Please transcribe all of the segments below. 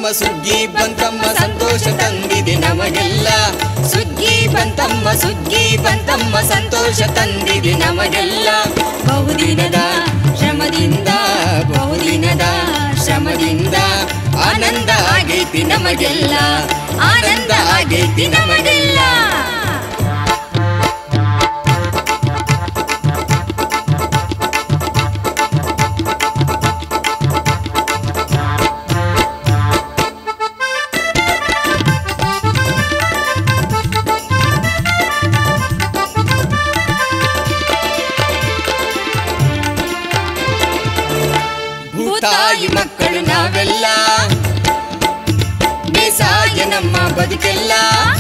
ಸುಗ್ಗಿ ಬಂತಮ್ಮ ಸಂತೋಷ ತಂದಿದೆ ನಮಗೆಲ್ಲ ಸುಗ್ಗಿ ಬಂತಮ್ಮ ಸುಗ್ಗಿ ಬಂತಮ್ಮ ಸಂತೋಷ ತಂದಿದೆ ನಮಗೆಲ್ಲ ಬಹುದಿನದ ಶ್ರಮದಿಂದ ಬಹುದಿನದ ಶ್ರಮದಿಂದ ಆನಂದ ಆಗೈತಿ ನಮಗೆಲ್ಲ ಆನಂದ ಆಗೈತಿ ನಮಗೆಲ್ಲ ಭೂತಾಯಿ ಮಕ್ಕಳು ನಾವೆಲ್ಲ ಬೇಸಾಯ ನಮ್ಮ ಬದುಕೆಲ್ಲ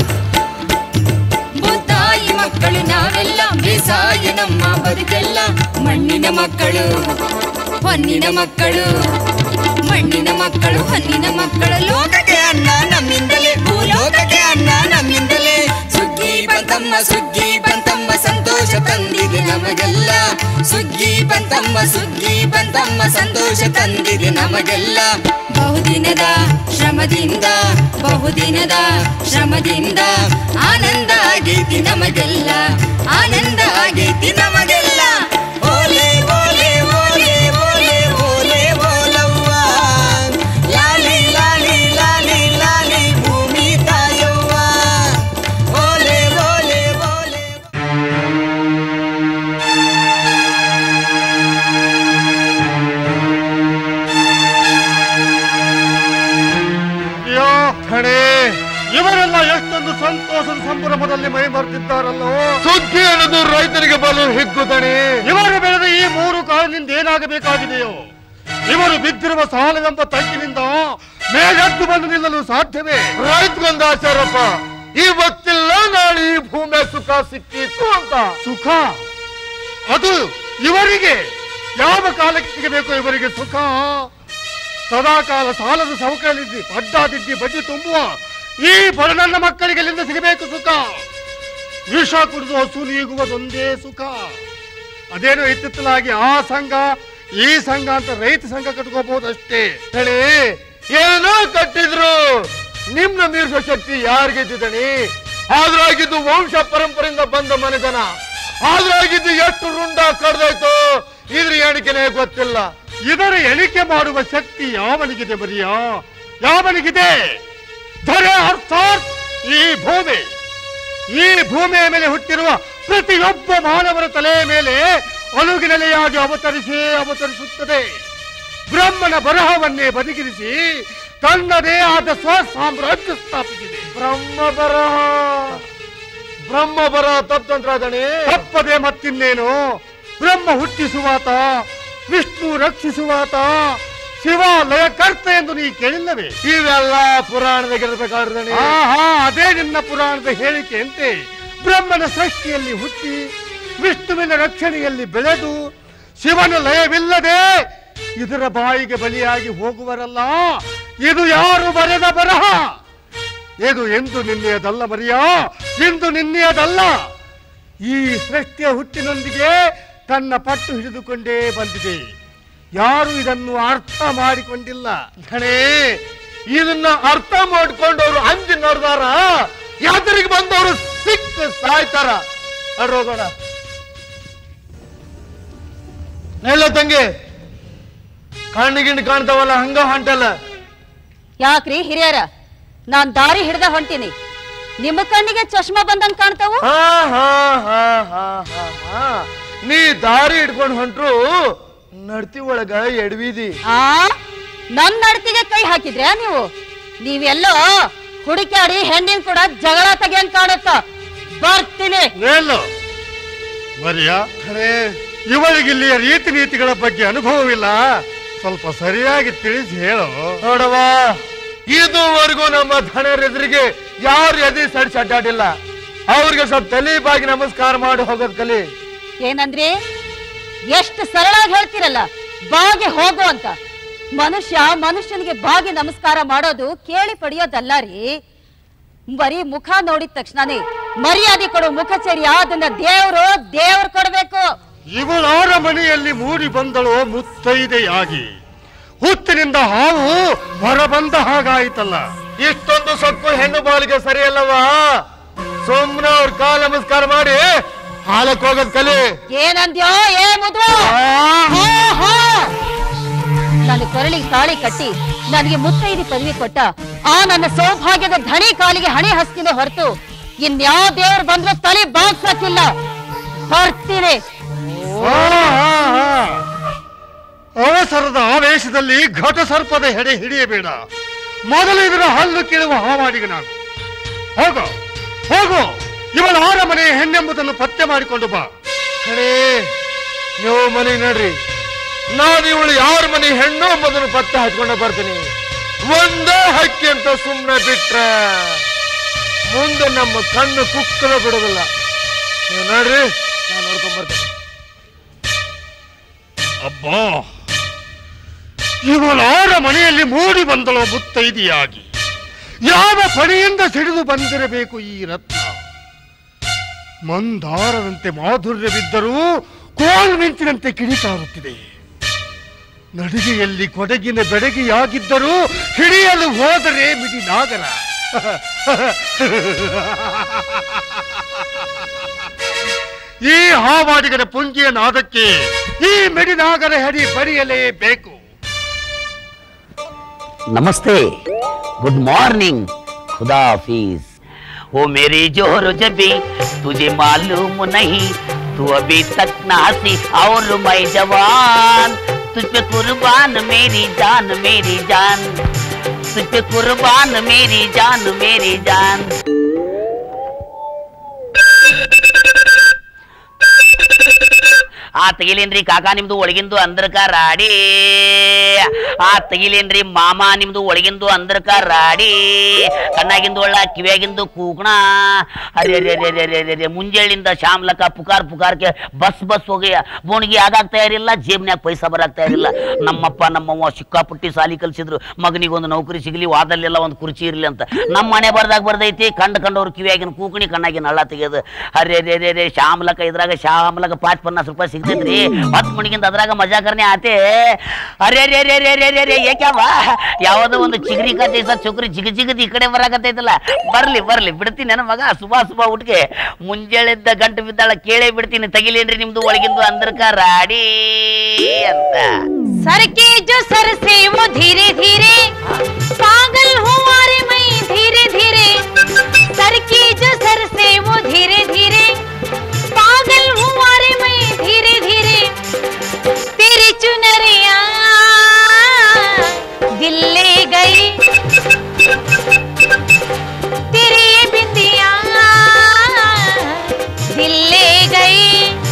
ಭೂತಾಯಿ ಮಕ್ಕಳು ನಾವೆಲ್ಲ ಬೇಸಾಯ ನಮ್ಮ ಬದುಕೆಲ್ಲ ಮಣ್ಣಿನ ಮಕ್ಕಳು ಹೊನ್ನಿನ ಮಕ್ಕಳು ಮಣ್ಣಿನ ಮಕ್ಕಳು ಹೊನ್ನಿನ ಮಕ್ಕಳು ಲೋಕಕ್ಕೆ ಅನ್ನ ನಮ್ಮಿಂದಲೇ ಭೂಲೋಕಕ್ಕೆ ಅನ್ನ ನಮ್ಮಿಂದಲೇ ಸುಗ್ಗಿ ಬಂತಮ್ಮ ಸುಗ್ಗಿ ಬಂತಮ್ಮ ಸಂತೋಷ ತಂದಿದೆ ನಮಗೆಲ್ಲ ಸುಗ್ಗಿ ಬಂತಮ್ಮ ಸುಗ್ಗಿ ಬಂತಮ್ಮ ಸಂತೋಷ ತಂದಿದೆ ನಮಗೆಲ್ಲ ಬಹುದಿನದ ಶ್ರಮದಿಂದ ಬಹುದಿನದ ಶ್ರಮದಿಂದ ಆನಂದ ಆಗೈತಿ ನಮಗೆಲ್ಲ ಆನಂದ ಆಗೈತಿ ನಮಗೆಲ್ಲ ಓಲೆ ಓಲೆ ಓಲೆ ಓಲೆ ಓಲೆ ಓಲವ್ವ ಲಾಲಿ ಲಾಲಿ ಲಾಲಿ ಲಾಲಿ ಭೂಮಿ ತಾಯವ್ವ ಓಲೆ ಓಲೆ ಓಲೆ ಅಯ್ಯೋ ಖಣೆ ಇವರೆಲ್ಲ ಎಷ್ಟೊಂದು ಸಂತೋಷದ ಸಂಭ್ರಮದಲ್ಲಿ ಮೈ ಮರೆತಿದ್ದಾರಲ್ಲೋ ಸುಗ್ಗಿ ಅನ್ನೋದು ರೈತನಿಗೆ ಬಲು ಹಿಗ್ಗುದಣಿ ಇವರು ಬೆಳೆದ ಈ ಮೂರು ಕಾಲದಿಂದ ಏನಾಗಬೇಕಾಗಿದೆಯೋ ಇವರು ಬಿದ್ದಿರುವ ಸಾಲವೆಂಬ ತಗ್ಗಿನಿಂದ ಮೇಲೆದ್ದು ಬಂದು ನಿಲ್ಲಲು ಸಾಧ್ಯವೇ ರೈತಗೊಂದು ಆಚಾರಪ್ಪ ಇವತ್ತಿಲ್ಲ ನಾಳೆ ಈ ಭೂಮಿಯ ಸುಖ ಸಿಕ್ಕಿತ್ತು ಅಂತ ಸುಖ ಅದು ಇವರಿಗೆ ಯಾವ ಕಾಲಕ್ಕೆ ಸಿಗಬೇಕು ಇವರಿಗೆ ಸುಖ ಸದಾಕಾಲ ಸಾಲದ ಸೌಕರ್ಯದಲ್ಲಿ ಅಡ್ಡಾದಿಡ್ಡಿ ಬಡ್ಡಿ ತುಂಬುವ ಈ ಬಡನನ್ನ ಮಕ್ಕಳಿಗೆ ಎಲ್ಲಿಂದ ಸಿಗಬೇಕು ಸುಖ ವಿಷ ಕುಡಿದು ಹಸು ನೀಗುವುದೊಂದೇ ಸುಖ ಅದೇನೋ ಇತ್ತಿತ್ತಲಾಗಿ ಆ ಸಂಘ ಈ ಸಂಘ ಅಂತ ರೈತ ಸಂಘ ಕಟ್ಕೋಬಹುದು ಅಷ್ಟೇ ಹೇಳಿ ಏನೋ ಕಟ್ಟಿದ್ರು ನಿಮ್ನ ಮೀರಿಸೋ ಶಕ್ತಿ ಯಾರಿಗಿದ್ದಣಿ ಆದ್ರಾಗಿದ್ದು ವಂಶ ಪರಂಪರೆಯಿಂದ ಬಂದ ಮನೆತನ ಆದ್ರಾಗಿದ್ದು ಎಷ್ಟು ರುಂಡ ಕಡ್ದಾಯ್ತು ಇದ್ರ ಎಣಿಕೆನೆ ಗೊತ್ತಿಲ್ಲ ಇದರ ಎಣಿಕೆ ಮಾಡುವ ಶಕ್ತಿ ಯಾವನಿಗಿದೆ ಬರಿಯ ಯಾವನಿಗಿದೆ ಧರೆ ಅರ್ಥಾತ್ ಈ ಭೂಮಿ ಈ ಭೂಮಿಯ ಮೇಲೆ ಹುಟ್ಟಿರುವ ಪ್ರತಿಯೊಬ್ಬ ಮಾನವರ ತಲೆಯ ಮೇಲೆ ಅಲುಗಿನೆಲೆಯಾಗಿ ಅವತರಿಸಿ ಅವತರಿಸುತ್ತದೆ ಬ್ರಹ್ಮನ ಬರಹವನ್ನೇ ಬದಿಗಿರಿಸಿ ತನ್ನದೇ ಆದ ಸ್ವ ಸಾಮ್ರಾಜ್ಯ ಸ್ಥಾಪಿಸಿದೆ ಬ್ರಹ್ಮ ಬರಹ ಬ್ರಹ್ಮ ಬರಹ ತಪ್ಪಂತ್ರ ದಣಿ ತಪ್ಪದೆ ಮತ್ತಿನ್ನೇನು ಬ್ರಹ್ಮ ಹುಟ್ಟಿಸುವಾತ ವಿಷ್ಣು ರಕ್ಷಿಸುವಾತ ಶಿವ ಲಯಕರ್ತ ಎಂದು ನೀ ಕೇಳಿಲ್ಲವೇ ಇವೆಲ್ಲ ಪುರಾಣದಾಗಿರ್ಬೇಕಾದ್ರೆ ಆಹಾ ಅದೇ ನಿನ್ನ ಪುರಾಣದ ಹೇಳಿಕೆ ಅಂತೆ ಬ್ರಹ್ಮನ ಸೃಷ್ಟಿಯಲ್ಲಿ ಹುಟ್ಟಿ ವಿಷ್ಣುವಿನ ರಕ್ಷಣೆಯಲ್ಲಿ ಬೆಳೆದು ಶಿವನ ಲಯವಿಲ್ಲದೆ ಇದರ ಬಾಯಿಗೆ ಬಲಿಯಾಗಿ ಹೋಗುವರಲ್ಲ ಇದು ಯಾರು ಬರೆದ ಬರಹ ಇದು ಎಂದು ನಿನ್ನೆಯದಲ್ಲ ಮರಿಯ ಇಂದು ನಿನ್ನೆಯದಲ್ಲ ಈ ಸೃಷ್ಟಿಯ ಹುಟ್ಟಿನೊಂದಿಗೆ ತನ್ನ ಪಟ್ಟು ಹಿಡಿದುಕೊಂಡೇ ಬಂದಿದೆ ಯಾರು ಇದನ್ನು ಅರ್ಥ ಮಾಡಿಕೊಂಡಿಲ್ಲ ಧಣಿ ಇದನ್ನ ಅರ್ಥ ಮಾಡ್ಕೊಂಡವ್ರು ಅಂಜಿ ನೋಡ್ದಾರ ಯಾತ್ರೆಗೆ ಬಂದವರು ಸಿಕ್ಕ ಸಾಯ್ತಾರ ಅಡ್ರೋಗೋಣ ನೆಲ್ಲ ತಂಗಿ ಕಣ್ಣಿಗಿಂಡ್ ಕಾಣ್ತಾವಲ್ಲ ಹಂಗ ಹೊಂಟಲ್ಲ ಯಾಕ್ರಿ ಹಿರಿಯರ ನಾನ್ ದಾರಿ ಹಿಡ್ದ ಹೊಂಟಿನಿ ನಿಮ್ಮ ಕಣ್ಣಿಗೆ ಚಶ್ಮಾ ಬಂದಂಗ್ ಕಾಣ್ತಾವು ಹಾ ಹಾ ಹಾ ಹಾ ಹಾ ಹಾ ನೀ ದಾರಿ ಹಿಡ್ಕೊಂಡು ಹೊಂಟ್ರು ನಡ್ತಿ ಒಳಗ ಎಡವಿದಿ ಆ ನನ್ ನಡತಿಗೆ ಕೈ ಹಾಕಿದ್ರ್ಯಾ ನೀವು ನೀವೆಲ್ಲೋ ಹುಡುಕ್ಯಾಡಿ ಹೆಣ್ಣಿನ ಕೂಡ ಜಗಳ ತೆಗಿಯಂಗ್ ಕಾಣುತ್ತ ಬರ್ತೀನಿ ನೇಲು ಮರಿಯ ಇವಳಿಗಿಲ್ಲಿಯ ರೀತಿ ನೀತಿಗಳ ಬಗ್ಗೆ ಅನುಭವವಿಲ್ಲ ಸ್ವಲ್ಪ ಸರಿಯಾಗಿ ತಿಳಿಸಿ ಹೇಳು ನೋಡವ ಇದುವರೆಗೂ ನಮ್ಮ ಧಣರ ಎದುರಿಗೆ ಯಾರು ಎದಿ ಸಡಿಸಿ ಅಡ್ಡಾಡಿಲ್ಲ ಅವ್ರಿಗೆ ಸ್ವಲ್ಪ ತಲೆ ಬಾಗಿ ನಮಸ್ಕಾರ ಮಾಡಿ ಹೋಗೋದ್ ಕಲಿ ಏನಂದ್ರಿ ಎಷ್ಟು ಸರಳಾಗಿ ಹೇಳ್ತಿರಲ್ಲ ಬಾಗಿ ಹೋಗು ಅಂತ ಮನುಷ್ಯ ಮನುಷ್ಯನಿಗೆ ಬಾಗಿ ನಮಸ್ಕಾರ ಮಾಡೋದು ಕೇಳಿ ಪಡೆಯೋದಲ್ಲ ರೀ ಬರೀ ಮುಖ ನೋಡಿದ ತಕ್ಷಣನೇ ಮರ್ಯಾದೆ ಕೊಡು ಮುಖಚರ್ಯ ಅದನ್ನ ದೇವ್ರು ದೇವ್ರು ಕೊಡ್ಬೇಕು ಇವಳಾರ ಮನೆಯಲ್ಲಿ ಮೂಡಿ ಬಂದಳು ಮುತ್ತೈದೆಯಾಗಿ ಹುತ್ತಿನಿಂದ ಹಾವು ಹೊರಬಂದ ಹಾಗಾಯಿತಲ್ಲ ಇಷ್ಟೊಂದು ಸೊಕ್ಕು ಹೆಣ್ಣು ಬಾಲಿಗೆ ಸರಿಯಲ್ಲವಾ ಸುಮ್ನೆ ಅವ್ರ ಕಾಲ ನಮಸ್ಕಾರ ಮಾಡಿ ಹಾಲಕ್ ಹೋಗೋದ್ ಕಲಿ ಏನಂದ್ಯೋ ಏ ಮುದ್ವು ಹೋ, ಹೋ. ನನ್ನ ಕೊರಳಿಗೆ ತಾಳಿ ಕಟ್ಟಿ ನನಗೆ ಮುತ್ತೈದಿ ಪದವಿ ಕೊಟ್ಟ ಆ ನನ್ನ ಸೌಭಾಗ್ಯದ ಧಣಿ ಕಾಲಿಗೆ ಹಣೆ ಹಸ್ತಿನ ಹೊರತು ಇನ್ಯಾವ ದೇವ್ರು ಬಂದ್ರು ತಲೆ ಬಾಗ್ಸಕ್ಕಿಲ್ಲ ಬರ್ತೀನಿ ಆ, ಆ, ಆ. ಅವಸರದ ಆವೇಶದಲ್ಲಿ ಘಟ ಸರ್ಪದ ಹೆಡೆ ಹಿಡಿಯಬೇಡ ಮೊದಲು ಇದರ ಹಲ್ಲು ಕೇಳುವ ಹಾವಾಡಿಗೆ ನಾನು ಹೋಗು ಹೋಗು ಇವಳ ಆರ ಮನೆ ಹೆಣ್ಣೆಂಬುದನ್ನು ಪತ್ತೆ ಮಾಡಿಕೊಂಡು ಬಾ ಕಣೇ ನೀವು ಮನೆಗೆ ನಡ್ರಿ ನಾನು ಇವಳು ಯಾರ ಮನೆ ಹೆಣ್ಣು ಎಂಬುದನ್ನು ಪತ್ತೆ ಹಚ್ಕೊಂಡು ಬರ್ತೀನಿ ಒಂದೇ ಹಕ್ಕಿ ಅಂತ ಸುಮ್ಮನೆ ಬಿಟ್ರೆ ಮುಂದೆ ನಮ್ಮ ಕಣ್ಣು ಕುಕ್ಕದ ಬಿಡೋದಿಲ್ಲ ನೀವು ನೋಡ್ರಿ ನಾನು ನೋಡ್ಕೊಂಡ್ ಬರ್ತೀನಿ ಅಬ್ಬಾ ಇವಳ ಆರ ಮನೆಯಲ್ಲಿ ಮೂಡಿ ಬಂದಳು ಮುತ್ತೈದಿಯಾಗಿ ಯಾವ ಪಣೆಯಿಂದ ಸಿಡಿದು ಬಂದಿರಬೇಕು ಈ ರತ್ನ ಮಂದಾರದಂತೆ ಮಾಧುರ್ಯವಿದ್ದರೂ ಕೋಲ್ ಮಿಂಚಿನಂತೆ ಕಿಡಿಕಾರುತ್ತಿದೆ ನಡಿಗೆಯಲ್ಲಿ ಕೊಡಗಿನ ಬೆಡಗಿಯಾಗಿದ್ದರೂ ಹಿಡಿಯಲು ಹೋದರೆ ಮಿಡಿ ನಾಗರ ಈ ಹಾವಾಡಿಗರ ಪುಂಜಿಯ ನಾದಕ್ಕೆ ಈ ಮಿಡಿನಾಗರ ಹೆಡಿ ಬಡಿಯಲೇಬೇಕು नमस्ते गुड मॉर्निंग खुदा हाफिज ओ मेरी जोर जबी तुझे मालूम नहीं तू अभी तक ना हंसी और मैं जवान तुझ पे कुर्बान मेरी जान मेरी जान तुझ पे कुर्बान मेरी जान मेरी जान ಆ ತೆಗಿಲೇನ್ರಿ ಕಾಕಾ ನಿಮ್ದು ಒಳಗಿಂದು ಅಂದ್ರಕ ರಾಡಿ ಆ ತೆಗಿಲೇನ್ರಿ ಮಾಮ ನಿಮ್ದು ಒಳಗಿಂದು ಅಂದ್ರಕ ರಾಡಿ ಕಣ್ಣಾಗಿಂದು ಒಳ್ಳ ಕಿವಿಯಾಗಿಂದು ಕೂಕಣ ಅರೆ ಅರೆ ಅರೆ ಅರೆ ಅರೆ ಅರೆ ಮುಂಜಾಳಿಂದ ಶಾಮ್ಲಕ ಪುಕಾರ್ ಪುಕಾರ್ಕೆ ಬಸ್ ಬಸ್ ಹೋಗಿ ಬೋಣಿಗೆ ಆಗಾಗ್ತಾ ಇರಲಿಲ್ಲ ಜೇಬ್ನ್ಯಾಗ ಪೈಸಾ ಬರಾಗ್ತಾ ಇರಲಿಲ್ಲ ನಮ್ಮಪ್ಪ ನಮ್ಮವ್ವ ಸಿಕ್ಕಾಪಟ್ಟಿ ಸಾಲಿ ಕಲ್ಸಿದ್ರು ಮಗನಿಗೆ ಒಂದು ನೌಕರಿ ಸಿಗಲಿ ವಾದಲ್ಲೆಲ್ಲ ಒಂದು ಕುರ್ಚಿ ಇರಲಿ ಅಂತ ನಮ್ಮ ಮನೆ ಬರ್ದಾಗ ಬರ್ದೈತಿ ಕಂಡು ಕಂಡವ್ರು ಕಿವಿಯಾಗಿನ ಕೂಕಣಿ ಕಣ್ಣಾಗಿನ ಹಳ್ಳ ತೆಗೆದು ಅರೆ ಅರೆ ಅರೆ ಅರೆ ಶ್ಯಾಮಲಕ ಇದ್ರಾಗ ಶ್ಯಾಮಲಕ ಪಾಚ್ ಪನ್ನಾಸ್ ರೂಪಾಯಿ ಸಿಗ್ತೈತ್ರಿ ಹತ್ತು ಮಣಿಗಿಂದ ಅದ್ರಾಗ ಮಜಾ ಕರ್ನೆ ಆತೆ ಅರೆ ಅರೆ ಅರೆ ಅರೆ ಅರೆ ಅರೆ ಅರೆ ಏಕ್ಯಾವ ಯಾವುದೋ ಒಂದು ಚಿಗರಿ ಕತೆ ಸರ್ ಚುಕ್ರಿ ಜಿಗ ಜಿಗದಿ ಈ ಕಡೆ ಬರಾಕತ್ತೈತಲ್ಲ ಬರ್ಲಿ ಬರ್ಲಿ ಬಿಡ್ತೀನಿ ನನ್ನ ಮಗ ಸುಬಾ ಸುಬಾ ಉಟ್ಗೆ ಮುಂಜಾಳೆದ್ದ ಗಂಟು ಬಿದ್ದಾಳ ಕೇಳೇ ಬಿಡ್ತೀನಿ ತೆಗಿಲೇನ್ರಿ ನಿಮ್ದು ಒಳಗಿಂದು ಅಂದ್ರಕ ರಾಡಿ ಅಂತ सरके जो सर से वो धीरे धीरे पागल हुआ रे मैं धीरे धीरे सर की जो सर से वो धीरे धीरे पागल हुआ रे मैं धीरे धीरे तेरी चुनरिया दिल ले गई तेरी ये बिंदिया दिल ले गई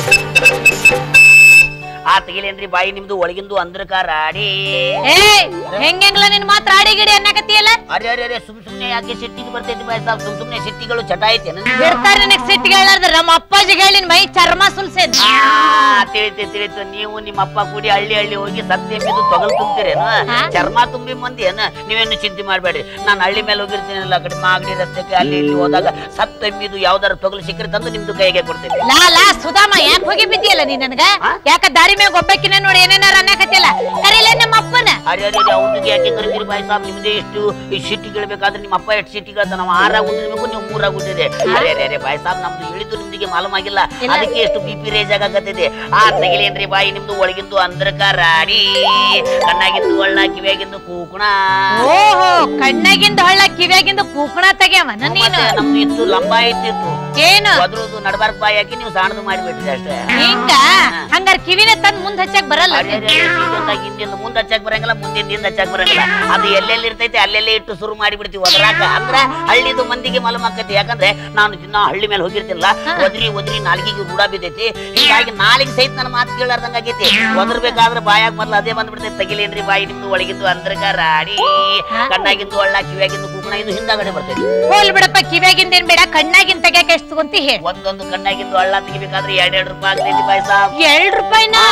ಆ ತೆಗಿಲೇನ್ರಿ ಬಾಯಿ ನಿಮ್ದು ಒಳಗಿಂದು ಅಂದ್ರಕ ರಾಡಿ ಏ ಹೆಂಗೆಂಗ್ಲ ನಿನ್ ಮಾತ್ರ ಆಡಿ ಗಿಡಿ ಅನ್ನಕತ್ತಿಯಲ್ಲ ಅರೆ ಅರೆ ಅರೆ ಸುಮ್ ಸುಮ್ನೆ ಯಾಕೆ ಸಿಟ್ಟಿಗೆ ಬರ್ತೈತಿ ಬಾಯ್ ಸಾಬ್ ಸುಮ್ ಸುಮ್ನೆ ಸಿಟ್ಟಿಗಳು ಚಟ ಐತೆ ಬಿಡ್ತಾರೆ ನನಗ್ ಸಿಟ್ಟಿಗೆ ಹೇಳಾರ್ದ ನಮ್ಮ ಅಪ್ಪಾಜಿಗೆ ಹೇಳಿ ನಿನ್ ಮೈ ಚರ್ಮ ಸುಲ್ಸೇದ್ ತಿಳಿತು ತಿಳಿತು ನೀವು ನಿಮ್ಮ ಅಪ್ಪ ಕೂಡಿ ಹಳ್ಳಿ ಹಳ್ಳಿ ಹೋಗಿ ಸತ್ಯ ಬಿದ್ದು ತೊಗಲ್ ತುಂಬ್ತೀರೇನು ಹಾ? ಚರ್ಮ ತುಂಬಿ ಮಂದಿ ಏನ ನೀವೇನು ಚಿಂತೆ ಮಾಡಬೇಡಿ ನಾನು ಹಳ್ಳಿ ಮೇಲೆ ಹೋಗಿರ್ತೀನಲ್ಲ ಆ ಕಡೆ ಮಾಗಡಿ ರಸ್ತೆಗೆ ಅಲ್ಲಿ ಇಲ್ಲಿ ಹೋದಾಗ ಸತ್ತ ಎಮ್ಮಿದು ಯಾವ್ದಾರ ತೊಗಲು ಸಿಕ್ಕರೆ ತಂದು ನಿಮ್ದು ಕೈಗೆ ಕೊಡ್ತೀನಿ ಲಾ ಲಾ ಸುಧಾಮ ಯಾಕೆ ಹೋಗಿ ಬಿದ್ದಿಯಲ್ಲ ನೀ ನನ್ಗ ಹಾ? ಯಾಕ ದಾರಿ ಮ್ಯಾಗ ಒಬ್ಬಕಿನ ನೋಡಿ ಏನೇನಾರ ಅನ್ನಕತ್ತಿಯಲ್ಲ ಕರೀಲ ನಮ್ಮ ಅಪ್ಪನ ಅರೆ ಅರೆ ಅರೆ ಅವ್ರಿಗೆ ಯಾಕೆ ಕರಿತೀರಿ ಬಾಯ್ ಸಾಬ್ ನಿಮ್ದೇ ಎಷ್ಟು ಈ ಸಿಟಿ ಗಿಳ್ಬೇಕಾದ್ರೆ ನಿಮ್ಮ ಅಪ್ಪ ಎಷ್ಟು ಸಿಟಿ ಗಿಳ್ತ ನಾವು ಆರಾಗ ಉಂಡಿರ್ಬೇಕು ನೀವು ಮೂರಾಗ ಉಂಟಿದೆ ಅರೆ ಅರೆ ಅರೆ ಬಾಯ್ ಸಾಬ್ ನಮ್ದು ಇಳಿದು ನಿಮ್ದಿಗೆ ಮಾಲೂಮ್ ಆಗಿಲ್ಲ ಇಲ್ಲ. ಅದಕ್ಕೆ ಎಷ್ಟು ಬಿ ಪಿ ರೇಜ್ ಆಗಕತ್ತಿದೆ ಆ ತೆಗಿಲೇನ್ರಿ ಬಾಯಿ ನಿಮ್ದು ಒಳಗಿಂದು ಅಂದ್ರಕ ರಾಡಿ ಕಣ್ಣಾಗಿಂದು ಒಳ್ಳ ಕಿವಿಯಾಗಿಂದು ಕೂಕಣ ಓಹೋ ಕಣ್ಣಾಗಿಂದ ಹಳ್ಳ ಕಿವ್ಯಾಗಿಂದ ಕೂಕಣ ತೆಗ್ಯಾವನ ನೀನು ಮತ್ತೆ ನಮ್ದು ಇತ್ತು ಲಂಬ ಇತ್ತಿತ್ತು ಏನು ಅದ್ರದ್ದು ನಡಬಾರ್ಕ್ ಬಾಯಿ ಹಾಕಿ ನೀವು ಸಣ್ಣದು ಮಾಡಿಬಿಟ್ರಿ ಅಷ್ಟೇ ಹಿಂಗ ಹಂಗಾರ ಕಿವಿನ ತಂದ್ ಮುಂದ್ ಹಚ್ಚಕ್ ಬರಲ್ಲ ಅರೆ ಅರೆ ಅರೆ, ಸೀದೊಂದಾಗಿ ಹಿಂದಿಂದ ಮುಂದೆ ಹಚ್ಚಕ್ ಬರಂಗಿಲ್ಲ ಮುಂದಿಂದ ಹಿಂದೆ ಹಚ್ಚಕ್ ಬರಂಗಿಲ್ಲ ಅದು ಎಲ್ಲೆಲ್ಲಿ ಇರ್ತೈತೆ ಅಲ್ಲೆಲ್ಲೇ ಇಟ್ಟು ಶುರು ಮಾಡಿಬಿಡ್ತೀವಿ ಒದರಾಕ ಅಂದ್ರ ಹಳ್ಳಿದು ಮಂದಿಗೆ ಮಾಲೂಮ್ ಆಕೈತಿ ಯಾಕಂದ್ರೆ ನಾನು ದಿನ ಹಳ್ಳಿ ಮೇಲೆ ಹೋಗಿರ್ತಿಲ್ಲ ಒದ್ರಿ ಒದ್ರಿ ನಾಲ್ಗಿಗೆ ರೂಢ ಬಿದ್ದೈತಿ ಹೀಗಾಗಿ ನಾಲಿಗೆ ಸಹಿತ ನನ್ನ ಮಾತು ಕೇಳಾರ್ದಂಗ ಆಗೈತಿ ಒದರ್ಬೇಕಾದ್ರೆ ಬಾಯಾಗ ಮೊದ್ಲು ಅದೇ ಬಂದ್ಬಿಡ್ತೈತಿ ತೆಗಿಲೇನ್ರಿ ಬಾಯಿ ನಿಮ್ದು ಒಳಗಿದ್ದು ಅಂದ್ರಕ ರಾಡಿ ಕಣ್ಣಾಗಿದ್ದು ಒಳ್ಳ ಕಿವಿಯಾಗಿದ್ದು ಕೂಕಣ ಇದು ಹಿಂದಾಗಡೆ ಬರ್ತೈತಿ ಹೋಲ್ ಬಿಡಪ್ಪ ಕಿವ್ಯಾಗಿಂದ ಏನ್ ಬೇಡ ಕಣ್ಣಾಗಿಂದ ತೆಗ್ಯಾಕ ಎಷ್ಟು ತಗೊಂತಿ ಹೇಳ ಒಂದೊಂದು ಕಣ್ಣಾಗಿದ್ದು ಹಳ್ಳ ತೆಗಿಬೇಕಾದ್ರೆ ಎರಡೆರಡು ರೂಪಾಯಿ ಆಗ್ತೈತಿ ಬಾಯ್ ಸಾಬ್ ಎರಡ್ ರೂಪಾಯಿನ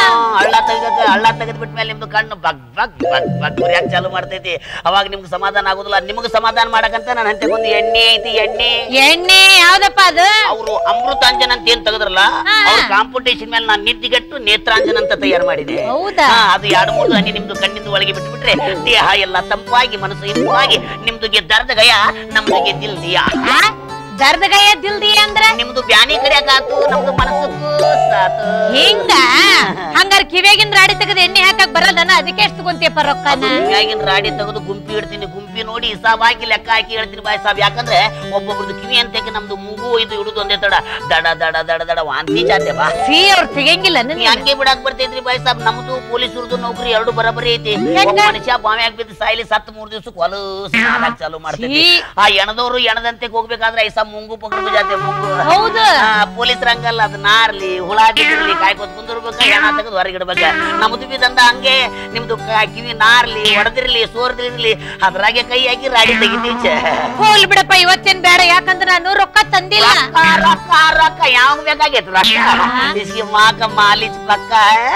ಹಳ್ಳ ತೆಗಕ ಹಳ್ಳ ತೆಗೆದ್ ಬಿಟ್ಮೇಲೆ ನಿಮ್ದು ಕಣ್ಣು ಬಗ್ ಬಗ್ ಬಗ್ ಬಗ್ ಯಾಕೆ ಚಾಲು ಮಾಡ್ತೈತಿ ಅವಾಗ ನಿಮ್ಗೆ ಸಮಾಧಾನ ಆಗುದಿಲ್ಲ ನಿಮ್ಗೆ ಸಮಾಧಾನ ಮಾಡಕಂತ ನನ್ನ ಹಂತೆಗೊಂದು ಎಣ್ಣೆ ಐತಿ ಎಣ್ಣೆ ಎಣ್ಣೆ ಯಾವ್ದಪ್ಪ ಅದು ಅವರು ಅಮೃತಾಂಜನ್ ಅಂತ ಏನ್ ತೆಗೆದ್ರಲ್ಲ ಹಾ. ಅವ್ರ ಕಾಂಪಿಟೇಷನ್ ಮೇಲೆ ನಾನು ನಿದ್ದಿಗೆಟ್ಟು ನೇತ್ರಾಂಜನ್ ಅಂತ ತಯಾರು ಮಾಡಿದೆ ಹೌದಾ? ಹಾ, ಅದು ಎರಡು ಮೂರು ಹನಿ ನಿಮ್ದು ಕಣ್ಣಿಂದ ಒಳಗೆ ಬಿಟ್ಬಿಟ್ರೆ ದೇಹ ಎಲ್ಲ ತಂಪಾಗಿ ಮನಸ್ಸು ಇಂಪಾಗಿ ನಿಮ್ದು ಗೆದ್ದಾರ್ದ ಗಯ ನಮ್ದು ಗೆದ್ದಿಲ್ ದಿಯ ಆ? ದರ್ದಗಯ ದಿಲ್ದಿ ಅಂದ್ರ ನಿಮ್ದು ಬ್ಯಾನಿ ಕಡಿಯಾಕಾತು ನಮ್ದು ಮನಸ್ಸು ಸಾತು ಹಿಂಗ ಹಂಗಾರ ಕಿವಿಯಾಗಿಂದ ರಾಡಿ ತೆಗೆದು ಎಣ್ಣೆ ಹಾಕಕ್ ಬರಲ್ಲನ ಅದಕ್ಕೆ ಎಷ್ಟು ತಗೊಂತೀಯಪ್ಪ ರೊಕ್ಕನ ಹಿಂಗಾಗಿನ ರಾಡಿ ತೆಗೆದು ಗುಂಪಿ ಇಡ್ತೀನಿ ಗುಂಪಿ ನೋಡಿ ಹಿಸಾಬ್ ಹಾಕಿ ಲೆಕ್ಕ ಹಾಕಿ ಹೇಳ್ತೀನಿ ಬಾಯ್ ಸಾಬ್ ಯಾಕಂದ್ರೆ ಒಬ್ಬೊಬ್ರದ್ದು ಕಿವಿ ಅಂತಕ್ಕೆ ನಮ್ದು ಮೂಗು ಇದು ಇಡುದು ಒಂದೇ ತಡ ದಡ ದಡ ದಡ ದಡ ವಾಂತಿ ಜಾತೆ ಬಾ ಸಿ ಅವ್ರು ತೆಗಿಯಂಗಿಲ್ಲ ನೀ ಹಂಗೆ ಬಿಡಾಕ್ ಬರ್ತೈತ್ರಿ ಬಾಯ್ ಸಾಬ್ ನಮ್ದು ಪೊಲೀಸರದು ನೌಕರಿ ಎರಡು ಬರಬರಿ ಐತಿ ಒಬ್ಬ ಮನುಷ್ಯ ಬಾವ್ಯಾಗ ಬಿದ್ದು ಸಾಯ್ಲಿ ಸತ್ ಮೂರ್ ದಿವ್ಸಕ್ಕೆ ಹೊಲಸ್ ಮಾಡಕ್ ಚಾಲು ಮಾಡ್ತೈತಿ ಛೀ. ಆ ಎಣದವ್ರು ಎಣದಂತೆ ಹೋಗ್ಬೇಕಾದ್ರೆ ಐಸ ಮುಂಗು ಪಕಡು ಜಾತೆ ಮುಂಗು ಹೌದು. ಪೊಲೀಸರ ಹಂಗಲ್ಲ ಅದು ನಾರ್ಲಿ ಹುಳ ಬಿದ್ದಿರ್ಲಿ ಕಾಯ್ಕೋತ್ ಕುಂದಿರ್ಬೇಕ ಎಣ ತೆಗೆದು ಹೊರಗೆ ಇಡ್ಬೇಕ ನಮ್ದು ಬಿ ದಂದ ಹಂಗೆ ನಿಮ್ದು ಕ- ಕಿವಿ ನಾರ್ಲಿ ಒಡದಿರ್ಲಿ ಸೋರ್ದಿರ್ಲಿ ಅದ್ರಾಗೆ ಕೈ ಹಾಕಿ ರಾಡಿ ತೆಗಿತೀಚೆ ಹೋಲ್ ಬಿಡಪ್ಪ ಇವತ್ತೇನ್ ಬೇಡ ಯಾಕಂದ್ರ ನಾನು ರೊಕ್ಕ ತಂದಿಲ್ಲ ರೊಕ್ಕ ರೊಕ್ಕ ರೊಕ್ಕ ಯಾವ ಬೇಕಾಗೈತಿ ರೊಕ್ಕ ಇಸ್ಕಿ ಮಾಕ ಮಾಲೀಚ್ ಪಕ್ಕ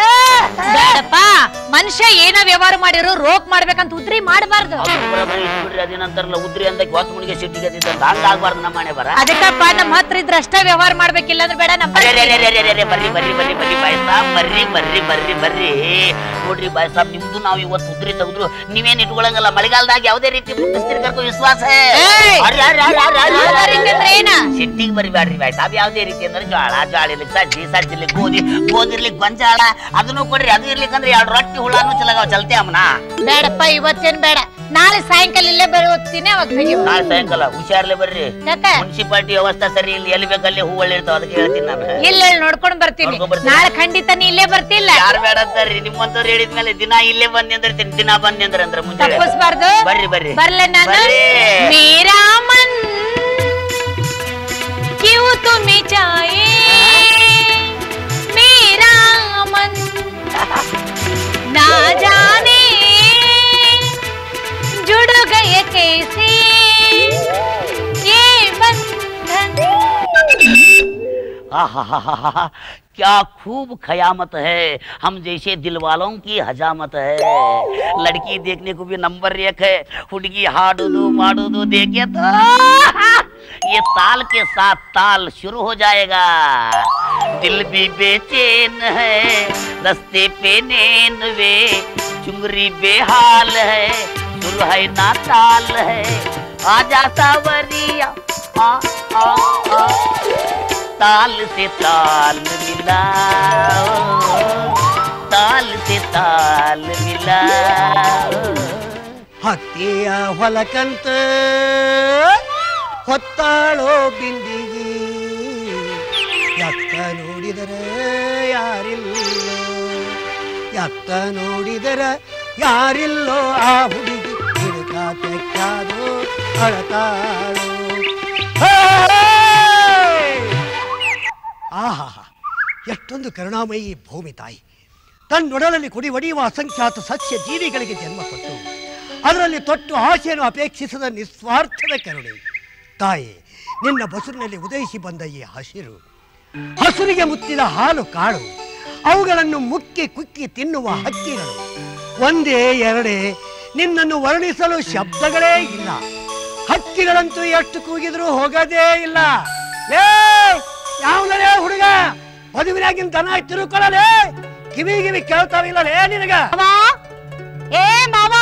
ಬೇಡಪ್ಪ ಮನುಷ್ಯ ಏನ ವ್ಯವಹಾರ ಮಾಡಿರೋ ರೋಕ್ ಮಾಡ್ಬೇಕಂತ ಉದ್ರಿ ಮಾಡಬಾರ್ದು ಅದು ಬರೋಬ್ಬರಿ ಇತ್ತು ಬಿಡ್ರಿ ಅದೇನಂತಾರಲ್ಲ ಉದ್ರಿ ಅಂದಾಗ ಹೊತ್ತು ಮುಣಿಗೆ ಸಿಟ್ಟಿಗೆ ಹತ್ತಿದ್ದಂತ ಹಂಗ ಆಗ್ಬಾರ್ದು ನಮ್ಮ ಮನೆ ಬರ ಅದಕ್ಕಪ್ಪ ನಮ್ಮ ಹತ್ರ ಇದ್ರ ಅಷ್ಟೇ ವ್ಯವಹಾರ ಮಾಡ್ಬೇಕಿಲ್ಲ ಅಂದ್ರೆ ಬೇಡ ನಮ್ಮ ಅರೆ, ಅರೆ, ಅರೆ, ಅರೆ, ಅರೆ, ಅರೆ, ಬರ್ರಿ ಬರ್ರಿ ಬರ್ರಿ ಬರ್ರಿ ಬಾಯ್ ಸಾಬ್ ಬರ್ರಿ ಬರ್ರಿ ಬರ್ರಿ ಬರ್ರಿ ನೋಡ್ರಿ ಬಾಯ್ ಸಾಬ್ ನಿಮ್ದು ನಾವು ಇವತ್ತು ಉದ್ರಿ ತೆಗೆದ್ರು ನೀವೇನ್ ಇಟ್ಕೊಳಂಗಲ್ಲ ಮಳೆಗಾಲದಾಗ ಯಾವುದೇ ರೀತಿ ಮುಟ್ಟಿಸ್ತೀರಿ ಕರ್ಕೊ ವಿಶ್ವಾಸ ಏಯ್! ಅರೆ, ಅರೆ, ಅರೆ, ಅರೆ, ಅರೆ, ಯಾವ ಅರೆ, ರೀತಿ ಅಂದ್ರೆ ಏನ? ಸಿಟ್ಟಿಗೆ ಬರಿಬ್ಯಾಡ್ರಿ ಬಾಯ್ ಸಾಬ್ ಯಾವುದೇ ರೀತಿ ಅಂದ್ರೆ ಜ್ವಾಳ ಜ್ವಾಳ ಇರ್ಲಿಕ್ಕೆ ಸಜ್ಜಿ ಸಜ್ಜಿರ್ಲಿಕ್ಕೆ ಗೋಧಿ ಗೋಧಿ ಇರ್ಲಿಕ್ಕೆ ಗೊಂಜಾಳ ಅದನ್ನು ಕೊಡ್ರಿ ಅದು ಇರ್ಲಿಕ್ಕಂದ್ರೆ ಎರಡು ರೊಟ್ಟಿ ಹುಳಾನು ಚಲಗಾವ್ ಚಲ್ತೆ ಅಮ್ಮನ ಬೇಡಪ್ಪ ಇವತ್ತೇನ್ ಬೇಡ ನಾಳೆ ಸಾಯಂಕಾಲ ಇಲ್ಲೇ ಬರೋತ್ತೀನಿ ಅವಾಗ ತೆಗಿವು ನಾಳೆ ಸಾಯಂಕಾಲ ಹುಷಾರ್ಲೆ ಬರ್ರಿ ಯಾಕ ಮುನ್ಸಿಪಾಲ್ಟಿ ವ್ಯವಸ್ಥೆ ಸರಿ ಇಲ್ಲಿ ಎಲ್ಲಿ ಬೇಕಲ್ಲಿ ಹೂವಳ್ಳಿ ಇರ್ತಾವ ಅದಕ್ಕೆ ಹೇಳ್ತೀನಿ ನಾನು ಇಲ್ಲ ನೋಡ್ಕೊಂಡ್ ಬರ್ತೀನಿ ನೋಡ್ಕೊಂಡ್ ಬರ್ತೀನಿ. ನಾಳೆ ಖಂಡಿತ ನೀ ಇಲ್ಲೇ ಬರ್ತಿಲ್ಲ ಯಾರು ಬೇಡ ಅಂತಾರ್ರಿ ನಿಮ್ಮಂತವ್ರು ಹೇಳಿದ್ಮೇಲೆ ದಿನ ಇಲ್ಲೇ ಬಂದಿ ಅಂದಿರ್ತೀನಿ ದಿನ ಬಂದಿ ಅಂದ್ರೆ ಅಂದ್ರೆ ಮುಂಚೆ ತಪ್ಪಿಸ್ಬಾರ್ದು ಬರ್ರಿ ಬರ್ರಿ ಬರ್ಲೆ ನಾನು ಬರ್ರಿ. ಮೇರಾ ಮನ್ ಕ್ಯೂ ತುಮಿ ಚಾಯೆ ಮೇರಾ ಮನ್ ना जाने जुड़ गए कैसे ये बंधन आहाहाहा, क्या खूब खयामत है हम जैसे दिल वालों की हजामत है लड़की देखने को भी नंबर एक है हुडगी हाडुदू माडुदू देखे तो ये ताल के साथ ताल शुरू हो जाएगा दिल भी बेचैन है रस्ते पे नैन वे चुंगरी बेहाल है सुलह ना ताल है आजा सावरिया आ आ आ ताल से ताल मिला ताल से ताल मिला ಹತ್ತಿಯ ಹೊಲಕಂತ ಹೊತ್ತಾಳೋ ಬಿಂದಿಗಿ ಎತ್ತ ನೋಡಿದರೆ ಯಾರಿಲ್ಲೋ ಎತ್ತ ನೋಡಿದರೆ ಯಾರಿಲ್ಲೋ ಆ ಹುಡುಗಿ ಹಿಡ್ಕ ತೆಕ್ಕಾದು ಅಳತಾಳು ಆಹಾ ಎಷ್ಟೊಂದು ಕರುಣಾಮಯಿ ಭೂಮಿ ತಾಯಿ ತನ್ನೊಡಲಲ್ಲಿ ಕುಡಿ ಒಡೆಯುವ ಅಸಂಖ್ಯಾತ ಸಸ್ಯ ಜೀವಿಗಳಿಗೆ ಜನ್ಮ ಕೊಟ್ಟು ಅದರಲ್ಲಿ ತೊಟ್ಟು ಆಸೆಯನ್ನು ಅಪೇಕ್ಷಿಸದ ನಿಸ್ವಾರ್ಥದ ಕರುಣೆ ತಾಯಿ ನಿನ್ನ ಬಸುರಿನಲ್ಲಿ ಉದಯಿಸಿ ಬಂದ ಈ ಹಸಿರು ಹಸುರಿಗೆ ಮುತ್ತಿದ ಹಾಲು ಕಾಳು ಅವುಗಳನ್ನು ಮುಕ್ಕಿ ಕುಕ್ಕಿ ತಿನ್ನುವ ಹಕ್ಕಿಗಳು ಒಂದೇ ಎರಡೇ ನಿನ್ನನ್ನು ವರ್ಣಿಸಲು ಶಬ್ದಗಳೇ ಇಲ್ಲ ಹಕ್ಕಿಗಳಂತೂ ಎಷ್ಟು ಕೂಗಿದ್ರೂ ಹೋಗೋದೇ ಇಲ್ಲ ಏ ಯಾವನರೇ ಹುಡುಗ ಮದುವಿನಾಗಿನ ದನ ತಿರುಕೊಳ್ಳಲೇ ಕಿವಿ ಕಿವಿ ಕೇಳ್ತಾವಿಲ್ಲಲೇ ನಿನಗ ಏ ಮಾವಾ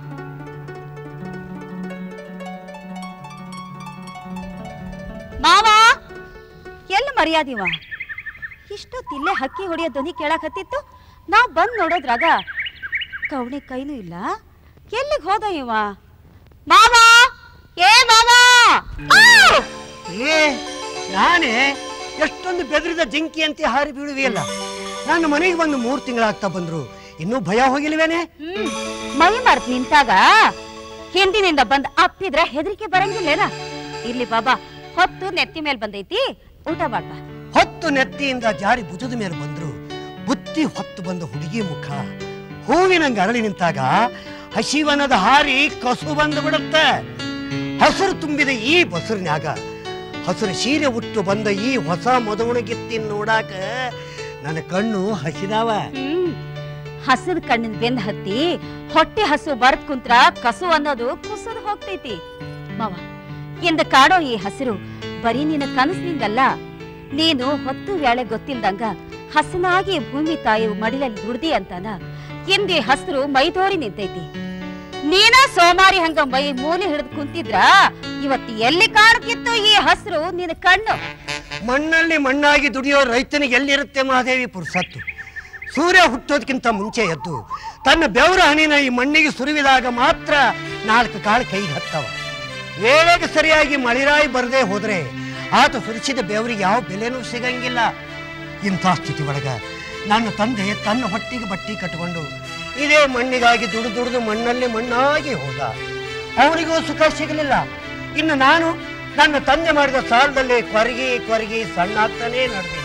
ಮಾವ ಎಲ್ಲಿ ಮರ್ಯಾದಿವ ಇಷ್ಟೊತ್ತಿಲ್ಲೇ ಹಕ್ಕಿ ಹೊಡೆಯೋ ಧ್ವನಿ ಕೇಳಕತ್ತಿತ್ತು ನಾ ಬಂದ್ ನೋಡೋದ್ರಾಗ ಕವಣೆ ಕೈನೂ ಇಲ್ಲ ಎಲ್ಲಿಗೆ ಹೋದ ಇವ ಮಾವ ಏ ಮಾವ ಆವ್! ಏ ನಾನೇ ಎಷ್ಟೊಂದು ಬೆದರಿದ ಜಿಂಕಿ ಅಂತ ಹಾರಿ ಬೀಳುವಿಯಲ್ಲ ನನ್ನ ಮನೆಗೆ ಬಂದು ಮೂರು ತಿಂಗಳಾಗ್ತಾ ಬಂದ್ರು ಇನ್ನೂ ಭಯ ಹೋಗಿಲ್ವೇನೆ ಹ್ಮ್ ಮೈ ಮರ್ತ್ ನಿಂತಾಗ ಹಿಂದಿನಿಂದ ಬಂದ್ ಅಪ್ಪಿದ್ರ ಹೆದರಿಕೆ ಬರಂಗಿಲ್ಲೇನ ಇರ್ಲಿ ಬಾಬಾ ಹೊತ್ತು ನೆತ್ತಿ ಮೇಲ್ ಬಂದೈತಿ ಊಟ ಮಾಡ್ಬಾ ಹೊತ್ತು ನೆತ್ತಿಯಿಂದ ಜಾರಿ ಭುಜದ ಮೇಲೆ ಬಂದ್ರು ಬುತ್ತಿ ಹೊತ್ತು ಬಂದ ಹುಡುಗಿ ಮುಖ ಹೂವಿನಂಗ ಅರಳಿ ನಿಂತಾಗ ಹಸಿವನದ ಹಾರಿ ಕಸು ಬಂದು ಬಿಡುತ್ತೆ ಹಸಿರು ತುಂಬಿದ ಈ ಬಸರಿನ್ಯಾಗ ಹಸಿರು ಸೀರೆ ಉಟ್ಟು ಬಂದ ಈ ಹೊಸ ಮದುವಣಗಿತ್ತಿ ನೋಡಾಕ ನನ್ನ ಕಣ್ಣು ಹಸಿದಾವ ಹ್ಮ್ ಹಸಿದ ಕಣ್ಣಿನ ಬೆಂದ್ ಹತ್ತಿ ಹೊಟ್ಟೆ ಹಸು ಬರ್ದ್ ಕುಂತ್ರ ಕಸು ಅನ್ನೋದು ಕುಸದ್ ಹೋಗ್ತೈತಿ ಮಾವ ಇಂದ ಕಾಡೋ ಈ ಹಸಿರು ಬರೀ ನಿನ್ನ ಕನಸಿನಿಂದಲ್ಲ ನೀನು ಹೊತ್ತು ವೇಳೆ ಗೊತ್ತಿಲ್ದಂಗ ಹಸನಾಗಿ ಭೂಮಿ ತಾಯಿ ಮಡಿಲಲ್ಲಿ ದುಡ್ದಿ ಅಂತಾನ ಇಂದಿ ಹಸಿರು ಮೈದೋರಿ ನಿಂತೈತಿ ನೀನ ಸೋಮಾರಿ ಹಂಗ ಮೈ ಮೂಲೆ ಹಿಡಿದು ಕುಂತಿದ್ರ ಇವತ್ತು ಎಲ್ಲಿ ಕಾಣುತ್ತಿತ್ತು ಈ ಹಸಿರು ನಿನ್ನ ಕಣ್ಣು ಮಣ್ಣಲ್ಲಿ ಮಣ್ಣಾಗಿ ದುಡಿಯೋ ರೈತನಿಗೆ ಎಲ್ಲಿರುತ್ತೆ ಮಹಾದೇವಿ ಪುರುಸತ್ತು ಸೂರ್ಯ ಹುಟ್ಟೋದಕ್ಕಿಂತ ಮುಂಚೆ ಎದ್ದು ತನ್ನ ಬೆವರ ಹನಿನ ಈ ಮಣ್ಣಿಗೆ ಸುರಿವಿದಾಗ ಮಾತ್ರ ನಾಲ್ಕು ಕಾಳು ಕೈಗೆ ಹತ್ತವ ವೇಳೆಗೆ ಸರಿಯಾಗಿ ಮಳಿರಾಯಿ ಬರದೇ ಹೋದ್ರೆ ಆತ ಸುರಿಸಿದ ಬೆವರಿಗೆ ಯಾವ ಬೆಲೆನೂ ಸಿಗಂಗಿಲ್ಲ ಇಂಥ ಸ್ಥಿತಿ ಒಳಗ ನನ್ನ ತಂದೆ ತನ್ನ ಹೊಟ್ಟಿಗೆ ಬಟ್ಟಿ ಕಟ್ಟಿಕೊಂಡು ಇದೇ ಮಣ್ಣಿಗಾಗಿ ದುಡಿದು ದುಡಿದು ಮಣ್ಣಲ್ಲಿ ಮಣ್ಣಾಗಿ ಹೋದ ಅವನಿಗೂ ಸುಖ ಸಿಗಲಿಲ್ಲ ಇನ್ನು ನಾನು ನನ್ನ ತಂದೆ ಮಾಡಿದ ಸಾಲದಲ್ಲಿ ಕೊರಗಿ ಕೊರಗಿ ಸಣ್ಣಾಗ್ತಾನೇ ನಡೆದೀನಿ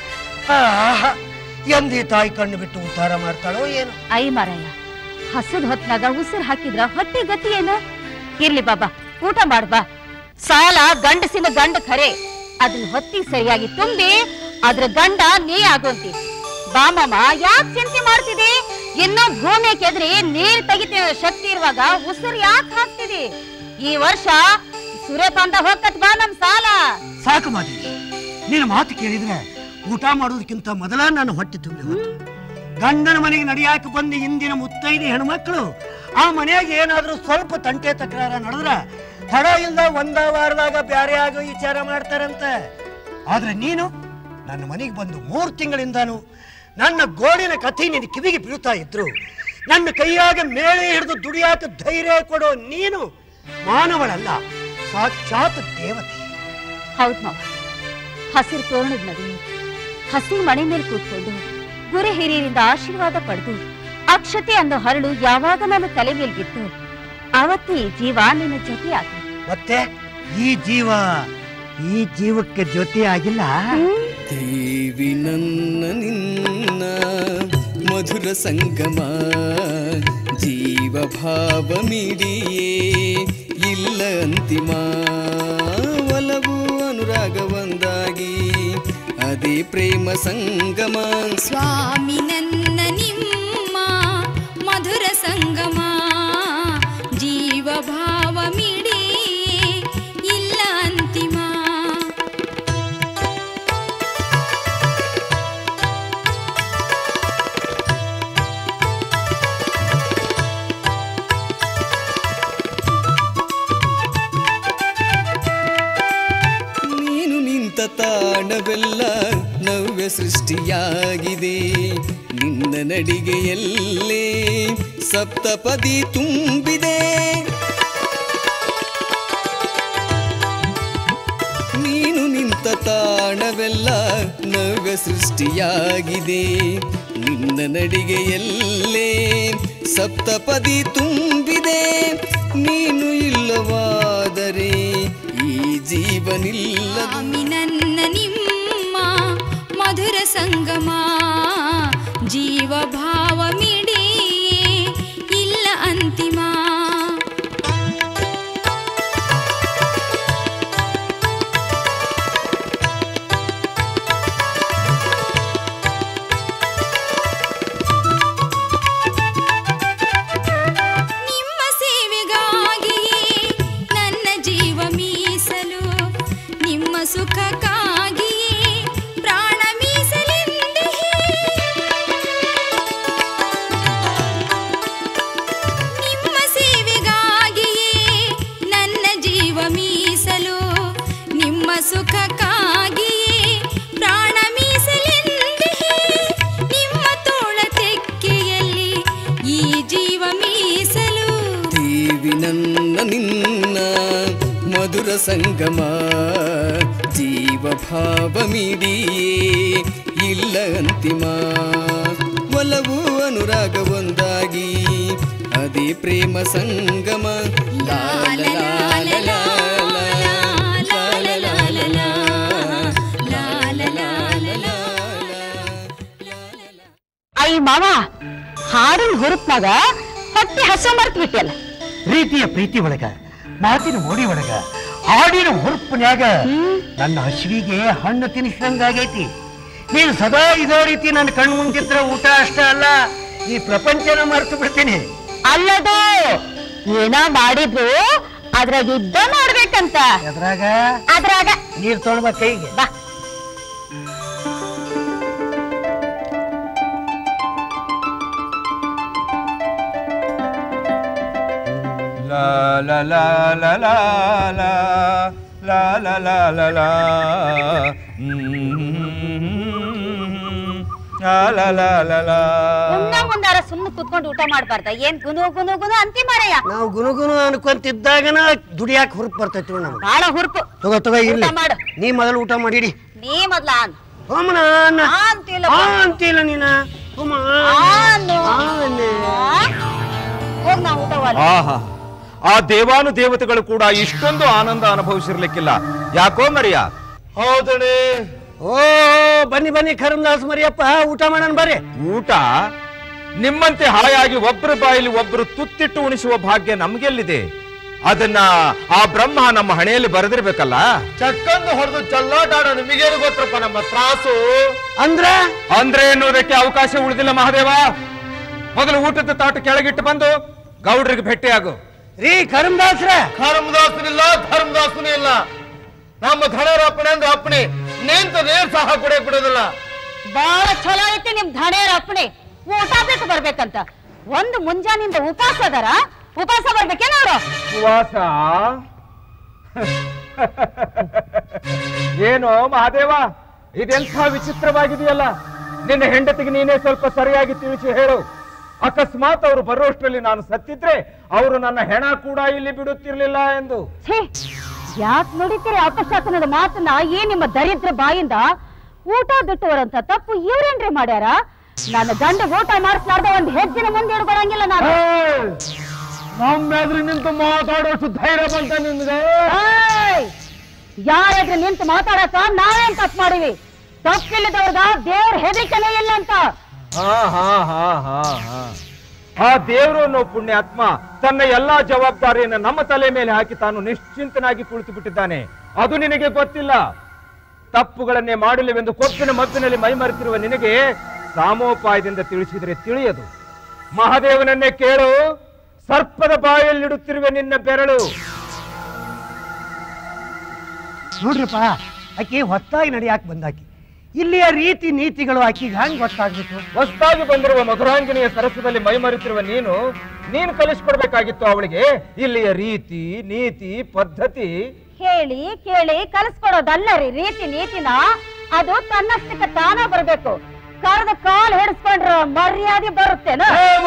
ಆಹಾ, ಎಂದಿ ತಾಯಿ ಕಣ್ಣು ಬಿಟ್ಟು ಉದ್ಧಾರ ಮಾಡ್ತಾಳೋ ಏನು ಐ ಮಾರಾಯ ಹಸದ್ ಹೊತ್ನಾಗ ಉಸಿರು ಹಾಕಿದ್ರ ಹೊಟ್ಟೆ ಗತಿ ಏನು ಇರ್ಲಿ ಬಾಬಾ ಊಟ ಮಾಡ್ಬಾ ಸಾಲ ಗಂಡಸಿನ ಗಂಡ ಖರೆ ಅದನ್ನ ಹೊತ್ತಿಗೆ ಸರಿಯಾಗಿ ತುಂಬಿ ಅದ್ರ ಗಂಡ ನೀ ಆಗೋಂತಿ ಬಾ ಮಾಮ ಯಾಕೆ ಚಿಂತೆ ಮಾಡ್ತಿದಿ ಇನ್ನು ಭೂಮಿ ಕೆದ್ರಿ ನೀರ್ ತೆಗಿತೀವ ಶಕ್ತಿ ಇರುವಾಗ ಉಸಿರು ಯಾಕೆ ಹಾಕ್ತಿದಿ ಈ ವರ್ಷ ಸೂರ್ಯಕಾಂತ ಹೋಗತ್ ಬಾ ನಮ್ ಸಾಲ ಸಾಕು ಮಾದೇವಿ ನಿನ್ನ ಮಾತು ಕೇಳಿದ್ರೆ ಊಟ ಮಾಡೋದಕ್ಕಿಂತ ಮೊದಲ ನನ್ನ ಹೊಟ್ಟೆ ತುಂಬಿ ಹೋಯ್ತು ಗಂಡನ ಮನೆಗೆ ನಡಿಯಾಕ ಬಂದ ಇಂದಿನ ಮುತ್ತೈದೆ ಹೆಣ್ಮಕ್ಳು ಆ ಮನೆಯಾಗ ಏನಾದ್ರೂ ಸ್ವಲ್ಪ ತಂಟೆ ತಕರಾರ ನಡೆದ್ರ ತಡ ಇಲ್ದ ಒಂದ ವಾರದಾಗ ಬ್ಯಾರೆ ಆಗೋ ವಿಚಾರ ಮಾಡ್ತಾರಂತೆ ಆದ್ರೆ ನೀನು ನನ್ನ ಮನೆಗೆ ಬಂದು ಮೂರು ತಿಂಗಳಿಂದಾನು ನನ್ನ ಗೋಡಿನ ಕಥೆ ನಿನ್ನ ಕಿವಿಗೆ ಬೀಳ್ತಾ ಇದ್ರು ನನ್ನ ಕೈಯಾಗ ಮೇಳೆ ಹಿಡಿದು ದುಡಿಯಾಕ ಧೈರ್ಯ ಕೊಡೋ ನೀನು ಮಾನವಳಲ್ಲ ಸಾಕ್ಷಾತ್ ದೇವತೆ ಹೌದ್ ಮಾವ ಹಸಿರು ತೋರಣದ ನಡುವೆ ಹಸಿ ಮನೆ ಮೇಲೆ ಕೂತ್ಕೊಂಡು ಗುರು ಹಿರಿಯರಿಂದ ಆಶೀರ್ವಾದ ಪಡೆದು ಅಕ್ಷತೆ ಅನ್ನೋ ಹರಳು ಯಾವಾಗ ನನ್ನ ತಲೆ ಮೇಲ್ಗಿತ್ತು ಅವತ್ತು ಈ ಜೀವ ನಿನ್ನ ಜೊತೆ ಆಗಿ ಮತ್ತೆ ಈ ಜೀವ ಈ ಜೀವಕ್ಕೆ ಜೊತೆ ಆಗಿಲ್ಲ ದೇವಿ ನನ್ನ ನಿನ್ನ ಮಧುರ ಸಂಗಮ ಜೀವ ಭಾವ ಮಿಡಿಯೇ ಇಲ್ಲ ಅಂತಿಮ ಒಲವು ಅನುರಾಗ ಒಂದಾಗಿ ಅದೇ ಪ್ರೇಮ ಸಂಗಮ ಸ್ವಾಮಿ ನನ್ನ ನಿಮ್ಮ ಮಧುರ ಸಂಗಮ ಜೀವ ಭಾವ ಮಿಡಿ ಇಲ್ಲ ಅಂತಿಮ ನೀನು ನಿಂತ ತಾಣವೆಲ್ಲ ನವ್ಯ ಸೃಷ್ಟಿಯಾಗಿದೆ ನಿನ್ನ ನಡಿಗೆಯಲ್ಲೇ ಸಪ್ತಪದಿ ತುಂಬಿದೆ ನೀನು ನಿಂತ ತಾಣವೆಲ್ಲ ನವ್ಯ ಸೃಷ್ಟಿಯಾಗಿದೆ ನಿನ್ನ ನಡಿಗೆಯಲ್ಲೇ ಸಪ್ತಪದಿ ತುಂಬಿದೆ ನೀನು ಇಲ್ಲವಾದರೆ ಈ ಜೀವನಿಲ್ಲ ಸ್ವಾಮಿ ನನ್ನ ನಿಮ್ಮ ಮಧುರ ಸಂಗಮ ಜೀವ ಭಾವ ಮಿಡಿ ಇಲ್ಲ ಅಂತಿಮ ನಿಮ್ಮ ಸೇವೆಗಾಗಿಯೇ ನನ್ನ ಜೀವ ಮೀಸಲು ನಿಮ್ಮ ಸುಖಕ್ಕಾಗಿಯೇ ಪ್ರಾಣ ಮೀಸಲೆಂದು ನಿಮ್ಮ ಸೇವೆಗಾಗಿಯೇ ನನ್ನ ಜೀವ ಮೀಸಲು ನಿಮ್ಮ ಸುಖಕ್ಕಾಗಿಯೇ ಪ್ರಾಣ ಮೀಸಲೆಂದು ನಿಮ್ಮ ತೋಳ ತೆಕ್ಕೆಯಲ್ಲಿ ಈ ಜೀವ ಮೀಸಲು ದೇವಿ ನನ್ನ ನಿನ್ನ ಮಧುರ ಸಂಗಮ ಜೀವ ಭಾವ ಮಿಡಿಯೇ ಇಲ್ಲ ಅಂತಿಮ ಒಲವು ಅನುರಾಗ ಒಂದಾಗಿ ಅದೇ ಪ್ರೇಮ ಸಂಗಮ ಲಾ ಲಾ ಲಾ ಲಾ ಲಾ ಲಾ ಲಾ ಲಾ ಲಾ ಲಾ ಲಾ ಲಾ ಲಾ ಲಾ ಲಾ ಲಾ ಐ ಮಾವ ಹಾಡಿನ ಹುರುಪ್ನಾಗ ಹೊಟ್ಟೆ ಹಸ ಮರ್ತ್ ಬಿಟ್ಟಿಯಲ್ಲ ಪ್ರೀತಿಯ ಪ್ರೀತಿ ಒಳಗ ಮಾತಿನ ಮೋಡಿ ಒಳಗ ಹಾಡಿನ ಹುರುಪಿನ್ಯಾಗ ನನ್ನ ಹಸಿವಿಗೆ ಹಣ್ಣು ತಿನ್ನಿಸ್ದಂಗಾಗೈತಿ ನೀನು ಸದಾ ಇದೇ ರೀತಿ ನನ್ನ ಕಣ್ಣು ಮುಂದಿದ್ರೆ ಊಟ ಅಷ್ಟೇ ಅಲ್ಲ ಈ ಪ್ರಪಂಚನ ಮರೆತು ಬಿಡ್ತೀನಿ ಅಲ್ಲದು ಏನೋ ಮಾಡಿದ್ರು ಅದ್ರಾಗ ಯುದ್ಧ ಮಾಡ್ಬೇಕಂತ ಎದ್ರಾಗ ಅದ್ರಾಗ ನೀರ್ ತೊಳ್ಬ ಕೈಗೆ ಬಾ ಲಾ ಲಾ ಲಾ ಲಾ ಲಾ ಲಾ ಲಾ ಲಾ ಲಾ ಲಾ ಲಾ ಲಾ ಲಾ ಲಾ ಲಾ ಲಾ ಮುಂದ ಮುಂದಾರ ಸುಮ್ಮನೆ ಕುತ್ಕೊಂಡು ಊಟ ಮಾಡ್ಬಾರ್ದ ಏನ್ ಗುನು ಗುನು ಗುನು ಅಂತಿ ಮಾರಯ್ಯ ನಾವು ಗುನುಗುನು ಅನ್ಕೊಂತಿದ್ದಾಗನ ದುಡಿಯಾಕ ಹುರುಪ್ ಬರ್ತೈತಿ ನೋಡ್ ನಮ್ಗೆ ಬಾಳ ಹುರುಪು ತಗೋ ತಗೋ ಇರ್ಲಿ ಊಟ ಮಾಡು. ನೀ ಮೊದಲು ಊಟ ಮಾಡಿಡಿ ನೀ ಮೊದ್ಲ ಆನ್ ಹೋಮನ ಆ ಅಂತಿಲ್ಲ ಆ ಅಂತಿಲ್ಲ ನೀನ ಹೋಮ ಆನು. ಆನೆ. ಹೋಗ್ ನಾ ಊಟ ಮಾಡಿ ಆಹಾ ಆ ದೇವಾನು ದೇವತೆಗಳು ಕೂಡ ಇಷ್ಟೊಂದು ಆನಂದ ಅನುಭವಿಸಿರ್ಲಿಕ್ಕಿಲ್ಲ ಯಾಕೋ ಮರಿಯ ಹೌದಣೆ ಓ ಬನ್ನಿ ಬನ್ನಿ ಕರಂದಾಸ್ ಮರಿಯಪ್ಪ ಊಟ ಮಾಡೋಣ ಬರ್ರಿ ಊಟ ನಿಮ್ಮಂತೆ ಹಾಯಾಗಿ ಒಬ್ಬರ ಬಾಯಲ್ಲಿ ಒಬ್ಬರು ತುತ್ತಿಟ್ಟು ಉಣಿಸುವ ಭಾಗ್ಯ ನಮ್ಗೆಲ್ಲಿದೆ ಅದನ್ನ ಆ ಬ್ರಹ್ಮ ನಮ್ಮ ಹಣೆಯಲ್ಲಿ ಬರೆದಿರ್ಬೇಕಲ್ಲ ಚಕ್ಕಂದು ಹೊಡೆದು ಚಲ್ಲಾಟಾಡ ನಿಮಗೇನು ಗೊತ್ತಪ್ಪ ನಮ್ಮ ತ್ರಾಸು ಅಂದ್ರ ಅಂದ್ರೆ ಎನ್ನುವುದಕ್ಕೆ ಅವಕಾಶ ಉಳಿದಿಲ್ಲ ಮಹಾದೇವ ಮೊದಲು ಊಟದ ತಾಟ ಕೆಳಗಿಟ್ಟು ಬಂದು ಗೌಡ್ರಿಗೆ ಭೇಟಿಯಾಗು ರೀ ಕರಂದಾಸ್ರ ಧರ್ಮದಾಸನಿಲ್ಲ ಧರ್ಮದಾಸನೂ ಇಲ್ಲ ನಮ್ಮ ಧನರ ಅಪ್ಪಣೆ ಅಂದ್ರೆ ಅಪ್ಪಣೆ ನಿಂತ ನೇರ್ ಸಹ ಕೊಡೆ ಬಿಡೋದಿಲ್ಲ ಬಾಳ ಚಲೋ ಐತಿ ನಿಮ್ ಧಣೇರ ಅಪ್ಪಣೆ ಊಟ ಬಿಟ್ಟು ಬರ್ಬೇಕಂತ ಒಂದು ಮುಂಜಾನಿಂದ ಉಪವಾಸ ಅದಾರ ಉಪವಾಸ ಬರ್ಬೇಕೇನ ಅವ್ರು ಸುವಾಸ ಏನು ಮಹಾದೇವ ಇದೆಂಥ ವಿಚಿತ್ರವಾಗಿದೆಯಲ್ಲ ನಿನ್ನ ಹೆಂಡತಿಗೆ ನೀನೇ ಸ್ವಲ್ಪ ಸರಿಯಾಗಿ ತಿಳಿಸಿ ಹೇಳು ಅಕಸ್ಮಾತ್ ಅವರು ಬರುವಷ್ಟರಲ್ಲಿ ನಾನು ಸತ್ತಿದ್ರೆ ಅವರು ನನ್ನ ಹೆಣ ಕೂಡ ಇಲ್ಲಿ ಬಿಡುತ್ತಿರ್ಲಿಲ್ಲ ಎಂದು ಛೇ ಯಾಕೆ ನುಡಿತೀರಿ ಅಪಶಾಸನದ ಮಾತನ್ನ ಏನ್ ನಿಮ್ಮ ದರಿದ್ರ ಬಾಯಿಂದ ಊಟ ಬಿಟ್ಟವರಂತ ತಪ್ಪು ಇವ್ರೇನ್ರಿ ಮಾಡ್ಯಾರ ನನ್ನ ಗಂಡ ಊಟ ಮಾಡಿಸ್ಲಾರ್ದ ಒಂದ್ ಹೆಜ್ಜೆನ ಮುಂದೆ ಇಡ್ಕೊಳಂಗಿಲ್ಲ ನಾನು ನಮ್ಮೆದ್ರು ನಿಂತು ಮಾತಾಡೋಷ್ಟು ಧೈರ್ಯ ಬಂತ ನಿನ್ಗೆ ಏಯ್! ಯಾರಾದ್ರೂ ನಿಂತು ಮಾತಾಡಕ ನಾವೇನ್ ತಪ್ಪು ಮಾಡಿವಿ ತಪ್ಪಿಲ್ಲದವ್ರದ ದೇವ್ರ ಹೆದರಿಕೆನೇ ಇಲ್ಲ ಅಂತ ಹಾ ಹಾ ಹಾ ಹಾ ಹಾ ಆ ದೇವರು ಅನ್ನೋ ಪುಣ್ಯಾತ್ಮ ತನ್ನ ಎಲ್ಲಾ ಜವಾಬ್ದಾರಿಯನ್ನು ನಮ್ಮ ತಲೆ ಮೇಲೆ ಹಾಕಿ ತಾನು ನಿಶ್ಚಿಂತನಾಗಿ ಕುಳಿತು ಬಿಟ್ಟಿದ್ದಾನೆ ಅದು ನಿನಗೆ ಗೊತ್ತಿಲ್ಲ ತಪ್ಪುಗಳನ್ನೇ ಮಾಡಲಿವೆಂದು ಕೊಪ್ಪಿನ ಮಬ್ಬಿನಲ್ಲಿ ಮೈಮರೆತಿರುವ ನಿನಗೆ ಸಾಮೋಪಾಯದಿಂದ ತಿಳಿಸಿದರೆ ತಿಳಿಯದು ಮಹಾದೇವನನ್ನೇ ಕೇಳು ಸರ್ಪದ ಬಾಯಲ್ಲಿಡುತ್ತಿರುವೆ ನಿನ್ನ ಬೆರಳು ನೋಡ್ರಪ್ಪ ಆಕಿ ಹೊತ್ತಾಗಿ ನಡಿಯಾಕ ಬಂದಾಕಿ ಇಲ್ಲಿಯ ರೀತಿ ನೀತಿಗಳು ಆಕಿಗೆ ಹೆಂಗ್ ಗೊತ್ತಾಗ್ಬೇಕು ಹೊಸದಾಗಿ ಬಂದಿರುವ ಮಧುರಾಂಜನೆಯ ಸರಸದಲ್ಲಿ ಮೈಮರೆತಿರುವ ನೀನು ನೀನು ಕಲಿಸ್ಕೊಡ್ಬೇಕಾಗಿತ್ತು ಅವಳಿಗೆ ಇಲ್ಲಿಯ ರೀತಿ ನೀತಿ ಪದ್ಧತಿ ಹೇಳಿ ಕೇಳಿ ಕಲಿಸ್ಕೊಡೋದಲ್ಲ ರೀ ರೀತಿ ನೀತಿನ ಅದು ತನ್ನಷ್ಟಕ್ಕೆ ತಾನ ಬರ್ಬೇಕು ಕರೆದ ಕಾಲ್ ಹಿಡಿಸ್ಕೊಂಡ್ರ ಮರ್ಯಾದೆ ಬರುತ್ತೇನ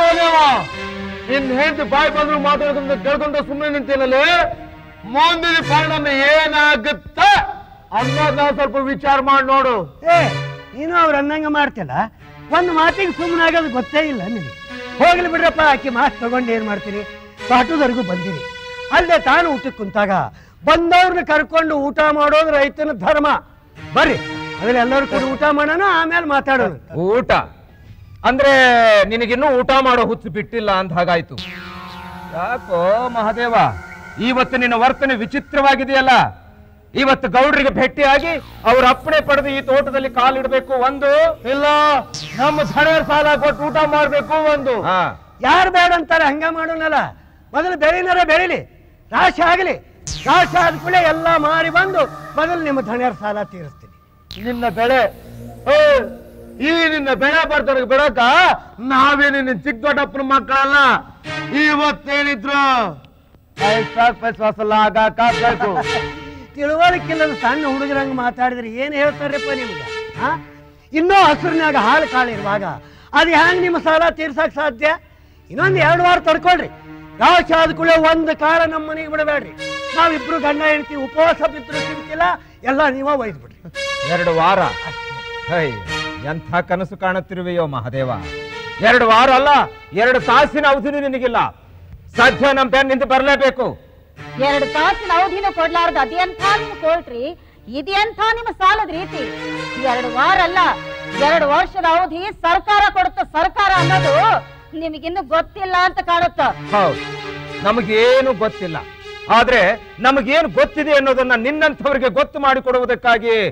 ನಿನ್ ಹೆಂಡತಿ ಬಾಯಿ ಬಂದ್ರು ಮಾತಾಡೋದನ್ನ ಕೇಳ್ಕೊಂಡ ಸುಮ್ಮನೆ ನಿಂತೇನಲ್ಲೇ ಮುಂದಿನ ಪರಿಣಾಮ ಏನಾಗುತ್ತೆ ಅನ್ನೋದನ್ನ ಸ್ವಲ್ಪ ವಿಚಾರ ಮಾಡಿ ನೋಡು ಏ ನೀನು ಅವ್ರ ಅನ್ನಂಗ ಮಾಡ್ತಿಲ್ಲ ಒಂದು ಮಾತಿಗೆ ಸುಮ್ಮನೆ ಆಗೋದು ಗೊತ್ತೇ ಇಲ್ಲ ನಿನಗೆ ಹೋಗ್ಲಿ ಬಿಡ್ರಪ್ಪ ಆಕಿ ಮಾತು ತಗೊಂಡು ಏನ್ ಮಾಡ್ತೀರಿ ಪಾಟುದವರೆಗೂ ಬಂದಿರಿ ಅಲ್ಲದೆ ತಾನು ಊಟಕ್ಕೆ ಕುಂತಾಗ ಬಂದವ್ರನ್ನ ಕರ್ಕೊಂಡು ಊಟ ಮಾಡೋದು ರೈತನ ಧರ್ಮ ಬರ್ರಿ ಅದ್ರಲ್ಲಿ ಎಲ್ಲರೂ ಕೂಡ ಊಟ ಮಾಡೋಣ ಆಮೇಲೆ ಮಾತಾಡೋಣ ಊಟ ಅಂದ್ರೆ ನಿನಗಿನ್ನೂ ಊಟ ಮಾಡೋ ಹುಚ್ಚು ಬಿಟ್ಟಿಲ್ಲ ಅಂತ ಹಾಗಾಯ್ತು ಯಾಕೋ ಮಹಾದೇವ ಇವತ್ತು ನಿನ್ನ ವರ್ತನೆ ವಿಚಿತ್ರವಾಗಿದೆಯಲ್ಲ ಇವತ್ತು ಗೌಡ್ರಿಗೆ ಭೇಟಿಯಾಗಿ ಅವ್ರ ಅಪ್ಪಣೆ ಪಡೆದು ಈ ತೋಟದಲ್ಲಿ ಕಾಲಿಡಬೇಕು ಒಂದು ಇಲ್ಲ ನಮ್ಮ ಸಣೆಯ ಸಾಲ ಕೊಟ್ಟು ಊಟ ಮಾಡ್ಬೇಕು ಒಂದು ಯಾರು ಬೇಡ ಅಂತಾರೆ ಹಂಗ ಮಾಡೋಣಲ್ಲ ಮೊದಲು ಬೆಳಿನಾರ ಬೆಳಿಲಿ ರಾಶಿ ಆಗಲಿ ರಾಶಿ ಆದ ಕೂಡಲೇ ಎಲ್ಲ ಮಾರಿ ಬಂದು ಮೊದಲು ನಿಮ್ಮ ಧಣಿಯರ ಸಾಲ ತೀರಿಸ್ತೀನಿ ನಿನ್ನ ಬೆಳೆ ಏ, ಈ ನಿನ್ನ ಬೆಳೆ ಬರ್ತಾರೆ ಬಿಡಕ ನಾವೇ ನಿನ್ನ ಚಿಕ್ಕ ದೊಡ್ಡಪ್ಪನ ಮಕ್ಕಳಲ್ಲ ಇವತ್ತೇನಿದ್ರು ಪೈಸಾ ಪೈಸಾಸಲ್ಲ ಆಗಾಕಬೇಕು ತಿಳುವಳಿಕಿಲ್ಲದ ಸಣ್ಣ ಹುಡುಗರಂಗ ಮಾತಾಡಿದ್ರೆ ಏನ್ ಹೇಳ್ತಾರಪ್ಪ ನಿಮ್ಗೆ ಆ? ಇನ್ನೂ ಹಸಿರಿನಾಗ ಹಾಲು ಕಾಳಿರುವಾಗ ಅದು ಹ್ಯಾಂಗ ನಿಮ್ಮ ಸಾಲ ತೀರ್ಸಕ್ ಸಾಧ್ಯ ಇನ್ನೊಂದು ಎರಡು ವಾರ ತಡ್ಕೊಳ್ರಿ ರಾಶಿ ಆದ ಕೂಡಲೇ ಒಂದು ಕಾಲ ನಮ್ಮ ಮನೆಗೆ ಬಿಡಬೇಡ್ರಿ ನಾವಿಬ್ರು ಗಂಡ ಹೆಂಡತಿ ಉಪವಾಸ ಬಿದ್ರು ಚಿಂತಿಲ್ಲ ಎಲ್ಲ ನೀವ ಒಯ್ದು ಬಿಡ್ರಿ ಎರಡು ವಾರ ಹೈ ಎಂಥ ಕನಸು ಕಾಣುತ್ತಿರುವೆಯೋ ಮಹಾದೇವ ಎರಡು ವಾರ ಅಲ್ಲ ಎರಡು ತಾಸಿನ ಅವಧಿನೂ ನಿನಗಿಲ್ಲ ಸದ್ಯ ನಮ್ಮ ಬೆನ್ನಿಂದ ಬರಲೇಬೇಕು ಎರಡು ತಾಸಿನ ಅವಧಿನೂ ಕೊಡ್ಲಾರ್ದ ಅದೆಂಥ ನಿಮ್ ಕೊಟ್ರಿ ಇದೆಂಥ ನಿಮ್ಮ ಸಾಲದ ರೀತಿ ಎರಡು ವಾರ ಅಲ್ಲ ಎರಡು ವರ್ಷದ ಅವಧಿ ಸರ್ಕಾರ ಕೊಡುತ್ತ ಸರ್ಕಾರ ಅನ್ನೋದು ನಿಮಗಿನ್ನು ಗೊತ್ತಿಲ್ಲ ಅಂತ ಕಾಣುತ್ತ ಹೌದು ನಮಗೇನು ಗೊತ್ತಿಲ್ಲ ಆದ್ರೆ ನಮಗೇನು ಗೊತ್ತಿದೆ ಅನ್ನೋದನ್ನ ನಿನ್ನಂಥವರಿಗೆ ಗೊತ್ತು ಮಾಡಿಕೊಡುವುದಕ್ಕಾಗಿ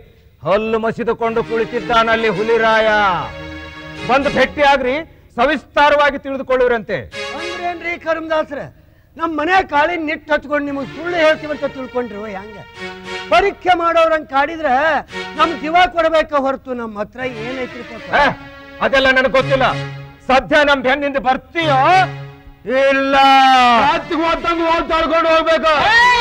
ಹಲ್ಲು ಮಸಿದುಕೊಂಡು ಕುಳಿತಿದ್ದಾನಲ್ಲಿ ಹುಲಿರಾಯ ಬಂದು ಭೇಟಿಯಾಗ್ರಿ ಸವಿಸ್ತಾರವಾಗಿ ತಿಳಿದುಕೊಳ್ಳುವರಂತೆ ಅಂದ್ರೇನ್ರಿ ಕರ್ಮದಾಸ್ರ ನಮ್ಮ ಮನೆ ಕಾಳಿ ನಿಟ್ಟು ಹಚ್ಕೊಂಡು ನಿಮಗೆ ಸುಳ್ಳು ಹೇಳ್ತೀವಂತ ತಿಳ್ಕೊಂಡ್ರು ಹೆಂಗ ಪರೀಕ್ಷೆ ಮಾಡೋರಂಗ್ ಕಾಡಿದ್ರೆ ನಮ್ ಜೀವ ಕೊಡ್ಬೇಕ ಹೊರತು ನಮ್ಮ ಹತ್ರ ಏನೈತ್ರಿ ಪಾಪ? ಏ, ಅದೆಲ್ಲ ನನಗೆ ಗೊತ್ತಿಲ್ಲ ಸದ್ಯ ನಮ್ ಬೆನ್ನಿಂದ ಬರ್ತೀಯೋ ಇಲ್ಲ ತಳ್ಕೊಂಡು ಹೋಗ್ಬೇಕು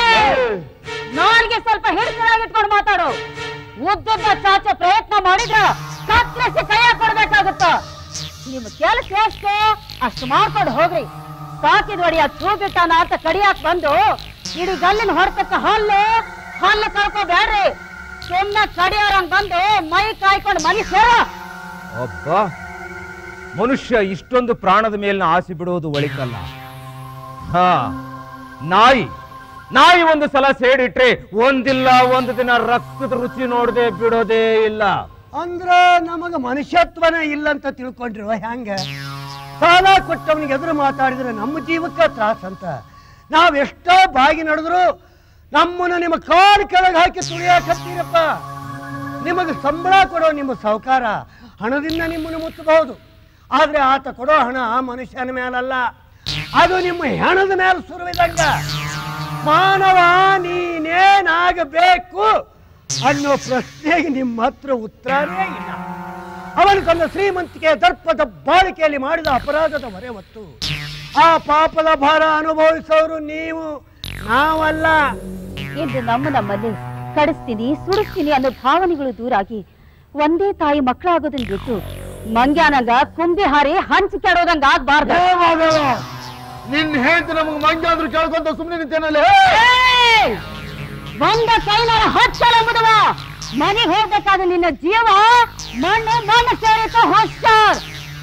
ನಾಲ್ಗೆ ಸ್ವಲ್ಪ ಹಿಡಿಸಲಾಗಿಟ್ಕೊಂಡು ಮಾತಾಡು ಉದ್ದುದ್ದ ಚಾಚೆ ಪ್ರಯತ್ನ ಮಾಡಿದ್ರ ಕತ್ತರಿಸಿ ಕೈಯ ಕೊಡ್ಬೇಕಾಗುತ್ತ ನಿಮ್ ಕೆಲಸ ಎಷ್ಟು ಅಷ್ಟು ಮಾಡ್ಕೊಂಡು ಹೋಗ್ರಿ ಸಾಕಿದ ಒಡಿಯ ಚೂಬಿಟ್ಟಾನ ಅಂತ ಕಡಿಯಾಕ್ ಬಂದು ಇಡೀ ಗಲ್ಲಿನ ಹೊರತಕ್ಕ ಹಲ್ಲು ಹಲ್ಲು ಕಳ್ಕೋಬೇಡ್ರಿ ಸುಮ್ಮನೆ ಕಡಿಯೋರಂಗ್ ಬಂದು ಮೈ ಕಾಯ್ಕೊಂಡು ಮನೆ ಸೇರ ಒಬ್ಬ ಮನುಷ್ಯ ಇಷ್ಟೊಂದು ಪ್ರಾಣದ ಮೇಲಿನ ಆಸೆ ಬಿಡುವುದು ಒಳಿತಲ್ಲ ಹಾ ನಾಯಿ ನಾಯಿ ಒಂದು ಸಲ ಸೇಡಿಟ್ರೆ ಒಂದಿಲ್ಲ ಒಂದು ದಿನ ರಕ್ತದ ರುಚಿ ನೋಡದೆ ಬಿಡೋದೇ ಇಲ್ಲ ಅಂದ್ರ ನಮಗ ಮನುಷ್ಯತ್ವನೇ ಇಲ್ಲ ಅಂತ ತಿಳ್ಕೊಂಡ್ರು ಹೆಂಗ ಸಾಲ ಕೊಟ್ಟವನಿಗೆ ಎದುರು ಮಾತಾಡಿದ್ರೆ ನಮ್ಮ ಜೀವಕ್ಕ ತ್ರಾಸ ಅಂತ ನಾವ್ ಎಷ್ಟೋ ಬಾಗಿ ನಡೆದ್ರು ನಮ್ಮನ್ನ ನಿಮ್ಮ ಕಾಲು ಕೆಳಗೆ ಹಾಕಿ ತುಳಿಯಾಕತ್ತೀರಪ್ಪ ನಿಮಗೆ ಸಂಬಳ ಕೊಡೋ ನಿಮ್ಮ ಸಾಹುಕಾರ ಹಣದಿಂದ ನಿಮ್ಮನ್ನು ಮುಚ್ಚಬಹುದು ಆದ್ರೆ ಆತ ಕೊಡೋ ಹಣ ಮನುಷ್ಯನ ಮೇಲಲ್ಲ ಅದು ನಿಮ್ಮ ಹೆಣದ ಮೇಲೆ ಸುರುವಿದಂಗ ಮಾನವ ನೀನೇನಾಗಬೇಕು ಅನ್ನೋ ಪ್ರಶ್ನೆಗೆ ನಿಮ್ಮ ಹತ್ರ ಉತ್ತರನೇ ಇಲ್ಲ ಅವನು ತನ್ನ ಶ್ರೀಮಂತಿಕೆ ದರ್ಪದ ಬಾಳಿಕೆಯಲ್ಲಿ ಮಾಡಿದ ಅಪರಾಧದ ಹೊರೆ ಹೊತ್ತು ಆ ಪಾಪದ ಭಾರ ಅನುಭವಿಸೋರು ನೀವು ನಾವಲ್ಲ ಇಂದು ನಮ್ಮ ನಮ್ಮಲ್ಲಿ ಕಡಿಸ್ತೀನಿ ಸುಡಿಸ್ತೀನಿ ಅನ್ನೋ ಭಾವನೆಗಳು ದೂರಾಗಿ ಒಂದೇ ತಾಯಿ ಮಕ್ಕಳಾಗೋದನ್ನ ಬಿಟ್ಟು ಮಂಗ್ಯಾನಂಗ ಕುಂಬಿ ಹಾರಿ ಹಂಚಿ ಕೆಡೋದಂಗ ಆಗ್ಬಾರ್ದು ನಿನ್ ಹೇಳ್ತು ನಮಗ್ ಮಂಜ ಅಂದ್ರು ಕೇಳ್ಕೊಂತ ಸುಮ್ಮನೆ ನಿಂತೇನಲ್ಲ ಏಯ್! ಒಂದ ಕೈನಾರ ಹಚ್ಚಲ ಮುದುವ ಮನೆಗೆ ಹೋಗ್ಬೇಕಾದ ನಿನ್ನ ಜೀವ ಮಣ್ಣು ಮಣ್ಣು ಸೇರಿತು ಹೊಸ್ಟಾರ್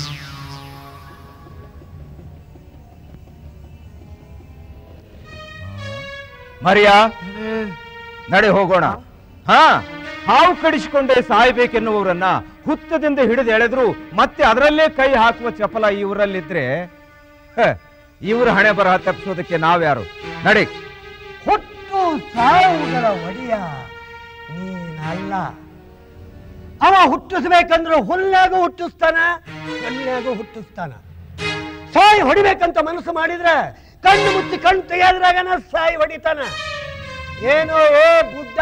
ಮರಿಯಾ ನಡೆ ಹೋಗೋಣ ಹಾ ಹಾವು ಕಡಿಸಿಕೊಂಡೇ ಸಾಯ್ಬೇಕೆನ್ನುವರನ್ನ ಹುತ್ತದಿಂದ ಹಿಡಿದು ಎಳೆದ್ರು ಮತ್ತೆ ಅದರಲ್ಲೇ ಕೈ ಹಾಕುವ ಚಪಲ ಇವರಲ್ಲಿದ್ರೆ ಹ, ಇವ್ರ ಹಣೆ ಬರಹ ತಪ್ಪಿಸೋದಕ್ಕೆ ನಾವ್ಯಾರು ನಡೆ ಹುಟ್ಟು ಸಾವುಗಳ ಒಡೆಯ ನೀನಲ್ಲ ಅವ ಹುಟ್ಟಿಸ್ಬೇಕಂದ್ರೆ ಹುಲ್ಲಾಗೂ ಹುಟ್ಟಿಸ್ತಾನ ಕಲ್ಲಾಗೂ ಹುಟ್ಟಿಸ್ತಾನ ಸಾಯಿ ಹೊಡಿಬೇಕಂತ ಮನಸ್ಸು ಮಾಡಿದ್ರೆ ಕಣ್ಣು ಮುಚ್ಚಿ ಕಣ್ಣು ತೆಗೆದ್ರಾಗನ ಸಾಯಿ ಹೊಡಿತಾನ ಏನೋ ಓ ಬುದ್ಧ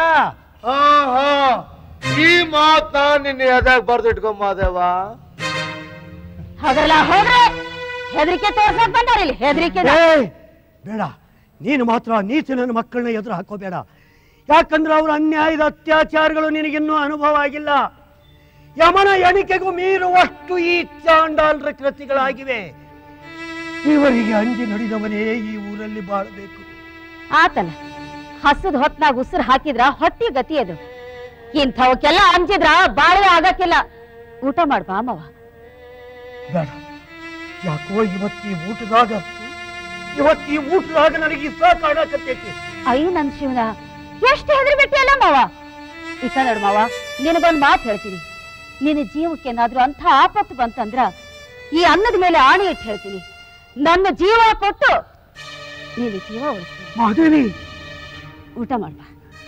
ಈ ಮಾತ ನಿನ್ನ ಎದಾಗ ಬರ್ದಿಟ್ಕೊಂಬಾದೇವ ಹಾಗಲ್ಲ ಹೋದ್ರೆ ಹೆದರಿಕೆ ತೋರ್ಸಕ್ ಬಂದಾರ ಇಲ್ಲಿ ಹೆದರಿಕೆ ಏಯ್! ಬೇಡ ನೀನು ಮಾತ್ರ ನೀಚ ನನ್ನ ಮಕ್ಕಳನ್ನ ಎದುರು ಹಾಕೋಬೇಡ ಯಾಕಂದ್ರೆ ಅವರ ಅನ್ಯಾಯದ ಅತ್ಯಾಚಾರಗಳು ನಿನಗಿನ್ನೂ ಅನುಭವ ಆಗಿಲ್ಲ ಯಮನ ಎಣಿಕೆಗೂ ಮೀರುವಷ್ಟು ಈ ಚಾಂಡಾಲ್ರ ಕೃತಿಗಳಾಗಿವೆ ಇವರಿಗೆ ಅಂಜಿ ನುಡಿದವನೇ ಈ ಊರಲ್ಲಿ ಬಾಳಬೇಕು ಆತಲ್ಲ ಹಸದ್ ಹೊತ್ನಾಗ ಉಸಿರು ಹಾಕಿದ್ರ ಹೊಟ್ಟಿ ಗತಿ ಅದು ಇಂಥವಕ್ಕೆಲ್ಲ ಅಂಜಿದ್ರ ಬಾಳೆ ಆಗಕ್ಕಿಲ್ಲ ಊಟ ಮಾಡ್ ಬಾಮವ ಬೇಡ ಯಾಕೋ ಇವತ್ತು ಈ ಊಟದಾಗ ಇವತ್ತು ಈ ಊಟದಾಗ ನನಗೆ ಇಷ್ಟ ಕಾಡಕತ್ತೈತಿ ಅಯ್ಯ ನನ್ ಶಿವನ ಎಷ್ಟು ಹೆದರಿ ಬಿಟ್ಟಿಯಲ್ಲ ಮಾವ ಈ ನೋಡು ಮಾವ ನಿನಗೊಂದ್ ಮಾತು ಹೇಳ್ತೀನಿ ನಿನ್ನ ಜೀವಕ್ಕೇನಾದ್ರೂ ಅಂಥ ಆಪತ್ತು ಬಂತಂದ್ರ ಈ ಅನ್ನದ ಮೇಲೆ ಆಣೆ ಇಟ್ಟು ಹೇಳ್ತೀನಿ ನನ್ನ ಜೀವ ಕೊಟ್ಟು ನೀನು ಜೀವ ಉಳಿಸ್ತೀನಿ ಮಾದೇವಿ ಊಟ ಮಾಡ್ಬಾ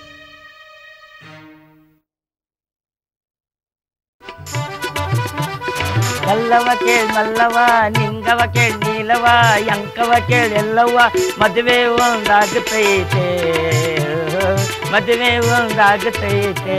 ಮಲ್ಲವ ಕೇಳ್ ಮಲ್ಲವ ನಿಂಗವ ಕೇಳ್ ನೀಲವ ಯಂಕವ ಕೇಳ್ ಎಲ್ಲವ್ವ ಮದುವೆ ಒಂದಾಗುತ್ತೈತೆ ಮದುವೆ ಒಂದಾಗುತ್ತೈತೆ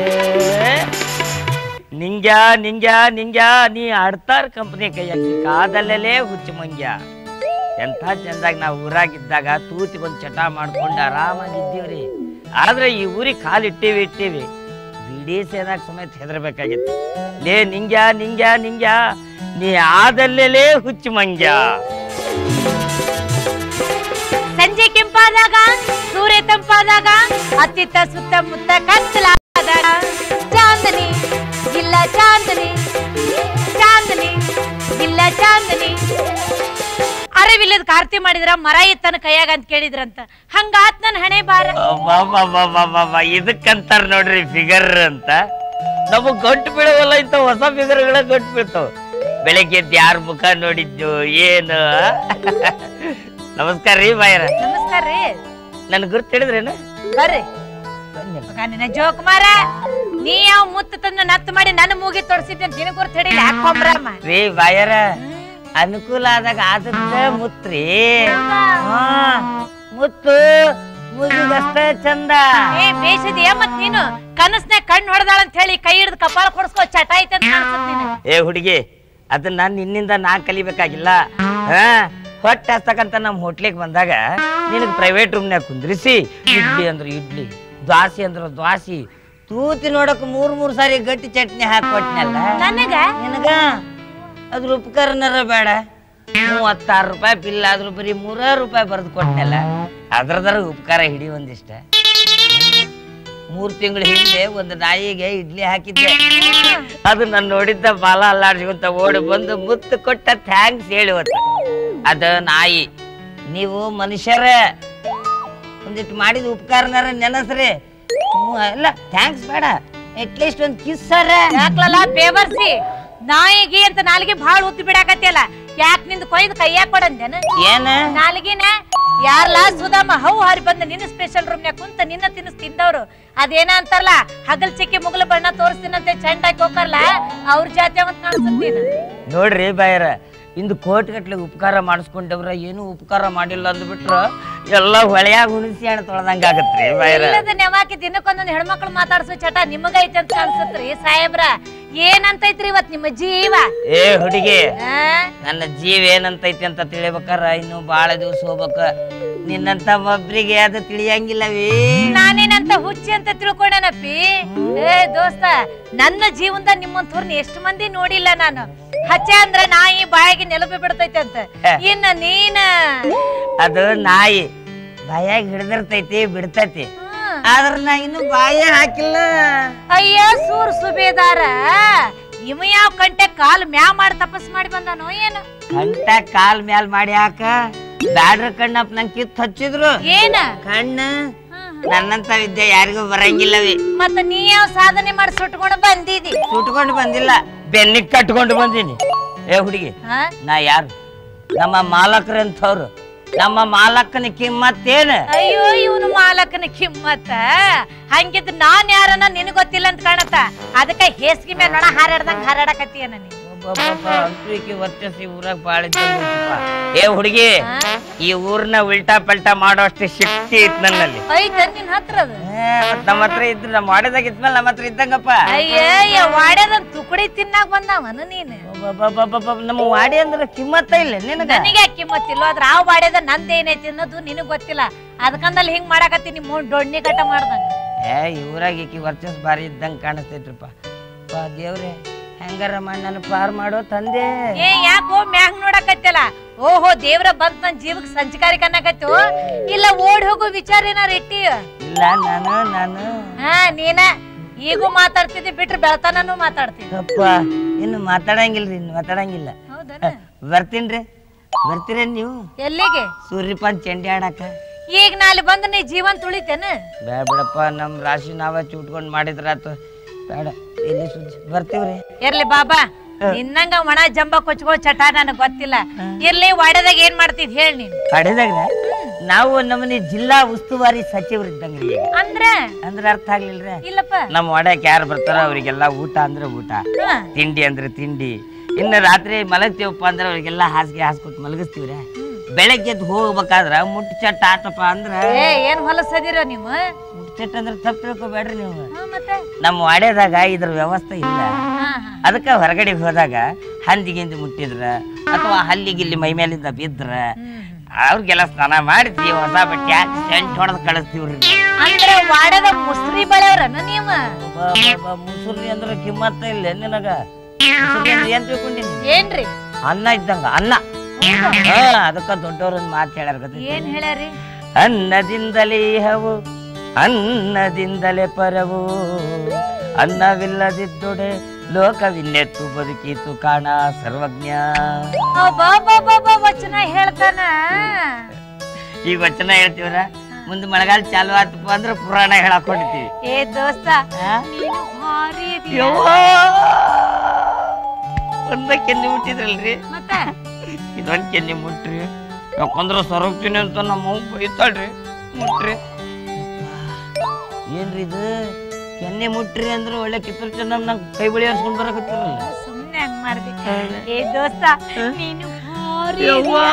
ನಿಂಗ್ಯ ನಿಂಗ್ಯ ನಿಂಗ್ಯ ನೀ ಆಡ್ತಾರ ಕಂಪ್ನಿ ಕೈಯಾಕಿ ಕಾದಲ್ಲೇ ಹುಚ್ಚು ಮಂಗ್ಯ ಎಂಥ ಚಂದಾಗ ನಾವು ಊರಾಗಿದ್ದಾಗ ತೂತಿಗೊಂದು ಚಟ ಮಾಡ್ಕೊಂಡು ಆರಾಮಾಗಿದ್ದೀವ್ರಿ ಆದ್ರೆ ಈ ಊರಿಗೆ ಕಾಲಿಟ್ಟೀವಿ ಇಟ್ಟೀವಿ ಬಿಡಿ ಸೇನಾಗ ಸಮೇತ ಹೆದರ್ಬೇಕಾಗಿತ್ತು ಲೇ ನಿಂಗ್ಯ ನಿಂಗ್ಯ ನಿಂಗ್ಯ ನೀ ಆದಲ್ಲೇ ಹುಚ್ಚು ಮಂಗ್ಯ ಸಂಜೆ ಕೆಂಪಾದಾಗ ಸೂರ್ಯ ತಂಪಾದಾಗ ಅತ್ತಿತ್ತ ಸುತ್ತಮುತ್ತ ಕತ್ತಲಾದಾಗ ಚಾಂದನಿ ಇಲ್ಲ ಚಾಂದನಿ ಚಾಂದನಿ ಇಲ್ಲ ಚಾಂದನಿ ಅರಿವಿಲ್ಲದ ಕಾರ್ತಿ ಮಾಡಿದ್ರ ಮರ ಇತ್ತನ ಕೈಯಾಗ ಅಂತ ಕೇಳಿದ್ರಂತ ಹಂಗಾತ್ ನನ್ ಹಣೆ ಬಾರ ಅಬ್ಬಬ್ಬಬ್ಬಬ್ಬಬ್ಬ, ಇದಕ್ಕಂತಾರ ನೋಡ್ರಿ ಫಿಗರ್ ಅಂತ ನಮಗ್ ಗಂಟು ಬೀಳವಲ್ಲ ಇಂಥ ಹೊಸ ಫಿಗರ್ಗಳ ಗಂಟು ಬೀಳ್ತಾವ ಬೆಳಗ್ಗೆ ಎದ್ದು ಯಾರ ಮುಖ ನೋಡಿದ್ದು ಏನು ನಮಸ್ಕಾರ ರೀ ಬಾಯರ ನಮಸ್ಕಾರ ರೀ ನನ್ ಗುರ್ತು ಹಿಡಿದ್ರೇನು ಬರ್ರಿ ಮಗ ನಿನ್ನ ಜೋಕುಮಾರ ನೀ ಯಾವ ಮುತ್ತ ತಂದು ನತ್ ಮಾಡಿ ನನ್ನ ಮೂಗಿ ತೊಡ್ಸಿದ್ದೆ ಅಂತ ನಿನಗ್ ಗುರ್ತ ಹಿಡಿಲಿ ಹಾಕೊಂಬ್ರಮ್ಮ ರೀ ಬಾಯರ ಅನುಕೂಲ ಆದಾಗ ಆದದ್ದ ಮುತ್ರಿ ಹಾ ಮುತ್ತು ಮುಗಿದಷ್ಟೇ ಚಂದ ಏ ಬೇಸಿದೆಯಾ ಮತ್ ನೀನು ಕನಸ್ನ್ಯಾಗ ಕಣ್ಣು ಹೊಡೆದಾಳ ಅಂತ ಹೇಳಿ ಕೈ ಹಿಡಿದು ಕಪಾಳ ಕೊಡ್ಸ್ಕೊ ಚಟ ಐತೆ ಅಂತ ಕಾಣ್ಸತ್ ನೀನು ಏ ಹುಡುಗಿ ಅದನ್ನ ನಿನ್ನಿಂದ ನಾ ಕಲಿಬೇಕಾಗಿಲ್ಲ ಹಾ ಹೊಟ್ಟೆ ಹಸ್ತಕ್ಕಂತ ನಮ್ಮ ಹೋಟ್ಲಿಗೆ ಬಂದಾಗ ನಿನಗೆ ಪ್ರೈವೇಟ್ ರೂಮ್ನ್ಯಾಗ ಕುಂದ್ರಿಸಿ ಇಡ್ಲಿ ಅಂದ್ರೆ ಇಡ್ಲಿ ದ್ವಾಸಿ ಅಂದ್ರೆ ದ್ವಾಸಿ ತೂತಿ ನೋಡಕ್ ಮೂರ್ ಮೂರ್ ಸಾರಿ ಗಟ್ಟಿ ಚಟ್ನಿ ಹಾಕೊಟ್ನಲ್ಲ ನನಗ ನಿನಗ ಅದ್ರ ಉಪಕರಣರ ಬೇಡ ಮೂವತ್ತಾರು ರೂಪಾಯಿ ಬಿಲ್ ಆದ್ರೂ ಬರೀ ಮೂರ ರೂಪಾಯಿ ಬರೆದು ಕೊಟ್ನಲ್ಲ ಅದ್ರದರ ಉಪಕಾರ ಹಿಡಿ ಒಂದಿಷ್ಟ ಮೂರ್ ತಿಂಗಳ ಹಿಂದೆ ಒಂದು ನಾಯಿಗೆ ಇಡ್ಲಿ ಹಾಕಿದ್ದೆ ಅದು ನಾನು ನೋಡಿದ್ದ ಬಾಲ ಅಲ್ಲಾಡ್ಸ್ಕೊಂತ ಓಡಿ ಬಂದು ಮುತ್ತು ಕೊಟ್ಟ ಥ್ಯಾಂಕ್ಸ್ ಹೇಳಿ ಹೊತ್ತ ಅದ ನಾಯಿ ನೀವು ಮನುಷ್ಯರ ಒಂದಿಟ್ಟು ಮಾಡಿದ ಉಪಕಾರನಾರ ನೆನಸ್ರಿ ಹ್ಞೂ, ಇಲ್ಲ ಥ್ಯಾಂಕ್ಸ್ ಬೇಡ ಅಟ್ಲೀಸ್ಟ್ ಒಂದು ಕಿಸ್ಸರ ಯಾಕ್ಲಲ್ಲ ಬೇವರ್ಸಿ ನಾಯಿಗಿ ಅಂತ ನಾಲಿಗೆ ಭಾಳ ಉದ್ದಿ ಬಿಡಾಕತ್ತಿಯಲ್ಲ ಯಾಕ್ ನಿಂದು ಕೊಯ್ದು ಕೈಯಾಗ ಕೊಡಂದೇನ ಏನ ನಾಲಿಗೆನ ಯಾರ್ಲ ಸುಧಾಮ ಹೌ ಹಾರಿ ಬಂದ ನಿನ್ನ ಸ್ಪೆಷಲ್ ರೂಮ್ನ್ಯಾಗ ಕುಂತ ನಿನ್ನ ತಿನ್ನಿಸ್ ತಿಂದವ್ರು ಅದೇನ ಅಂತಾರಲ್ಲ ಹಗಲ್ ಚಿಕ್ಕಿ ಮುಗಲ ಬಣ್ಣ ತೋರಿಸ್ತೀನಂತೆ ಚಂಡಾಗಿ ಹೋಗಲ್ಲ ಅವ್ರ ಜಾತಿ ಅಂತ ಕಾಣಿಸುತ್ತೀನಿ ನೋಡ್ರಿ ಬಾಯರ ಇಂದು ಕೋಟಿಗಟ್ಲೆ ಉಪಕಾರ ಮಾಡಿಸ್ಕೊಂಡವ್ರ ಏನು ಉಪಕಾರ ಮಾಡಿಲ್ಲ ಅಂದ್ಬಿಟ್ರ ಎಲ್ಲ ಹೊಳೆಯಾಗ ಹುಣಿಸಿ ಹಣ ತೊಳ್ದಂಗ ಆಗತ್ರಿ ಬಾಯರ ಇಲ್ಲದ ನೆವಾಕಿ ದಿನಕ್ಕೊಂದೊಂದು ಹೆಣ್ಮಕ್ಳು ಮಾತಾಡ್ಸೋ ಚಟ ನಿಮಗೈತೆ ಅಂತ ಕಾಣಿಸುತ್ರಿ ಸಾಹೇಬ್ರ ಏನಂತೈತ್ರಿ ಇವತ್ ನಿಮ್ಮ ಜೀವ ಏ ಹುಡುಗಿ ಆ? ನನ್ನ ಜೀವ ಏನಂತೈತಿ ಅಂತ ತಿಳಿಬೇಕಾರ ಇನ್ನು ಬಾಳ ದಿವಸ ಹೋಗ್ಬೇಕ ನಿನ್ನಂತ ಒಬ್ರಿಗೆ ಅದು ತಿಳಿಯಂಗಿಲ್ಲವೇ ನಾನೇನಂತ ಹುಚ್ಚಿ ಅಂತ ತಿಳ್ಕೊಂಡೇನಪ್ಪಿ ಏ ದೋಸ್ತ ನನ್ನ ಜೀವನದ ನಿಮ್ಮಂತವ್ರನ್ನ ಎಷ್ಟು ಮಂದಿ ನೋಡಿಲ್ಲ ನಾನು ಹಚ್ಚ ಅಂದ್ರ ನಾಯಿ ಬಾಯಿಗೆ ನೆಲಪಿ ಬಿಡ್ತೈತೆ ಅಂತ ಇನ್ನ ನೀನ ಅದು ನಾಯಿ ಬಾಯಾಗ ಹಿಡ್ದಿರ್ತೈತಿ ಬಿಡ್ತೈತಿ ಹ್ಮ್. ಆದ್ರ ನಾ ಇನ್ನು ಬಾಯ ಹಾಕಿಲ್ಲ ಅಯ್ಯ ಸೂರ್ ಸುಬೇದಾರ ಇವ ಯಾವ ಕಂಟೆ ಕಾಲ್ ಮ್ಯಾ ಮಾಡಿ ತಪಸ್ ಮಾಡಿ ಬಂದಾನೋ ಏನು ಕಂಟ ಕಾಲ್ ಮ್ಯಾಲ್ ಮಾಡಿ ಹಾಕ ಬ್ಯಾಡ್ರ ಕಣ್ಣಪ್ಪ ನಂಗೆ ಕಿತ್ ಹಚ್ಚಿದ್ರು ಏನ ಕಣ್ಣ ನನ್ನಂತ ವಿದ್ಯೆ ಯಾರಿಗೂ ಬರಂಗಿಲ್ಲವಿ ಮತ್ತ ನೀ ಯಾವ ಸಾಧನೆ ಮಾಡಿ ಸುಟ್ಕೊಂಡು ಬಂದಿದಿ ಸುಟ್ಕೊಂಡು ಬಂದಿಲ್ಲ ಬೆನ್ನಿಗೆ ಕಟ್ಕೊಂಡು ಬಂದೀನಿ ಏ ಹುಡುಗಿ ಹಾ? ನಾ ಯಾರು ನಮ್ಮ ಮಾಲಕರಂಥವ್ರು ನಮ್ಮ ಮಾಲಕನ ಕಿಮ್ಮತ್ತೇನು ಅಯ್ಯೋ ಇವನು ಮಾಲಕನ ಕಿಮ್ಮತ್ತ ಹಂಗಿದ್ ನಾನ್ ಯಾರನ್ನ ನಿನಗ್ ಗೊತ್ತಿಲ್ಲ ಅಂತ ಕಾಣತ್ತ ಅದಕ್ಕ ಹೇಸ್ಗಿ ಮೇಲೆ ನೊಣ ಹಾರಾಡ್ದಂಗ ಹಾರಾಡಕತ್ತೀಯ ನೀ ಒಬ್ಬೊಬ್ಬೊಬ್ಬ ಅಂತೂ ಈಕಿ ವರ್ಚಸ್ಸಿ ಊರಾಗ ಬಾಳ ಇದ್ದಂಗೈತಪ್ಪ. ಏ ಹುಡುಗಿ ಈ ಊರ್ನ ಉಲ್ಟಾ ಪಲ್ಟಾ ಮಾಡೋಷ್ಟು ಶಕ್ತಿ ಐತ್ ನನ್ನಲ್ಲಿ ಐತ ನಿನ್ ಹತ್ರ ಅದು ಏ, ಮತ್ತ್ ನಮ್ಮ ಹತ್ರ ಇದ್ರು ನಮ್ಮ ವಾಡ್ಯದಾಗ ಇದ್ಮೇಲೆ ನಮ್ಮ ಹತ್ರ ಇದ್ದಂಗಪ್ಪ ಅಯ್ಯ ವಾಡ್ಯದ ತುಕಡಿ ತಿನ್ನಾಗ ಬಂದವನು ನೀನು ಒಬ್ಬೊಬ್ಬೊಬ್ಬೊಬ್ಬ ನಮ್ಮ ವಾಡಿ ಅಂದ್ರೆ ಕಿಮ್ಮತ್ತ ಇಲ್ಲ ನಿನಗ ನನಗೆ ಕಿಮ್ಮತ್ತಿಲ್ಲ ಆದ್ರ ಆ ವಾಡ್ಯದ ನಂದೇನೈತಿ ಅನ್ನೋದು ನಿನಗ್ ಗೊತ್ತಿಲ್ಲ ಅದಕ್ಕಂದಲ್ಲಿ ಹಿಂಗ್ ಮಾಡಾಕತ್ತಿ ನಿಮ್ ಡೊಣ್ಣಿ ಕಟ್ಟ ಮಾಡ್ದಂಗ ಏ ಈ ಊರಾಗ ಈಕಿ ವರ್ಚಸ್ ಭಾರಿ ಇದ್ದಂಗ ಕಾಣಿಸ್ತೈತ್ರಪ್ಪ ಪಾ ದೇವ್ರೆ ಹೆಂಗಾರ ಮಾಡಿ ನನ್ನ ಪಾರ್ ಮಾಡೋ ತಂದೆ ಏ ಯಾಕೋ ಮ್ಯಾಗ್ ನೋಡಕತ್ತಲ್ಲ ಓಹೋ ದೇವ್ರ ಬಂತ್ ನನ್ ಜೀವಕ್ ಸಂಚಕಾರಿ ಕನ್ನಕತ್ತು ಇಲ್ಲ ಓಡ್ ಹೋಗೋ ವಿಚಾರ ಏನಾರ ಇಟ್ಟಿ ಇಲ್ಲ ನಾನು ನಾನು ಹಾ ನೀನ ಈಗೂ ಮಾತಾಡ್ತಿದ್ದಿ ಬಿಟ್ರೆ ಬೆಳತನೂ ಮಾತಾಡ್ತಿದ್ದಿ ಅಪ್ಪ ಇನ್ನು ಮಾತಾಡಂಗಿಲ್ರಿ ಇನ್ನು ಮಾತಾಡಂಗಿಲ್ಲ ಹೌದನ ಬರ್ತೀನ್ರಿ ಬರ್ತೀರ ನೀವು ಎಲ್ಲಿಗೆ ಸೂರ್ಯಪಾನ್ ಚೆಂಡಿ ಆಡಕ ಈಗ ನಾಳೆ ಬಂದು ನೀ ಜೀವನ್ ತುಳಿತೇನ ಬೇಡ ಬಿಡಪ್ಪ ನಮ್ಮ ರಾಶಿ ನಾವ ಚೂಟ್ಕೊಂಡ್ ಮಾಡಿದ್ರಾತು ಬೇಡ ಎಲ್ಲಿ ಸುದ್ದಿ ಬರ್ತೀವ್ರಿ ಇರ್ಲಿ ಬಾಬಾ ನಿನ್ನಂಗ ಒಣ ಜಂಬ ಕೊಚ್ಕೋ ಚಟ ನನಗ್ ಗೊತ್ತಿಲ್ಲ ಇರ್ಲಿ ವಾಡ್ಯದಾಗ ಏನ್ ಮಾಡ್ತಿದ್ ಹೇಳಿ ನೀನ್ ಕಡೆದಾಗ ನಾವು ನಮ್ಮನೆ ಜಿಲ್ಲಾ ಉಸ್ತುವಾರಿ ಸಚಿವರಿದ್ದಂಗ್ರಿ ಈಗ ಅಂದ್ರ ಅಂದ್ರೆ ಅರ್ಥ ಆಗ್ಲಿಲ್ರಿ ಇಲ್ಲಪ್ಪ ನಮ್ಮ ಒಡಕ್ ಯಾರು ಬರ್ತಾರ ಅವರಿಗೆಲ್ಲ ಊಟ ಅಂದ್ರೆ ಊಟ ಹಾ. ತಿಂಡಿ ಅಂದ್ರೆ ತಿಂಡಿ ಇನ್ನು ರಾತ್ರಿ ಮಲಗ್ತೀವಪ್ಪ ಅಂದ್ರೆ ಅವ್ರಿಗೆಲ್ಲ ಹಾಸಿಗೆ ಹಾಸ್ಕೊತ್ ಮಲಗಿಸ್ತೀವ್ರ ಬೆಳಗ್ಗೆ ಎದ್ದು ಹೋಗ್ಬೇಕಾದ್ರ ಮುಟ್ಟು ಚಟ್ಟ ಆತಪ್ಪ ಅಂದ್ರ ಏ ಏನ್ ಹೊಲಸದಿರೋ ನೀವು ಮುಟ್ಟು ಚಟ್ಟ ಅಂದ್ರೆ ತಪ್ಪು ತಿಳ್ಕೊಬೇಡ್ರಿ ನೀವು ಹಾ, ಮತ್ತೆ ನಮ್ಮ ವಾಡ್ಯದಾಗ ಇದ್ರ ವ್ಯವಸ್ಥೆ ಇಲ್ಲ ಹಾ, ಹಾ. ಅದಕ್ಕೆ ಹೊರಗಡೆ ಹೋದಾಗ ಹಂದಿಗಿಂದಿ ಮುಟ್ಟಿದ್ರ ಅಥವಾ ಹಲ್ಲಿಗಿಲ್ಲಿ ಮೈ ಮೇಲಿಂದ ಬಿದ್ರ ಅವ್ರಿಗೆಲ್ಲ ಸ್ನಾನ ಮಾಡಿಸಿ ಹೊಸ ಬಟ್ಟೆ ಹಾಕಿ ಸೆಂಟ್ ಹೊಡೆದ್ ಕಳಿಸ್ತೀವ್ರಿ ಅಂದ್ರ ವಾಡದ ಮುಸ್ರಿ ಬಳೆಯವ್ರನ ನೀವ ಮುಸುರಿ ಅಂದ್ರೆ ಕಿಮ್ಮತ್ತ ಇಲ್ಲ ನಿನಗ ಮುಸುರಿ ಅಂದ್ರೆ ಏನ್ ತಿಳ್ಕೊಂಡಿನಿ ಏನ್ರಿ ಅನ್ನ ಇದ್ದಂಗ ಅನ್ನ ಹಾ ಅದಕ್ಕ ದೊಡ್ಡವ್ರೊಂದ್ ಮಾತು ಹೇಳ್ಯಾರ ಗೊತ್ತೈತಿ? ಏನ್ ಹೇಳ್ಯಾರಿ ಅನ್ನದಿಂದಲೇ ಹವು ಅನ್ನದಿಂದಲೇ ಪರವು ಅನ್ನವಿಲ್ಲದಿದ್ದೊಡೆ ಲೋಕವಿನ್ನೆತ್ತು ಬದುಕೀತು ಕಾಣ ಸರ್ವಜ್ಞ ಬಾಬಾ ವಚನ ಹೇಳ್ತಾನ ಈ ವಚನ ಹೇಳ್ತೀವ್ರ ಮುಂದೆ ಮಳೆಗಾಲ ಚಾಲು ಆತಪ್ಪ ಅಂದ್ರೆ ಪುರಾಣ ಹೇಳಾಕೊಂಡಿರ್ತೀವಿ ಏ ದೋಸ್ತ ನೀನು ಭಾರಿ ಇದೀಯ. ಯವ್ವಾ! ಒಂದ ಕೆನ್ನಿ ಮುಟ್ಟಿದ್ರಲ್ರಿ ಮತ್ತ ಇದೊಂದ್ ಕೆನ್ನಿ ಮುಟ್ರಿ ಯಾಕಂದ್ರ ಸರೋಗ್ತೀನಿ ಅಂತ ನಮ್ಮ ಅವ್ವ ಬೈತಾಳ್ರಿ ಮುಟ್ರಿ ಏನ್ರಿ ಇದು ಎಣ್ಣೆ ಮುಟ್ರಿ ಅಂದ್ರೆ ಒಳ್ಳೆ ಕಿತ್ತೂರು ಚೆನ್ನಮ್ಮ ನಂಗೆ ಕೈ ಬಳಿ ಹರ್ಸ್ಕೊಂಡ್ ಬರಕತ್ತಿರಲ್ಲ ಸುಮ್ನೆ ಹಂಗ್ ಮಾಡ್ದಿ ಏ ದೋಸ್ತ ನೀನು ಭಾರಿ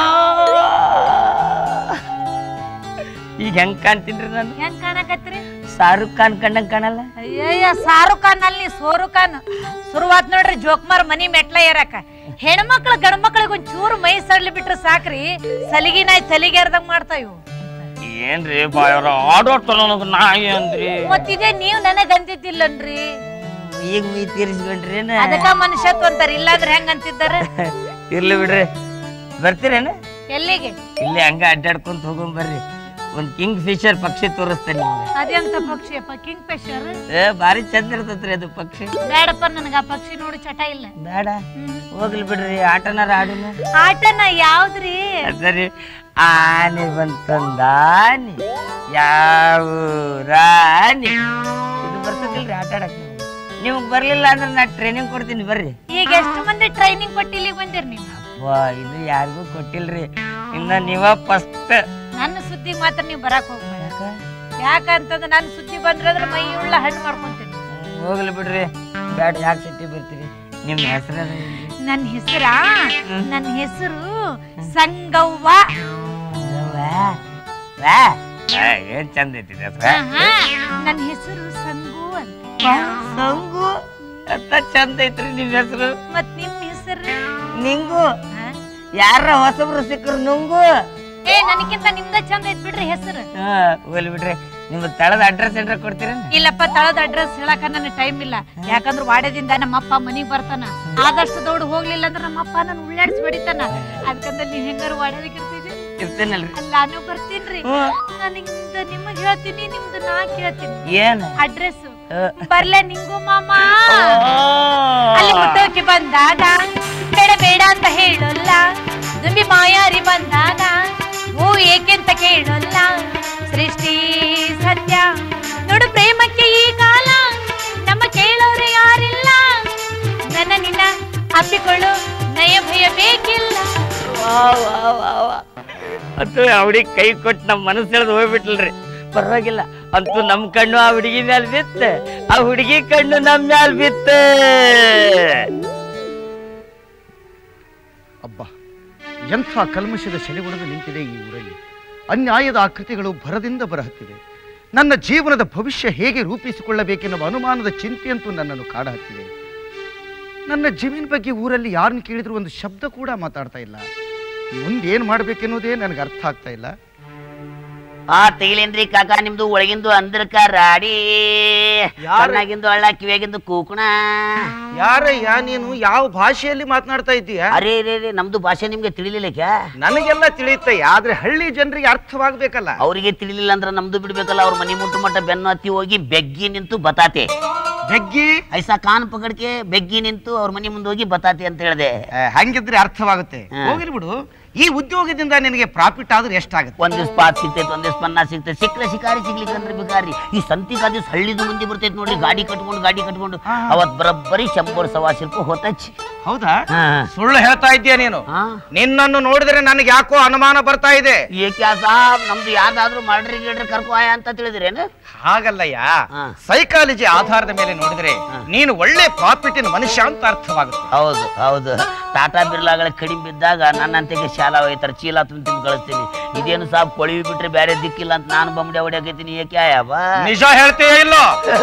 ಈಗ ಹೆಂಗ್ ಕಾಣ್ತೀನ್ರಿ ನಾನು ಹೆಂಗ್ ಕಾಣಕತ್ರಿ ಶಾರುಖ್ ಖಾನ್ ಕಂಡಂಗ್ ಕಾಣಲ್ಲ ಅಯ್ಯಯ್ಯ ಸಾರುಖ್ ಖಾನ್ ಅಲ್ಲಿ ಸೋರು ಖಾನ್ ಶುರುವಾತ್ ನೋಡ್ರಿ ಜೋಕ್ಮಾರ್ ಮನಿ ಮೆಟ್ಲ ಏರಕ ಹೆಣ್ಮಕ್ಳು ಗಂಡ್ಮಕ್ಳಿಗೆ ಒಂದ್ ಚೂರು ಮೈ ಸಡ್ಲಿ ಬಿಟ್ರೆ ಸಾಕ್ರಿ ಸಲಿಗಿ ನಾಯಿ ತಲಿಗೆ ಎರ್ದಂಗ್ ಮಾಡ್ತಾವ್ ಇವು ಏನ್ರಿ ಬಾಯವ್ರ ಆಡೋಡ್ತಾರ ನನಗೆ ನಾಯಿ ಅಂದ್ರಿ ಮತ್ತಿದೆ ನೀವ್ ನನಗ್ ಅಂತಿದ್ದಿಲ್ಲನ್ರಿ ಈಗ ಮೀ ತೀರಿಸ್ಕೊಂಡ್ರಿ ಅದಕ್ಕ ಮನುಷ್ಯತ್ವ ಅಂತಾರ ಇಲ್ಲಾಂದ್ರೆ ಹೆಂಗ್ ಅಂತಿದ್ದಾರ ಇರ್ಲಿ ಬಿಡ್ರಿ ಬರ್ತೀರೇನ ಎಲ್ಲಿಗೆ ಇಲ್ಲಿ ಹಂಗ ಅಡ್ಡಾಡ್ಕೊಂತ ಹೋಗೋಣ ಬರ್ರಿ ಒಂದ್ ಕಿಂಗ್ ಫಿಶರ್ ಪಕ್ಷಿ ತೋರಿಸ್ತೇನೆ ನಿಮ್ಗೆ ಅದೆಂತ ಪಕ್ಷಿ ಅಪ್ಪ ಕಿಂಗ್ ಫಿಶರ್ ಏ ಭಾರಿ ಚಂದ ಇರ್ತೈತ್ರಿ ಅದು ಪಕ್ಷಿ ಬೇಡಪ್ಪ ನನಗ ಆ ಪಕ್ಷಿ ನೋಡಿ ಚಟ ಇಲ್ಲ ಬೇಡ ಹೋಗ್ಲಿ ಬಿಡ್ರಿ ಆಟನಾರ ಆಡುನ ಆಟನ ಯಾವ್ದ್ರಿ ಸರಿ ಆನೆ ಬಂತಂದಾನಿ ಯಾವ ರಾಣಿ ಇದು ಬರ್ತದಿಲ್ರಿ ಆಟ ಆಡಕ್ ನಿಮ್ಗೆ ಬರ್ಲಿಲ್ಲ ಅಂದ್ರೆ ನಾ ಟ್ರೈನಿಂಗ್ ಕೊಡ್ತೀನಿ ಬರ್ರಿ ಈಗ ಎಷ್ಟು ಮಂದಿ ಟ್ರೈನಿಂಗ್ ಕೊಟ್ಟು ಇಲ್ಲಿಗೆ ಬಂದಿರಿ ನೀವು ವಾ ಇದು ಯಾರಿಗೂ ಕೊಟ್ಟಿಲ್ರಿ ಇನ್ನ ನೀವ ಫಸ್ಟ್ ನನ್ನ ಸುದ್ದಿ ಮಾತ್ರ ನೀವು ಬರಾಕ್ ಹೋಗ್ಬೇಡ ಯಾಕಂತಂದ್ರೆ ನನ್ನ ಸುದ್ದಿ ಬಂದ್ರೆ ಅಂದ್ರೆ ಮೈ ಉಳ್ಳ ಹಣ್ಣು ಮಾಡ್ಕೊಂತೀನಿ ಹೋಗ್ಲಿ ಬಿಡ್ರಿ ಬ್ಯಾಡ ಯಾಕೆ ಸಿಟ್ಟಿ ಬರ್ತೀರಿ ನಿಮ್ಮ ಹೆಸರು ನನ್ನ ಹೆಸರ ನನ್ನ ಹೆಸರು ಸಂಗವ್ವ ಏನ್ ಚಂದ ಐತಿ ಹೆಸರ ನನ್ನ ಹೆಸರು ಸಂಗು ಅಂತ ಸಂಗು ಅಂತ ಚಂದ ಐತ್ರಿ ನಿಮ್ ಹೆಸರು ಮತ್ ನಿಮ್ ಹೆಸರು ನಿಂಗು ಹಾ? ಯಾರ ಹೊಸಬ್ರು ಸಿಕ್ಕರು ನುಂಗು ಏ ನನಗಿಂತ ನಿಮ್ದ ಚಂದ ಐತ್ ಬಿಡ್ರಿ ಹೆಸರು ಹಾ ಹೋಗ್ಲಿ ಬಿಡ್ರಿ ನಿಮ್ ತಳದ ಅಡ್ರೆಸ್ ಏನ್ರ ಕೊಡ್ತೀರ ಇಲ್ಲಪ್ಪ ತಳದ ಅಡ್ರೆಸ್ ಹೇಳಕ ನನ್ನ ಟೈಮ್ ಇಲ್ಲ ಯಾಕಂದ್ರ ವಾಡ್ಯದಿಂದ ನಮ್ಮ ಅಪ್ಪ ಮನಿಗ್ ಬರ್ತಾನ ಆದಷ್ಟು ದೌಡ್ ಹೋಗ್ಲಿಲ್ಲ ಅಂದ್ರೆ ನಮ್ಮ ಅಪ್ಪ ನನ್ನ ಉಳ್ಳಾಡ್ಸಿ ಬಡಿತಾನ ಅದಕ್ಕಂದ್ರೆ ನೀವ್ ಹೆಂಗಾರು ವಾಡ್ಯದಾಗ ಇರ್ತೀರಿ ಇರ್ತೇನಲ್ರಿ ಅಲ್ಲ ನಾನು ಬರ್ತೀನ್ರಿ ನನಗಿಂದ ನಿಮಗ್ ಹೇಳ್ತೀನಿ ನಿಮ್ದು ನಾ ಕೇಳ್ತೀನಿ ಏನ್ ಅಡ್ರೆಸ್ ಬರ್ಲೆ ನಿಂಗು ಮಾಮ ಅಲ್ಲಿ ಮುಟ್ಟೋಕೆ ಬಂದಾಗ ಬೇಡ ಬೇಡ ಅಂತ ಹೇಳಲ್ಲ ದುಂಬಿ ಮಾಯಾರಿ ಬಂದಾಗ ಹೂ ಏಕೆಂತ ಕೇಳಲ್ಲ ಸೃಷ್ಟಿ ಸತ್ಯ ನೋಡು ಪ್ರೇಮಕ್ಕೆ ಈ ಕಾಲ ನಮ್ಮ ಕೇಳೋರು ಯಾರಿಲ್ಲ ನನ್ನ ನಿನ್ನ ಅಪ್ಪಿಕೊಳ್ಳು ನಯ ಭಯ ಬೇಕಿಲ್ಲ ಅಂತೂ ಆ ಹುಡುಗಿ ಕೈ ಕೊಟ್ಟು ನಮ್ಮ ಮನಸ್ಸು ಎಳ್ದು ಹೋಗ್ಬಿಟ್ಲ್ರಿ ಪರವಾಗಿಲ್ಲ ಅಂತೂ ನಮ್ ಕಣ್ಣು ಆ ಹುಡುಗಿ ಮ್ಯಾಲ ಬಿತ್ತ ಆ ಹುಡುಗಿ ಕಣ್ಣು ನಮ್ ಮ್ಯಾಲ ಬಿತ್ತ ಅಬ್ಬ ಎಂಥ ಕಲ್ಮಶದ ಸೆಲೆಗೊಡದು ನಿಂತಿದೆ ಈ ಊರಲ್ಲಿ ಅನ್ಯಾಯದ ಆಕೃತಿಗಳು ಭರದಿಂದ ಬರಹತ್ತಿವೆ ನನ್ನ ಜೀವನದ ಭವಿಷ್ಯ ಹೇಗೆ ರೂಪಿಸಿಕೊಳ್ಳಬೇಕೆನ್ನುವ ಅನುಮಾನದ ಚಿಂತೆಯಂತೂ ನನ್ನನ್ನು ಕಾಡಹತ್ತಿದೆ ನನ್ನ ಜಮೀನ್ ಬಗ್ಗೆ ಊರಲ್ಲಿ ಯಾರನ್ನು ಕೇಳಿದ್ರು ಒಂದು ಶಬ್ದ ಕೂಡ ಮಾತಾಡ್ತಾ ಇಲ್ಲ ಮುಂದೇನು ಮಾಡಬೇಕೆನ್ನುವುದೇ ನನಗೆ ಅರ್ಥ ಆಗ್ತಾ ಇಲ್ಲ ಆ ತೆಗಿಲೇನ್ರಿ ಕಾಕ ನಿಮ್ದು ಒಳಗಿಂದು ಅಂದ್ರಕ ರಾಡಿ ಕಣ್ಣಾಗಿಂದು ಹಳ್ಳ ಕಿವಿಯಾಗಿಂದು ಕೂಕಣ ಯಾರಯ್ಯ ನೀನು ಯಾವ ಭಾಷೆಯಲ್ಲಿ ಮಾತನಾಡ್ತಾ ಇದ್ದೀಯ ಅರೇ ರೇ ರೇ ನಮ್ದು ಭಾಷೆ ನಿಮ್ಗೆ ತಿಳಿಲಿಲ್ಲ ಕ್ಯಾ ನನಗೆಲ್ಲ ತಿಳಿಯುತ್ತಯ್ಯ ಆದ್ರೆ ಹಳ್ಳಿ ಜನರಿಗೆ ಅರ್ಥವಾಗ್ಬೇಕಲ್ಲ ಅವರಿಗೆ ತಿಳಿಲಿಲ್ಲ ಅಂದ್ರೆ ನಮ್ದು ಬಿಡ್ಬೇಕಲ್ಲ ಅವ್ರ ಮನಿ ಮುಟ್ಟು ಮಟ್ಟ ಬೆನ್ನು ಹತ್ತಿ ಹೋಗಿ ಬೆಗ್ಗಿ ನಿಂತು ಬತಾತೆ ಬೆಗ್ಗಿ ಐಸಾ ಕಾನ್ ಪಕಡ್ಕೆ ಬೆಗ್ಗಿ ನಿಂತು ಅವ್ರ ಮನಿ ಮುಂದೆ ಹೋಗಿ ಬತಾತೆ ಅಂತ ಹೇಳಿದೆ ಆ, ಹಂಗಿದ್ರೆ ಅರ್ಥವಾಗುತ್ತೆ ಹಾ. ಹೋಗ್ಲಿ ಬಿಡು ಈ ಉದ್ಯೋಗದಿಂದ ನಿನಗೆ ಪ್ರಾಫಿಟ್ ಆದ್ರೆ ಎಷ್ಟಾಗುತ್ತೆ ಒಂದ್ ದಿವ್ಸ ಪಾತ್ ಸಿಗ್ತೈತೆ ಒಂದ್ ದಿವ್ಸ ಪನ್ನ ಸಿಗ್ತೈತೆ ಸಿಕ್ಕರೆ ಶಿಕಾರಿ ಸಿಗ್ಲಿಕ್ಕೆ ಅಂದ್ರೆ ಬಿಕಾರಿ ಈ ಸಂತಿಗ ದಿವ್ಸ ಹಳ್ಳಿದು ಮಂದಿ ಬರ್ತೈತೆ ನೋಡ್ರಿ ಗಾಡಿ ಕಟ್ಕೊಂಡು ಗಾಡಿ ಕಟ್ಕೊಂಡು ಹಾ. ಅವತ್ ಬರೋಬ್ಬರಿ ಶಂಬರ್ ಸವಾಸಿ ರೂಪಾಯಿ ಹೊತ್ತಚ್ಚಿ ಹೌದಾ ಹಾ. ಸುಳ್ಳು ಹೇಳ್ತಾ ಇದ್ದೀಯ ನೀನು ಹಾ ನಿನ್ನನ್ನು ನೋಡಿದ್ರೆ ನನಗೆ ಯಾಕೋ ಅನುಮಾನ ಬರ್ತಾ ಇದೆ ಏಕೆ ಸಾಬ್ ನಮ್ದು ಯಾವ್ದಾದ್ರು ಮಾಡ್ರಿ ಗಿಡ್ರಿ ಕರ್ಕೊ ಆಯ ಅಂತ ತಿಳಿದ್ರೇನು ಹಾಗಲ್ಲಯ್ಯ ಹಾ. ಸೈಕಾಲಜಿ ಆಧಾರದ ಮೇಲೆ ನೋಡಿದ್ರೆ ನೀನು ಒಳ್ಳೆ ಪ್ರಾಫಿಟಿನ ಮನುಷ್ಯ ಅಂತ ಅರ್ಥವಾಗುತ್ತೆ ಹೌದು ಹೌದು ಟಾಟಾ ಬಿರ್ಲಾಗಳ ಕಡಿಮೆ ಬಿದ್ದಾಗ ನನ್ನಂತೆಗೆ ಶಾಲಾ ಹೋಯ್ತಾರೆ ಚೀಲ ತುಂಬ ತಿಂದು ಕಳಿಸ್ತೀನಿ ಇದೇನು ಸಾಬ್ ಕೊಳಿವಿ ಬಿಟ್ರೆ ಬೇರೆ ದಿಕ್ಕಿಲ್ಲ ಅಂತ ನಾನು ಬಂಬಡಿ ಹೊಡಿಯಾಕೈತೀನಿ ಏಕೆ ಆಯಾವ ನಿಜ ಹೇಳ್ತೀಯ ಇಲ್ಲೋ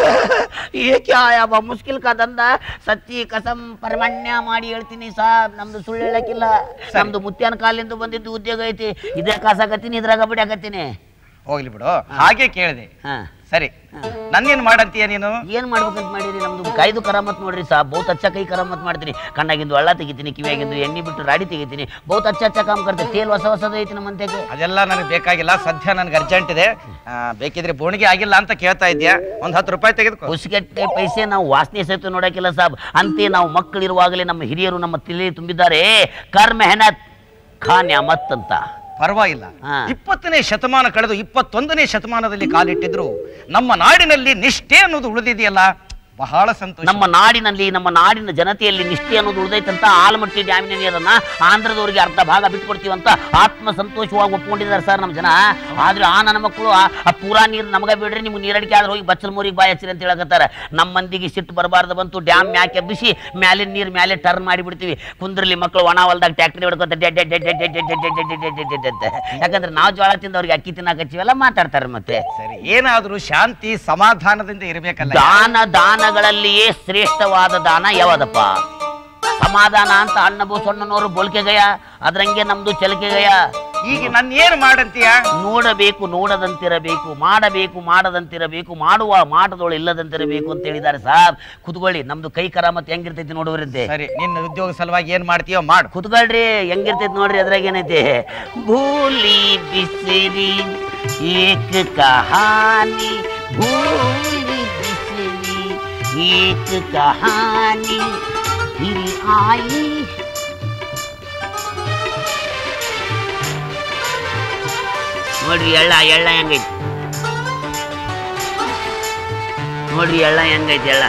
ಏಕೆ ಆಯಾವ ಮುಸ್ಕಿಲ್ ಕದಂದ ಸತ್ತಿ ಕಸಂ ಪರಮಣ್ಯ ಮಾಡಿ ಹೇಳ್ತೀನಿ ಸಾಬ್ ನಮ್ದು ಸುಳ್ಳು ಹೇಳಕ್ಕಿಲ್ಲ ನಮ್ದು ಮುತ್ಯಾನ ಕಾಲಿಂದ ಬಂದಿದ್ದು ಉದ್ಯೋಗ ಐತಿ ಇದೇ ಕಾಸಾಕತ್ತೀನಿ ಇದ್ರಾಗ ಬಿಡಾಕತ್ತೀನಿ ಹೋಗ್ಲಿ ಬಿಡು ಹಾಗೆ ಕೇಳಿದೆ ಹಾ ಸರಿ ನನ್ನೇನ್ ಮಾಡಂತೀಯ ನೀನು ಏನ್ ಮಾಡ್ಬೇಕಂತ ಮಾಡಿರಿ ನಮ್ದು ಕೈದು ಕರಾಮತ್ ನೋಡ್ರಿ ಸಾ ಬಹುತ್ ಅಚ್ಚ ಕೈ ಕರಾಮತ್ ಮಾಡ್ತೀನಿ ಕಣ್ಣಾಗಿಂದು ಹಳ್ಳ ತೆಗಿತೀನಿ ಕಿವಿಯಾಗಿಂದು ಎಣ್ಣೆ ಬಿಟ್ಟು ರಾಡಿ ತೆಗಿತೀನಿ ಬಹುತ್ ಅಚ್ಚ ಅಚ್ಚ ಕಾಮ್ ಕರ್ತೆ ತೇಲ್ ಹೊಸ ಹೊಸದು ಐತಿ ನಮ್ಮ ಮಂತೆಗೆ ಅದೆಲ್ಲ ನನಗೆ ಬೇಕಾಗಿಲ್ಲ ಸದ್ಯ ನನಗೆ ಅರ್ಜೆಂಟ್ ಇದೆ ಆ, ಬೇಕಿದ್ರೆ ಬೋಣಿಗೆ ಆಗಿಲ್ಲ ಅಂತ ಕೇಳ್ತಾ ಇದ್ಯಾ ಒಂದ್ ಹತ್ತು ರೂಪಾಯಿ ತೆಗೆದುಕೋ ಉಸಿಗೆಟ್ಟೆ ಪೈಸೆ ನಾವು ವಾಸನೆ ಸಹಿತ ನೋಡಕ್ಕಿಲ್ಲ ಸಾಬ್ ಅಂತೆ ನಾವು ಮಕ್ಕಳಿರುವಾಗಲೇ ನಮ್ಮ ಹಿರಿಯರು ನಮ್ಮ ತಿಳಿ ತುಂಬಿದ್ದಾರೆ ಕರ್ ಮೆಹನತ್ ಖಾ ನ್ಯಾಮತ್ ಅಂತ ಪರವಾಗಿಲ್ಲ ಹಾ. ಇಪ್ಪತ್ತನೇ ಶತಮಾನ ಕಳೆದು ಇಪ್ಪತ್ತೊಂದನೇ ಶತಮಾನದಲ್ಲಿ ಕಾಲಿಟ್ಟಿದ್ರು ನಮ್ಮ ನಾಡಿನಲ್ಲಿ ನಿಷ್ಠೆ ಅನ್ನೋದು ಉಳಿದಿದೆಯಲ್ಲ ಬಹಳ ಸಂತೋಷ ನಮ್ಮ ನಾಡಿನಲ್ಲಿ ನಮ್ಮ ನಾಡಿನ ಜನತೆಯಲ್ಲಿ ನಿಷ್ಠೆ ಅನ್ನೋದು ಉಳಿದೈತಂತ ಆಲಮಟ್ಟಿ ಡ್ಯಾಮಿನ ನೀರನ್ನ ಆಂಧ್ರದವರಿಗೆ ಅರ್ಧ ಭಾಗ ಬಿಟ್ಕೊಡ್ತೀವಂತ ಆತ್ಮ ಸಂತೋಷವಾಗಿ ಒಪ್ಕೊಂಡಿದ್ದಾರೆ ಸರ್ ನಮ್ಮ ಜನ ಆದ್ರೆ ಆ ನನ್ನ ಮಕ್ಕಳು ಆ ಆ ಪೂರಾ ನೀರು ನಮಗ ಬಿಡ್ರಿ ನಿಮ್ಗೆ ನೀರಡಿಕೆ ಆದ್ರೆ ಹೋಗಿ ಬಚ್ಚಲ್ ಮೂರಿಗೆ ಬಾಯಿ ಹಚ್ಚಿರಿ ಅಂತ ಹೇಳಕತ್ತಾರ ನಮ್ಮ ಮಂದಿಗೆ ಸಿಟ್ಟು ಬರಬಾರ್ದು ಬಂತು ಡ್ಯಾಮ್ ಮ್ಯಾಕೆ ಎಬ್ಬಿಸಿ ಮ್ಯಾಲಿನ ನೀರು ಮ್ಯಾಲೆ ಟರ್ನ್ ಮಾಡಿಬಿಡ್ತೀವಿ ಕುಂದ್ರಲ್ಲಿ ಮಕ್ಕಳು ಒಣ ಹೊಲ್ದಾಗ ಟ್ಯಾಕ್ಟ್ರಿ ಹೊಡ್ಕೊತ ಡೆಡ್ ಡೆಡ್ ಡೆಡ್ ಡೆಡ್ ಡೆಡ್ ಡೆಡ್ ಡೆಡ್ ಡೆಡ್ ಡೆಡ್ ಡೆಡ್ ಡೆಡ್ ಅಂತ ಯಾಕಂದ್ರೆ ನಾವು ಜೋಳ ತಿಂದು ಅವ್ರಿಗೆ ಅಕ್ಕಿ ತಿನ್ನಕಚ್ಚಿವೆಲ್ಲ ಮಾತಾಡ್ತಾರೆ ಮತ್ತೆ ಸರಿ ಏನಾದ್ರೂ ಶಾಂತಿ ಸಮಾಧಾನದಿಂದ ಇರಬೇಕಲ್ಲ ದಾನ ದಾನಗಳಲ್ಲಿಯೇ ಶ್ರೇಷ್ಠವಾದ ದಾನ ಯಾವದಪ್ಪ ಸಮಾಧಾನ ಅಂತ ಅಣ್ಣ ಬಸವಣ್ಣನವರು ಬೋಲ್ಕೆಗಯ ಅದ್ರಂಗೆ ನಮ್ದು ಚಲಕೆಗಯ ಈಗ ನನ್ನ ಏನ್ ಮಾಡಂತೀಯ ನೋಡಬೇಕು ನೋಡದಂತಿರಬೇಕು ಮಾಡಬೇಕು ಮಾಡದಂತಿರಬೇಕು ಮಾಡುವ ಮಾಟದೊಳು ಇಲ್ಲದಂತಿರಬೇಕು ಅಂತ ಹೇಳಿದ್ದಾರೆ ಸಾಬ್ ಕುತ್ಕೊಳ್ಳಿ ನಮ್ದು ಕೈ ಕರಾಮತ್ ಹೆಂಗಿರ್ತೈತಿ ನೋಡುವರಂತೆ ಸರಿ ನಿನ್ನ ಉದ್ಯೋಗ ಸಲುವಾಗಿ ಏನ್ ಮಾಡ್ತೀಯೋ ಮಾಡು ಕುತ್ಕೊಳ್ರಿ ಹೆಂಗಿರ್ತೈತಿ ನೋಡ್ರಿ ಅದ್ರಾಗ ಏನೈತಿ ಭೂಲಿ ಬಿಸಿರಿ ಏಕ ಕಹಾನಿ ಭೂಲಿ ಬಿಸಿರಿ ಏಕ ಕಹಾನಿ ಇಲ್ಲಿ ಆಯಿ ನೋಡ್ರಿ ಎಳ್ಳ ಎಳ್ಳ ಹೆಂಗೈತಿ ನೋಡ್ರಿ ಎಳ್ಳ ಹೆಂಗೈತಿ ಎಳ್ಳ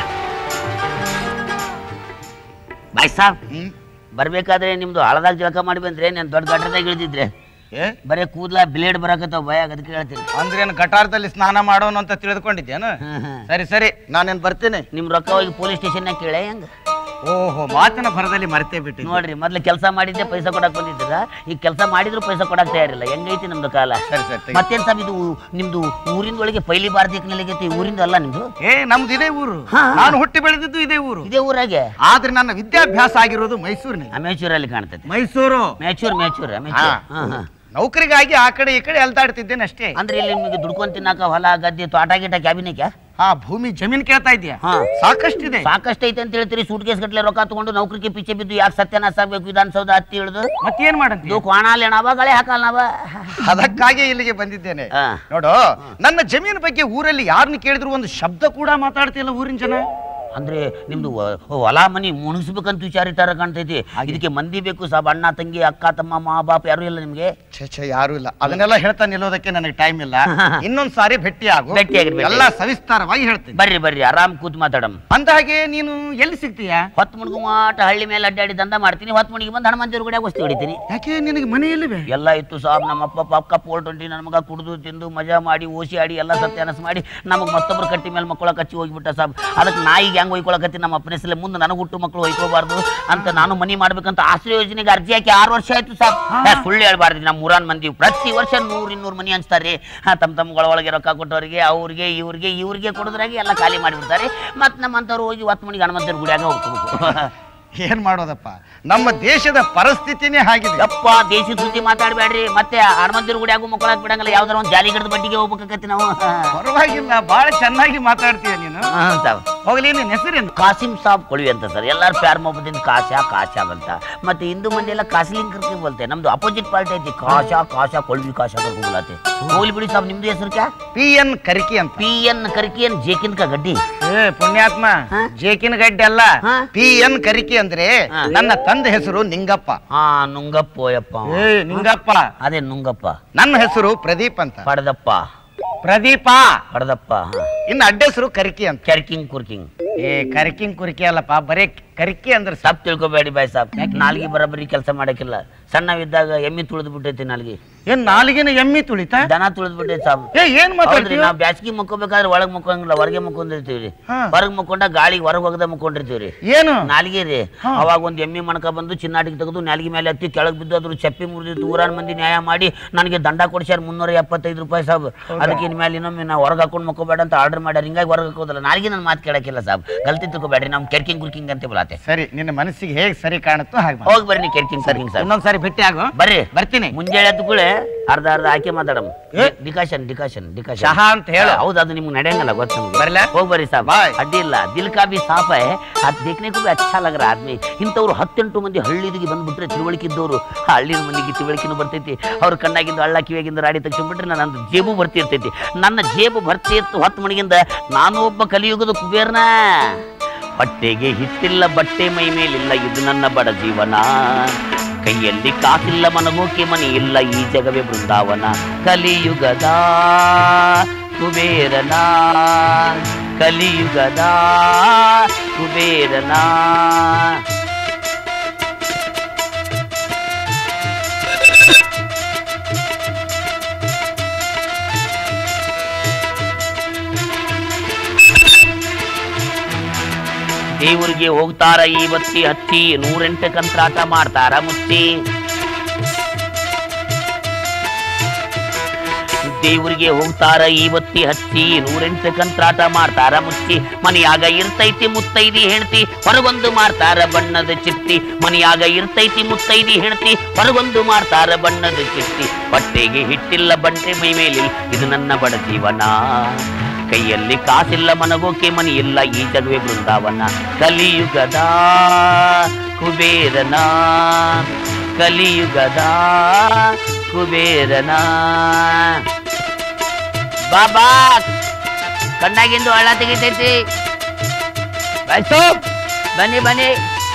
ಬಾಯ್ ಸಾಬ್ ಹ್ಮ್ ಬರ್ಬೇಕಾದ್ರೆ ನಿಮ್ದು ಹಳದಾಗ ಜಳಕ ಮಾಡಿ ಬಂದ್ರೆ ನಾನು ದೊಡ್ಡ ಗಟ್ಟದಾಗ ಇಳಿದಿದ್ರೆ ಏ ಬರೇ ಕೂದ್ಲ ಬ್ಲೇಡ್ ಬರಾಕತ್ತಾವ ಭಯ ಅದಕ್ಕೆ ಹೇಳ್ತೀನಿ ಅಂದ್ರೇನು ಗಟಾರದಲ್ಲಿ ಸ್ನಾನ ಮಾಡೋನು ಅಂತ ತಿಳಿದುಕೊಂಡಿದ್ದೇನು ಹ್ಮ್, ಹ್ಮ್. ಸರಿ ಸರಿ ನಾನೇನ್ ಬರ್ತೇನೆ ನಿಮ್ ರೊಕ್ಕ ಹೋಗಿ ಪೊಲೀಸ್ ಸ್ಟೇಷನ್ ಕೇಳೆ ಹೆಂಗ ಓಹೋ ಮಾತಿನ ಭರದಲ್ಲಿ ಮರ್ತೇ ಬಿಟ್ಟು ನೋಡ್ರಿ ಮೊದ್ಲು ಕೆಲಸ ಮಾಡಿದ್ದೆ ಪೈಸಾ ಕೊಡಕ್ ಬಂದಿದ್ರ ಈಗ ಕೆಲಸ ಮಾಡಿದ್ರು ಪೈಸಾ ಕೊಡಕ್ ತಯಾರಿಲ್ಲ ಹೆಂಗೈತಿ ನಮ್ದು ಕಾಲ ಸರಿ ಸರಿ ತೆಗಿ. ಮತ್ತೇನ್ ಸಾಬ್ ಇದು ನಿಮ್ದು ಊರಿಂದ ಒಳಗೆ ಪೈಲಿ ಭಾರತೀಯ ನೆಲೆಗೈತಿ ಊರಿಂದ ಅಲ್ಲ ನಿಮ್ದು ಏ ನಮ್ದು ಇದೇ ಊರು ಹಾ. ನಾನು ಹುಟ್ಟಿ ಬೆಳೆದಿದ್ದು ಇದೇ ಊರು ಇದೇ ಊರಾಗೆ ಆದ್ರೆ ನನ್ನ ವಿದ್ಯಾಭ್ಯಾಸ ಆಗಿರೋದು ಮೈಸೂರಿನಲ್ಲಿ ಅಮೇಚೂರಲ್ಲಿ ಕಾಣ್ತೈತಿ ಮೈಸೂರು ಮೇಚೂರ್ ಮೇಚೂರ್ ಹಾ. ಮೇಚೂರ್ ಹಾ ಹಾ ನೌಕರಿಗಾಗಿ ಆ ಕಡೆ ಈ ಕಡೆ ಎಲ್ದಾಡ್ತಿದ್ದೇನೆ ಅಷ್ಟೇ ಅಂದ್ರೆ ಇಲ್ಲಿ ನಿಮಗೆ ದುಡ್ಕೊಂಡ್ ತಿನ್ನಾಕ ಹೊಲ ಗದ್ದೆ ತೋಟ ಗೀಟ ಕ್ಯಾಬಿನೆಗೆ ಹಾ ಭೂಮಿ ಜಮೀನ್ ಕೇಳ್ತಾ ಇದೆಯಾ ಹಾ. ಸಾಕಷ್ಟಿದೆ ಸಾಕಷ್ಟು ಐತೆ ಅಂತ ಹೇಳ್ತೀರಿ ಸೂಟ್ ಕೇಸ್ ಗಟ್ಲೆ ರೊಕ್ಕ ತಗೊಂಡು ನೌಕರಿಗೆ ಪಿಚ್ಚೆ ಬಿದ್ದು ಯಾಕೆ ಸತ್ಯನಾಶ ಆಗ್ಬೇಕು ವಿಧಾನಸೌಧ ಹತ್ತಿ ಇಳಿದು ಮತ್ತೇನ್ ಮಾಡಂತೀಯ ಇದು ಕ್ವಾಣಾಲಿ ಅವ ಗಳೆ ಹಾಕಲ್ಲ ನಾವ ಅದಕ್ಕಾಗಿ ಇಲ್ಲಿಗೆ ಬಂದಿದ್ದೇನೆ ಹಾ. ನೋಡು ನನ್ನ ಜಮೀನು ಬಗ್ಗೆ ಊರಲ್ಲಿ ಯಾರನ್ನ ಕೇಳಿದ್ರು ಒಂದು ಶಬ್ದ ಕೂಡ ಮಾತಾಡ್ತಿಲ್ಲ ಊರಿನ ಜನ ಅಂದ್ರೆ ನಿಮ್ದು ವ- ಹೊಲ ಮನಿ ಮುಣಿಸ್ಬೇಕಂತ ವಿಚಾರ ಇಟ್ಟಾರ ಕಾಣ್ತೈತಿ ಇದಕ್ಕೆ ಮಂದಿ ಬೇಕು ಸಾಬ್ ಅಣ್ಣ ತಂಗಿ ಅಕ್ಕ ತಮ್ಮ ಮಾ ಬಾಪ ಯಾರು ಇಲ್ಲ ನಿಮ್ಗೆ ಛೇ ಛೇ ಯಾರು ಇಲ್ಲ ಅದನ್ನೆಲ್ಲ ಹೇಳ್ತಾ ನಿಲ್ಲೋದಕ್ಕೆ ನನಗೆ ಟೈಮ್ ಇಲ್ಲ ಇನ್ನೊಂದ್ ಸಾರಿ ಭೇಟಿ ಆಗು ಭೇಟಿಯಾಗಿ, ಭೇಟಿಯಾಗಿ. ಎಲ್ಲ ಸವಿಸ್ತಾರವಾಗಿ ಹೇಳ್ತೀನಿ ಬರ್ರಿ ಬರ್ರಿ ಆರಾಮ್ ಕೂತ್ ಮಾತಾಡಮ್ ಅಂದ ಹಾಗೆ ನೀನು ಎಲ್ಲಿ ಸಿಗ್ತೀಯಾ ಹೊತ್ತು ಮುಡ್ಗು ಮಾಟ ಹಳ್ಳಿ ಮೇಲೆ ಅಡ್ಡಾಡಿ ದಂಧ ಮಾಡ್ತೀನಿ ಹೊತ್ತು ಮುಡಿಗೆ ಬಂದು ಹಣ ಮಂದಿರ ಕೂಡ ವಸ್ತು ಹೊಡಿತೀನಿ ಯಾಕೆ ನಿನಗೆ ಮನೆಯಲ್ಲಿವೆ ಎಲ್ಲ ಇತ್ತು ಸಾಬ್ ನಮ್ಮ ಅಪ್ಪ ಪಕ್ಕ ಫೋರ್ ಟ್ವೆಂಟಿ ನನ್ನ ಮಗ ಕುಡಿದು ತಿಂದು ಮಜಾ ಮಾಡಿ ಓಸಿ ಆಡಿ ಎಲ್ಲ ಸತ್ಯಾನಸ್ ಮಾಡಿ ನಮಗೆ ಮತ್ತೊಬ್ರು ಕಟ್ಟಿ ಮೇಲೆ ಮಕ್ಕಳ ಕಚ್ಚಿ ಹೋಗಿಬಿಟ್ಟ ಸಾಬ್ ಅದಕ್ಕೆ ನಾಯಿಗೆ ಹೆಂಗ್ ಒಯ್ಕೊಳಕತ್ತಿ ನಮ್ಮ ಅಪ್ಪನ ಹೆಸರಲ್ಲಿ ಮುಂದೆ ನನಗೆ ಹುಟ್ಟು ಮಕ್ಕಳು ಒಯ್ಕೋಬಾರ್ದು ಅಂತ ನಾನು ಮನಿ ಮಾಡ್ಬೇಕಂತ ಆಶ್ರಯ ಯೋಜನೆಗೆ ಅರ್ಜಿ ಹಾಕಿ ಆರು ವರ್ಷ ಆಯ್ತು ಸಾಬ್ ಏ, ಸುಳ್ಳು ಹೇಳ್ಬಾರ್ದು ನಮ್ಮ ಮೂರಾನ್ ಮಂದಿ ಪ್ರತಿ ವರ್ಷ ನೂರ್ ಇನ್ನೂರು ಮನಿ ಹಂಚ್ತಾರೆ ಹಾ ತಮ್ಮ ತಮ್ಮಗಳ ಒಳಗೆ ರೊಕ್ಕ ಕೊಟ್ಟವರಿಗೆ ಅವ್ರಿಗೆ ಇವ್ರಿಗೆ ಇವ್ರಿಗೆ ಕೊಡೋದ್ರಾಗೆ ಎಲ್ಲ ಖಾಲಿ ಮಾಡಿಬಿಡ್ತಾರೆ ಮತ್ತೆ ನಮ್ಮಂಥವ್ರು ಹೋಗಿ ಹೊತ್ತು ಮನಿಗೆ ಹನುಮಂತರ ಗುಡಿಯಾಗ ಹೋಗ್ಕೋಬೇಕು ಏನ್ ಮಾಡೋದಪ್ಪ ನಮ್ಮ ದೇಶದ ಪರಿಸ್ಥಿತಿನೇ ಹಾಗಿದೆ ಯಪ್ಪ ದೇಶದ ಸುದ್ದಿ ಮಾತಾಡಬೇಡ್ರಿ ಮತ್ತೆ ಹನುಮಂತರ ಗುಡಿಯಾಗೂ ಮಕ್ಕಳಾಗ್ ಬಿಡಂಗಿಲ್ಲ ಯಾವ್ದಾರ ಒಂದು ಜಾಲಿ ಗಿಡದ ಬಡ್ಡಿಗೆ ಹೋಗ್ಬೇಕಾಕತ್ತಿ ನಾವು ಪರವಾಗಿಲ್ಲ ಬಹಳ ಚೆನ್ನಾಗಿ ಮಾತಾಡ್ತೀಯ ನೀನು ಹಾ, ಸಾಬ್. ಹೋಗ್ಲಿ ನಿನ್ನ ಹೆಸರೇನು ಕಾಸಿಂ ಸಾಬ್ ಕೊಳಿ ಅಂತ ಸರ್ ಎಲ್ಲಾರು ಪ್ಯಾರ್ ಮೊಬ್ಬದಿಂದ ಕಾಶಾ ಕಾಶಾ ಅಂತ ಮತ್ತೆ ಹಿಂದೂ ಮಂದಿ ಎಲ್ಲ ಕಾಸಿಲಿಂಗ್ ಕರ್ಕೊಂಡ್ ಬಲ್ತೆ ನಮ್ದು ಅಪೋಸಿಟ್ ಪಾರ್ಟಿ ಐತಿ ಕಾಶಾ ಕಾಶಾ ಕೊಳ್ವಿ ಕಾಶಾ ಕರ್ಕೊಂಡ್ಬಲತ್ತೆ ಹೋಗ್ಲಿ ಬಿಡಿ ಸಾಬ್ ನಿಮ್ದು ಹೆಸರು ಕ್ಯಾ ಪಿ ಎನ್ ಕರಿಕಿ ಅಂತ ಪಿ ಎನ್ ಕರ್ಕಿ ಎನ್ ಜೇಕಿನ್ ಕಾ ಗಡ್ಡಿ ಏ ಪುಣ್ಯಾತ್ಮ ಹಾ? ಜೇಕಿನ ಗಡ್ಡೆ ಅಲ್ಲ ಹಾ? ಪಿ ಎನ್ ಕರಿಕಿ ಅಂದ್ರೆ ಹಾ. ನನ್ನ ತಂದೆ ಹೆಸರು ನಿಂಗಪ್ಪ ಹಾ ನುಂಗಪ್ಪ ಯಪ್ಪ ಏ ನಿಂಗಪ್ಪ ಅದೇ ನುಂಗಪ್ಪ ನನ್ನ ಹೆಸರು ಪ್ರದೀಪ್ ಅಂತ ಪಡೆದಪ್ಪ ಪ್ರದೀಪ ಪಡೆದಪ್ಪ ಇನ್ನು ಅಡ್ಡ ಹೆಸರು ಕರಿಕಿ ಅಂತ ಕೆರ್ಕಿಂಗ್ ಕುರ್ಕಿಂಗ್ ಏ ಕರಿಕಿಂಗ್ ಕುರಿಕಿ ಅಲ್ಲಪ್ಪ ಬರೇ ಕರಿಕಿ ಅಂದ್ರೆ ತಪ್ಪು ತಿಳ್ಕೊಬೇಡಿ ಬಾಯ್ ಸಾಬ್ ನಾಲ್ಗಿ ಬರೋಬ್ಬರಿ ಕೆಲಸ ಮಾಡಕ್ಕಿಲ್ಲ ಸಣ್ಣವಿದ್ದಾಗ ಎಮ್ಮಿ ತುಳಿದು ಬಿಟ್ಟೈತಿ ನಾಲ್ಗಿ ಏನ್ ನಾಲಿಗೆನ ಎಮ್ಮಿ ತುಳಿತಾ ದನ ತುಳಿದು ಬಿಟ್ಟೈತಿ ಸಾಬ್ ಏ ಏನ್ ಹೌದ್ರಿ ಮಾತಾಡ್ತೀವಿ ನಾವ್ ಬ್ಯಾಸ್ಗಿ ಮುಕ್ಕೋಬೇಕಾದ್ರೆ ಒಳಗ್ ಮುಕ್ಕೊಂಗಿಲ್ಲ ಹೊರಗೆ ಮುಕ್ಕೊಂಡಿರ್ತೀವ್ರಿ ಹಾ. ಹೊರಗ್ ಮುಕ್ಕೊಂಡ ಗಾಳಿಗೆ ಹೊರಗ್ ಹೋಗದ ಮುಕ್ಕೊಂಡಿರ್ತೀವ್ರಿ ಏನು ನಾಲ್ಗೆ ರೀ ಅವಾಗ ಒಂದ್ ಎಮ್ಮಿ ಮಣಕ ಬಂದು ಚಿನ್ನಾಟಿಗೆ ತೆಗೆದು ನಾಲ್ಗೆ ಮೇಲೆ ಹತ್ತಿ ಕೆಳಗ್ ಬಿದ್ದು ಅದ್ರ ಚಪ್ಪಿ ಮುರಿದಿತ್ತು ಊರಾನ್ ಮಂದಿ ನ್ಯಾಯ ಮಾಡಿ ನನಗೆ ದಂಡ ಕೊಡ್ಸ್ಯಾರ ಮುನ್ನೂರ ಎಪ್ಪತ್ತೈದು ರೂಪಾಯಿ ಸಾಬ್ ಅದಕ್ಕೆ ಇನ್ಮೇಲೆ ಇನ್ನೊಮ್ಮೆ ನಾ ಹೊರಗೆ ಹಾಕೊಂಡು ಮುಕ್ಕೋಬೇಡ ಅಂತ ಆರ್ಡರ್ ಮಾಡ್ಯಾರ ಹಿಂಗಾಗಿ ಹೊರಗೆ ಹಾಕೋದಲ್ಲ ನಾಲ್ಗೆ ನನ್ನ ಮಾತು ಕೇಳಕ್ಕಿಲ್ಲ ಸಾಬ್ ಗಲ್ತಿ ತಿಳ್ಕೊಬೇಡ್ರಿ ನಮ್ ಕೆರ್ಕಿಂಗ್ ಕುರ್ಕಿಂಗ್ ಅಂತ ಬಲಾತೆ ಸರಿ ನಿನ್ನ ಮನಸ್ಸಿಗೆ ಹೇಗ್ ಸರಿ ಕಾಣುತ್ತೋ ಹಾಗೆ ಮಾಡು. ಹೋಗಿ ಬರ್ರಿ ನೀ ಕೆರ್ಕಿಂಗ್ ಸರ್ಕಿಂಗ್ ಸಾಬ್ ಇನ್ನೊಂದ್ಸಾರಿ ಭೇಟಿ ಆಗು ಬರ್ರಿ ಬರ್ತೀನಿ ಮುಂಜಾನೆ ಎದ್ದು ಕೂಡಲೇ ಅರ್ಧ ಅರ್ಧ ಹಾಕಿ ಮಾತಾಡಮ್ ಡಿಕಾಶನ್ ಡಿಕಾಶನ್ ಡಿಕಾಶನ್ ಚಹಾ ಅಂತ ಹೇಳು ಹೌದು ಅದು ನಿಮ್ಗೆ ನಡೆಯಂಗಲ್ಲ ಗೊತ್ತು ನಮ್ಗೆ ಬರ್ಲಾ? ಹೋಗ್ ಬರ್ರಿ ಸಾಬ್ ಬಾಯ್. ಅಡ್ಡಿ ಇಲ್ಲ ದಿಲ್ ಕಾ ಬಿ ಸಾಫ್ ಹೈ ಅದ್ देखने को भी अच्छा लग रहा ಆದ್ಮಿ ಇಂಥವ್ರು ಹತ್ತೆಂಟು ಮಂದಿ ಹಳ್ಳಿದಿಗೆ ಬಂದ್ಬಿಟ್ರೆ ತಿಳುವಳಿಕೆ ಇದ್ದವರು ಹಳ್ಳಿನ ಮಂದಿಗೆ ತಿಳುವಳಿಕೆನೂ ಬರ್ತೈತಿ ಅವ್ರ ಕಣ್ಣಾಗಿಂದ ಹಳ್ಳ ಕಿವಿಯಾಗಿಂದ ರಾಡಿ ತಕ್ಷಣ್ಬಿಟ್ರೆ ನನ್ನ ಜೇಬು ಭರ್ತಿ ಇರ್ತೈತಿ ನನ್ನ ಜೇಬು ಭರ್ತಿ ಇತ್ತು ಹತ್ತು ಮಣಿಗಿಂದ ನಾನು ಒಬ್ಬ ಕಲಿಯುಗದ ಕುಬೇರ್ನ ಹೊಟ್ಟೆಗೆ ಹಿಟ್ಟಿಲ್ಲ ಬಟ್ಟೆ ಮೈ ಮೇಲಿಲ್ಲ ಇದು ನನ್ನ ಬಡ ಜೀವನ ಕೈಯಲ್ಲಿ ಕಾಸಿಲ್ಲ ಮನಗೋಕೆ ಮನೆ ಇಲ್ಲ ಈ ಜಗವೇ ಬೃಂದಾವನ ಕಲಿಯುಗದ ಕುಬೇರನ ಕಲಿಯುಗದ ಕುಬೇರನ ದೇವರಿಗೆ ಹೋಗ್ತಾರ ಈ ಬತ್ತಿ ಹಚ್ಚಿ ನೂರೆಂಟು ಕಂತ್ರಾಟ ಮಾಡ್ತಾರ ಮುಚ್ಚಿ ದೇವರಿಗೆ ಹೋಗ್ತಾರ ಈ ಬತ್ತಿ ಹಚ್ಚಿ ನೂರೆಂಟು ಕಂತ್ರಾಟ ಮಾಡ್ತಾರ ಮುಚ್ಚಿ ಮನೆಯಾಗ ಇರ್ತೈತಿ ಮುತ್ತೈದಿ ಹೆಣ್ತಿ ಹೊರಗೊಂದು ಮಾಡ್ತಾರ ಬಣ್ಣದ ಚಿಟ್ಟಿ ಮನೆಯಾಗ ಇರ್ತೈತಿ ಮುತ್ತೈದಿ ಹೆಣ್ತಿ ಹೊರಗೊಂದು ಮಾಡ್ತಾರ ಬಣ್ಣದ ಚಿಟ್ಟಿ ಹೊಟ್ಟೆಗೆ ಹಿಟ್ಟಿಲ್ಲ ಬಂಟೆ ಮೈ ಮೇಲಿಲ್ಲ ಇದು ನನ್ನ ಬಡ ಜೀವನ ಕೈಯಲ್ಲಿ ಕಾಸಿಲ್ಲ ಮನಗೋಕೆ ಮನೆಯಿಲ್ಲ ಈ ಜಗವೇ ಬೃಂದಾವನ ಕಲಿಯುಗದ ಕುಬೇರನ ಕಲಿಯುಗದ ಕುಬೇರನ ಬಾಬಾ ಕಣ್ಣಾಗಿಂದು ಹಳ್ಳ ತೆಗಿತೈತಿ ಬಸ್ಸು ಬನ್ನಿ ಬನ್ನಿ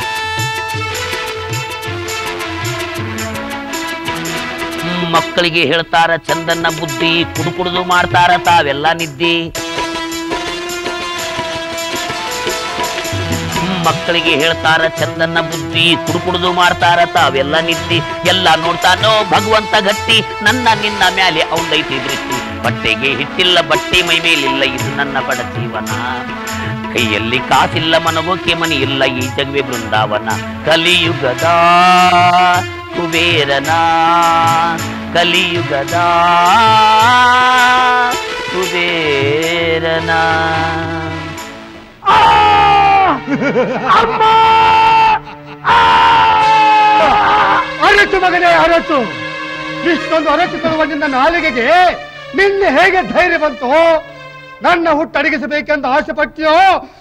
ಹ್ಮ್, ಮಕ್ಕಳಿಗೆ ಹೇಳ್ತಾರ ಚಂದನ್ನ ಬುದ್ಧಿ ಕುಡು ಕುಡುದು ಮಾಡ್ತಾರ ತಾವೆಲ್ಲ ನಿದ್ದಿ ಹ್ಮ್, ಮಕ್ಕಳಿಗೆ ಹೇಳ್ತಾರ ಚಂದನ್ನ ಬುದ್ಧಿ ಕುಡು ಕುಡುದು ಮಾಡ್ತಾರ ತಾವೆಲ್ಲ ನಿದ್ದಿ ಎಲ್ಲ ನೋಡ್ತಾನೋ ಭಗವಂತ ಗಟ್ಟಿ ನನ್ನ ನಿನ್ನ ಮ್ಯಾಲೆ ಅವನೈತಿ ದೃಷ್ಟಿ ಬಟ್ಟೆಗೆ ಹಿಟ್ಟಿಲ್ಲ ಬಟ್ಟೆ ಮೈ ಮೇಲಿಲ್ಲ ಇದು ನನ್ನ ಬಡ ಜೀವನ ಕೈಯಲ್ಲಿ ಕಾಸಿಲ್ಲ ಮನಗೋಕೆ ಮನಿ ಇಲ್ಲ ಈ ಜಗವೇ ಬೃಂದಾವನ ಕಲಿಯುಗದ ಕುಬೇರನ ಕಲಿಯುಗದ ಕುಬೇರನ ಅರಚು ಮಗನೇ ಅರಚು ಇಷ್ಟೊಂದು ಅರಚುತ್ತಿರುವ ನಿನ್ನ ನಾಲಿಗೆಗೆ ನಿನ್ನೆ ಹೇಗೆ ಧೈರ್ಯ ಬಂತು ನನ್ನ ಹುಟ್ಟು ಅಡಗಿಸಬೇಕೆಂದು ಆಸೆ ಪಟ್ಟಿಯೋ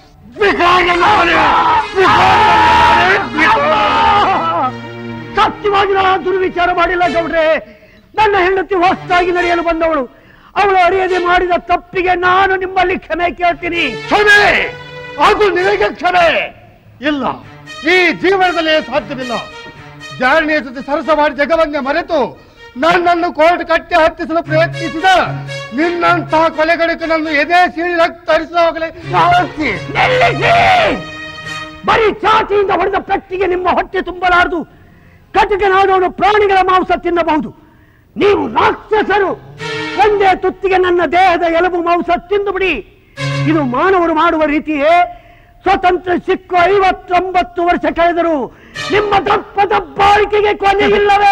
ಸತ್ಯವಾಗಿ ನಾನು ದುರ್ವಿಚಾರ ಮಾಡಿಲ್ಲ ಗೌಡ್ರೆ ನನ್ನ ಹೆಂಡತಿ ಹೊಸದಾಗಿ ನಡೆಯಲು ಬಂದವಳು ಅವಳು ಅರಿಯದೆ ಮಾಡಿದ ತಪ್ಪಿಗೆ ನಾನು ನಿಮ್ಮಲ್ಲಿ ಕ್ಷಮೆ ಕೇಳ್ತೀನಿ ಕ್ಷಮೆ ಅದು ನಿನಗೆ ಕ್ಷಮೆ ಇಲ್ಲ ಈ ಜೀವನದಲ್ಲಿ ಸಾಧ್ಯವಿಲ್ಲ ಜಾರಣಿಯ ಜೊತೆ ಸರಸ ಮಾಡಿ ಜಗವನ್ನೇ ಮರೆತು ನನ್ನನ್ನು ಕೋರ್ಟ್ ಕಟ್ಟಿ ಹತ್ತಿಸಲು ಪ್ರಯತ್ನಿಸಿದ ನಿನ್ನಂತಹ ಕೊಲೆಗಡಕನನ್ನು ಎದೆ ಸೀಳಿ ರಕ್ತ ಹರಿಸುವಾಗಲೇ ಸಾವರ್ಸಿ. ನಿಲ್ಲಿಸಿ! ಬರೀ ಚಾಟಿಯಿಂದ ಹೊಡೆದ ಪೆಟ್ಟಿಗೆ ನಿಮ್ಮ ಹೊಟ್ಟೆ ತುಂಬಲಾರದು ಕಟಕನಾದವನು ಪ್ರಾಣಿಗಳ ಮಾಂಸ ತಿನ್ನಬಹುದು ನೀವು ರಾಕ್ಷಸರು ಒಂದೇ ತುತ್ತಿಗೆ ನನ್ನ ದೇಹದ ಎಲುಬು ಮಾಂಸ ತಿಂದು ಬಿಡಿ ಇದು ಮಾನವರು ಮಾಡುವ ರೀತಿಯೇ ಸ್ವತಂತ್ರ ಸಿಕ್ಕು ಐವತ್ತೊಂಬತ್ತು ವರ್ಷ ಕಳೆದರು ನಿಮ್ಮ ದಪ್ಪ ದಬ್ಬಾಳಿಕೆಗೆ ಕೊನೆ ಇಲ್ಲವೇ